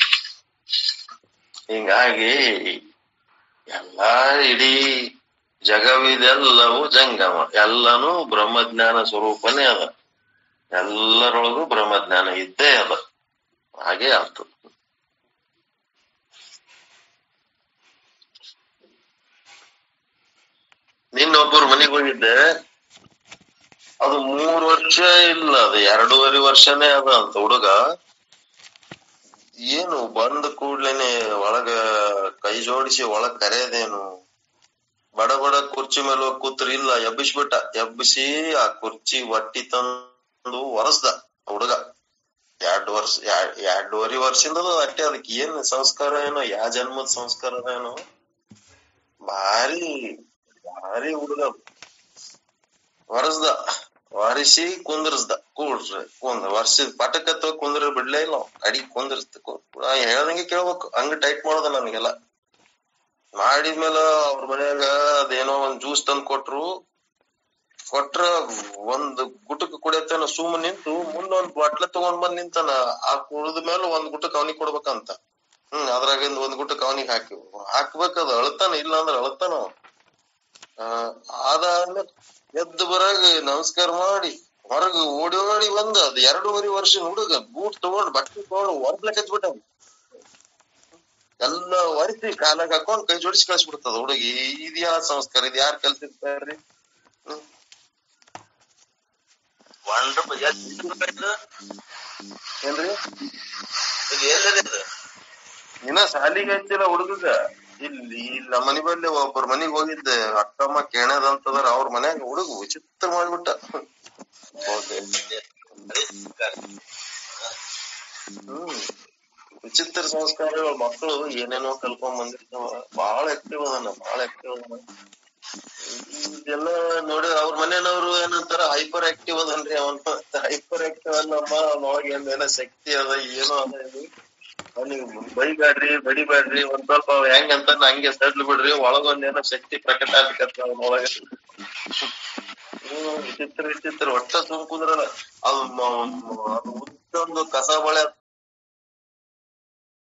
ಹಿಂಗಾಗಿ ಎಲ್ಲಾ ಇಡೀ ಜಗವಿದೆಲ್ಲವೂ ಜಂಗಮ ಎಲ್ಲಾನು ಬ್ರಹ್ಮಜ್ಞಾನ ಸ್ವರೂಪನೇ ಅದ ಎಲ್ಲರೊಳಗೂ ಬ್ರಹ್ಮಜ್ಞಾನ ಇದ್ದೇ ಅದ ಹಾಗೆ ಆಯ್ತು ನಿನ್ನೊಬ್ಬರು ಮನೆಗೆ ಹೋಗಿದ್ದೆ ಅದು ಮೂರ್ ವರ್ಷ ಇಲ್ಲ ಅದು ಎರಡೂವರೆ ವರ್ಷನೇ ಅದ ಅಂತ ಹುಡುಗ ಏನು ಬಂದ ಕೂಡ್ಲೇನೆ ಒಳಗ ಕೈ ಜೋಡಿಸಿ ಒಳಗ್ ಕರೆಯದೇನು ಬಡ ಬಡ ಕುರ್ಚಿ ಮೇಲೆ ಹೋಗಿ ಕೂತ್ರಿ ಇಲ್ಲ ಎಬ್ಬಿಸ್ಬಿಟ್ಟ ಎಬ್ಬಿಸಿ ಆ ಕುರ್ಚಿ ಒಟ್ಟಿ ತಂದು ಒರೆಸ್ದ ಆ ಹುಡುಗ ಎರಡ್ ವರ್ಷ ಎರಡ್- ಎರಡೂವರೆ ವರ್ಷದಿಂದ ಅಟ್ಟೆ ಅದಕ್ಕೆ ಏನ್ ಸಂಸ್ಕಾರ ಏನೋ ಯಾ ಜನ್ಮದ ಸಂಸ್ಕಾರ ಏನೋ ಭಾರಿ ಭಾರಿ ಹುಡುಗ ಒರೆಸ್ದ ಒರೆಸಿ ಕುಂದ್ರಸ್ದ ಕೂಡ್ರಿ ಕುಂದ್ರ ವರ್ಷದ ಪಟಕತ್ತ ಕುಂದ್ರ ಬಿಡ್ಲೇ ಇಲ್ಲ ಅವ. ಅಡಿ ಕುಂದ್ರಸ್ತ ಹೇಳ್ದಂಗೆ ಕೇಳ್ಬೇಕು ಹಂಗ ಟೈಟ್ ಮಾಡೋದ ನನಗೆಲ್ಲ ಮಾಡಿದ್ಮೇಲೆ ಅವ್ರ ಮನ್ಯಾಗ ಅದೇನೋ ಒಂದ್ ಜ್ಯೂಸ್ ತಂದ್ ಕೊಟ್ರು ಕೊಟ್ರ ಒಂದ್ ಗುಟಕ್ ಕುಡಿಯತ್ತೇನ ಸುಮ್ ನಿಂತು ಮುಂದ ಒಂದ್ ಬಾಟ್ಲ ತಗೊಂಡ್ ಬಂದ್ ನಿಂತಾನ ಆ ಕುಡಿದ ಮೇಲೆ ಒಂದ್ ಗುಟಕ್ ಅವನಿಗೆ ಕೊಡ್ಬೇಕಂತ ಹ್ಮ್ ಅದ್ರಾಗಿಂದ ಒಂದ್ ಗುಟಕ್ ಅವನಿಗೆ ಹಾಕಿ ಹಾಕ್ಬೇಕದ ಅಳ್ತಾನ ಇಲ್ಲ ಅಂದ್ರ ಅಳ್ತಾನ ಅವ. ಆ, ಅದಾದ್ಮೇಲೆ ಎದ್ದು ಬರಾಗ ನಮಸ್ಕಾರ ಮಾಡಿ ಹೊರಗ ಓಡಿ ಓಡಿ ಬಂದ ಅದ್ ಎರಡೂವರೆ ವರ್ಷ ಹುಡುಗ ಬೂಟ್ ತಗೊಂಡ್ ಬಟ್ಟೆ ತಗೊಂಡ್ ಒರ್ದ್ಲಕ್ ಹಚ್ಬಿಟ್ಟ ಎಲ್ಲ ಒರೆಸಿ ಕಾಲಾಗ ಹಾಕೊಂಡ್ ಕೈ ಜೋಡಿಸಿ ಕಳ್ಸ್ಬಿಡ್ತದ ಹುಡುಗಿ ಇದ್ ಯಾವ ಸಂಸ್ಕಾರ ಇದ್ ಯಾರ್ ಕಲ್ಸಿರ್ತಾರ್ರಿ ಹ್ಮ್ ವಂಡರ್ಫುಲ್ ಇದು ಏನ್ರಿ ಇದು ಎಲ್ಲಿದೆ ಇದು ಇನ್ನ ಸಾಲಿಗೆ ಹಚ್ಚಿಲ್ಲ ಹುಡುಗಗ ಇಲ್ಲಿ ಇಲ್ಲಿ ನಮ್ಮ ಮನಿ ಬಲ್ಲಿ ಒಬ್ಬರ ಮನಿಗ್ ಹೋಗಿದ್ದೆ ಅಕ್ಕಮ್ಮ ಕೇಣದ ಅಂತದಾರ ಅವ್ರ ಮನ್ಯಾಗ ಹುಡುಗ ವಿಚಿತ್ರ ಮಾಡ್ಬಿಟ್ಟ ಹೌದೇ ಹ್ಮ್ ವಿಚಿತ್ರ ಸಂಸ್ಕಾರಗಳು ಮಕ್ಕಳು ಏನೇನೋ ಕಲ್ಕೊಂಡ್ ಬಂದಿರ್ತಾವ ಬಾಳ ಆಕ್ಟಿವ್ ಅದಾನ ಬಾಳ ಆಕ್ಟಿವ್ ಅದಾನ ಇದೆಲ್ಲ ನೋಡಿ ಅವ್ರ ಮನೆಯವ್ರು ಏನಂತಾರ ಹೈಪರ್ ಆಕ್ಟಿವ್ ಅದನ್ರಿ ಅವನ್ ಹೈಪರ್ ಆಕ್ಟಿವ್ ಅಲ್ಲಮ್ಮ ಅವನೊಳಗೆ ಏನೋ ಶಕ್ತಿ ಅದ ಏನೋ ಅದ ಇದು ಅವ್ನಿಗೆ ಬೈಬ್ಯಾಡ್ರಿ ಬಡಿಬ್ಯಾಡ್ರಿ ಒಂದ್ ಸ್ವಲ್ಪ ಅವ ಹೆಂಗ್ ಅಂತ ಹಂಗೆ ಸಡ್ಲ್ ಬಿಡ್ರಿ ಒಳಗೊಂದ್ ಏನೋ ಶಕ್ತಿ ಪ್ರಕಟ ಆಗ್ಲಿಕತ್ತ ಅವನೊಳಗ ಹ್ಮ್ ವಿಚಿತ್ರ ವಿಚಿತ್ರ ಒಟ್ಟ ಸುಮ್ ಕುಂದ್ರಲ್ಲ ಅದು ಮ- ಮ- ಅದು ಉದ್ದೊಂದು ಕಸ ಬಳೆ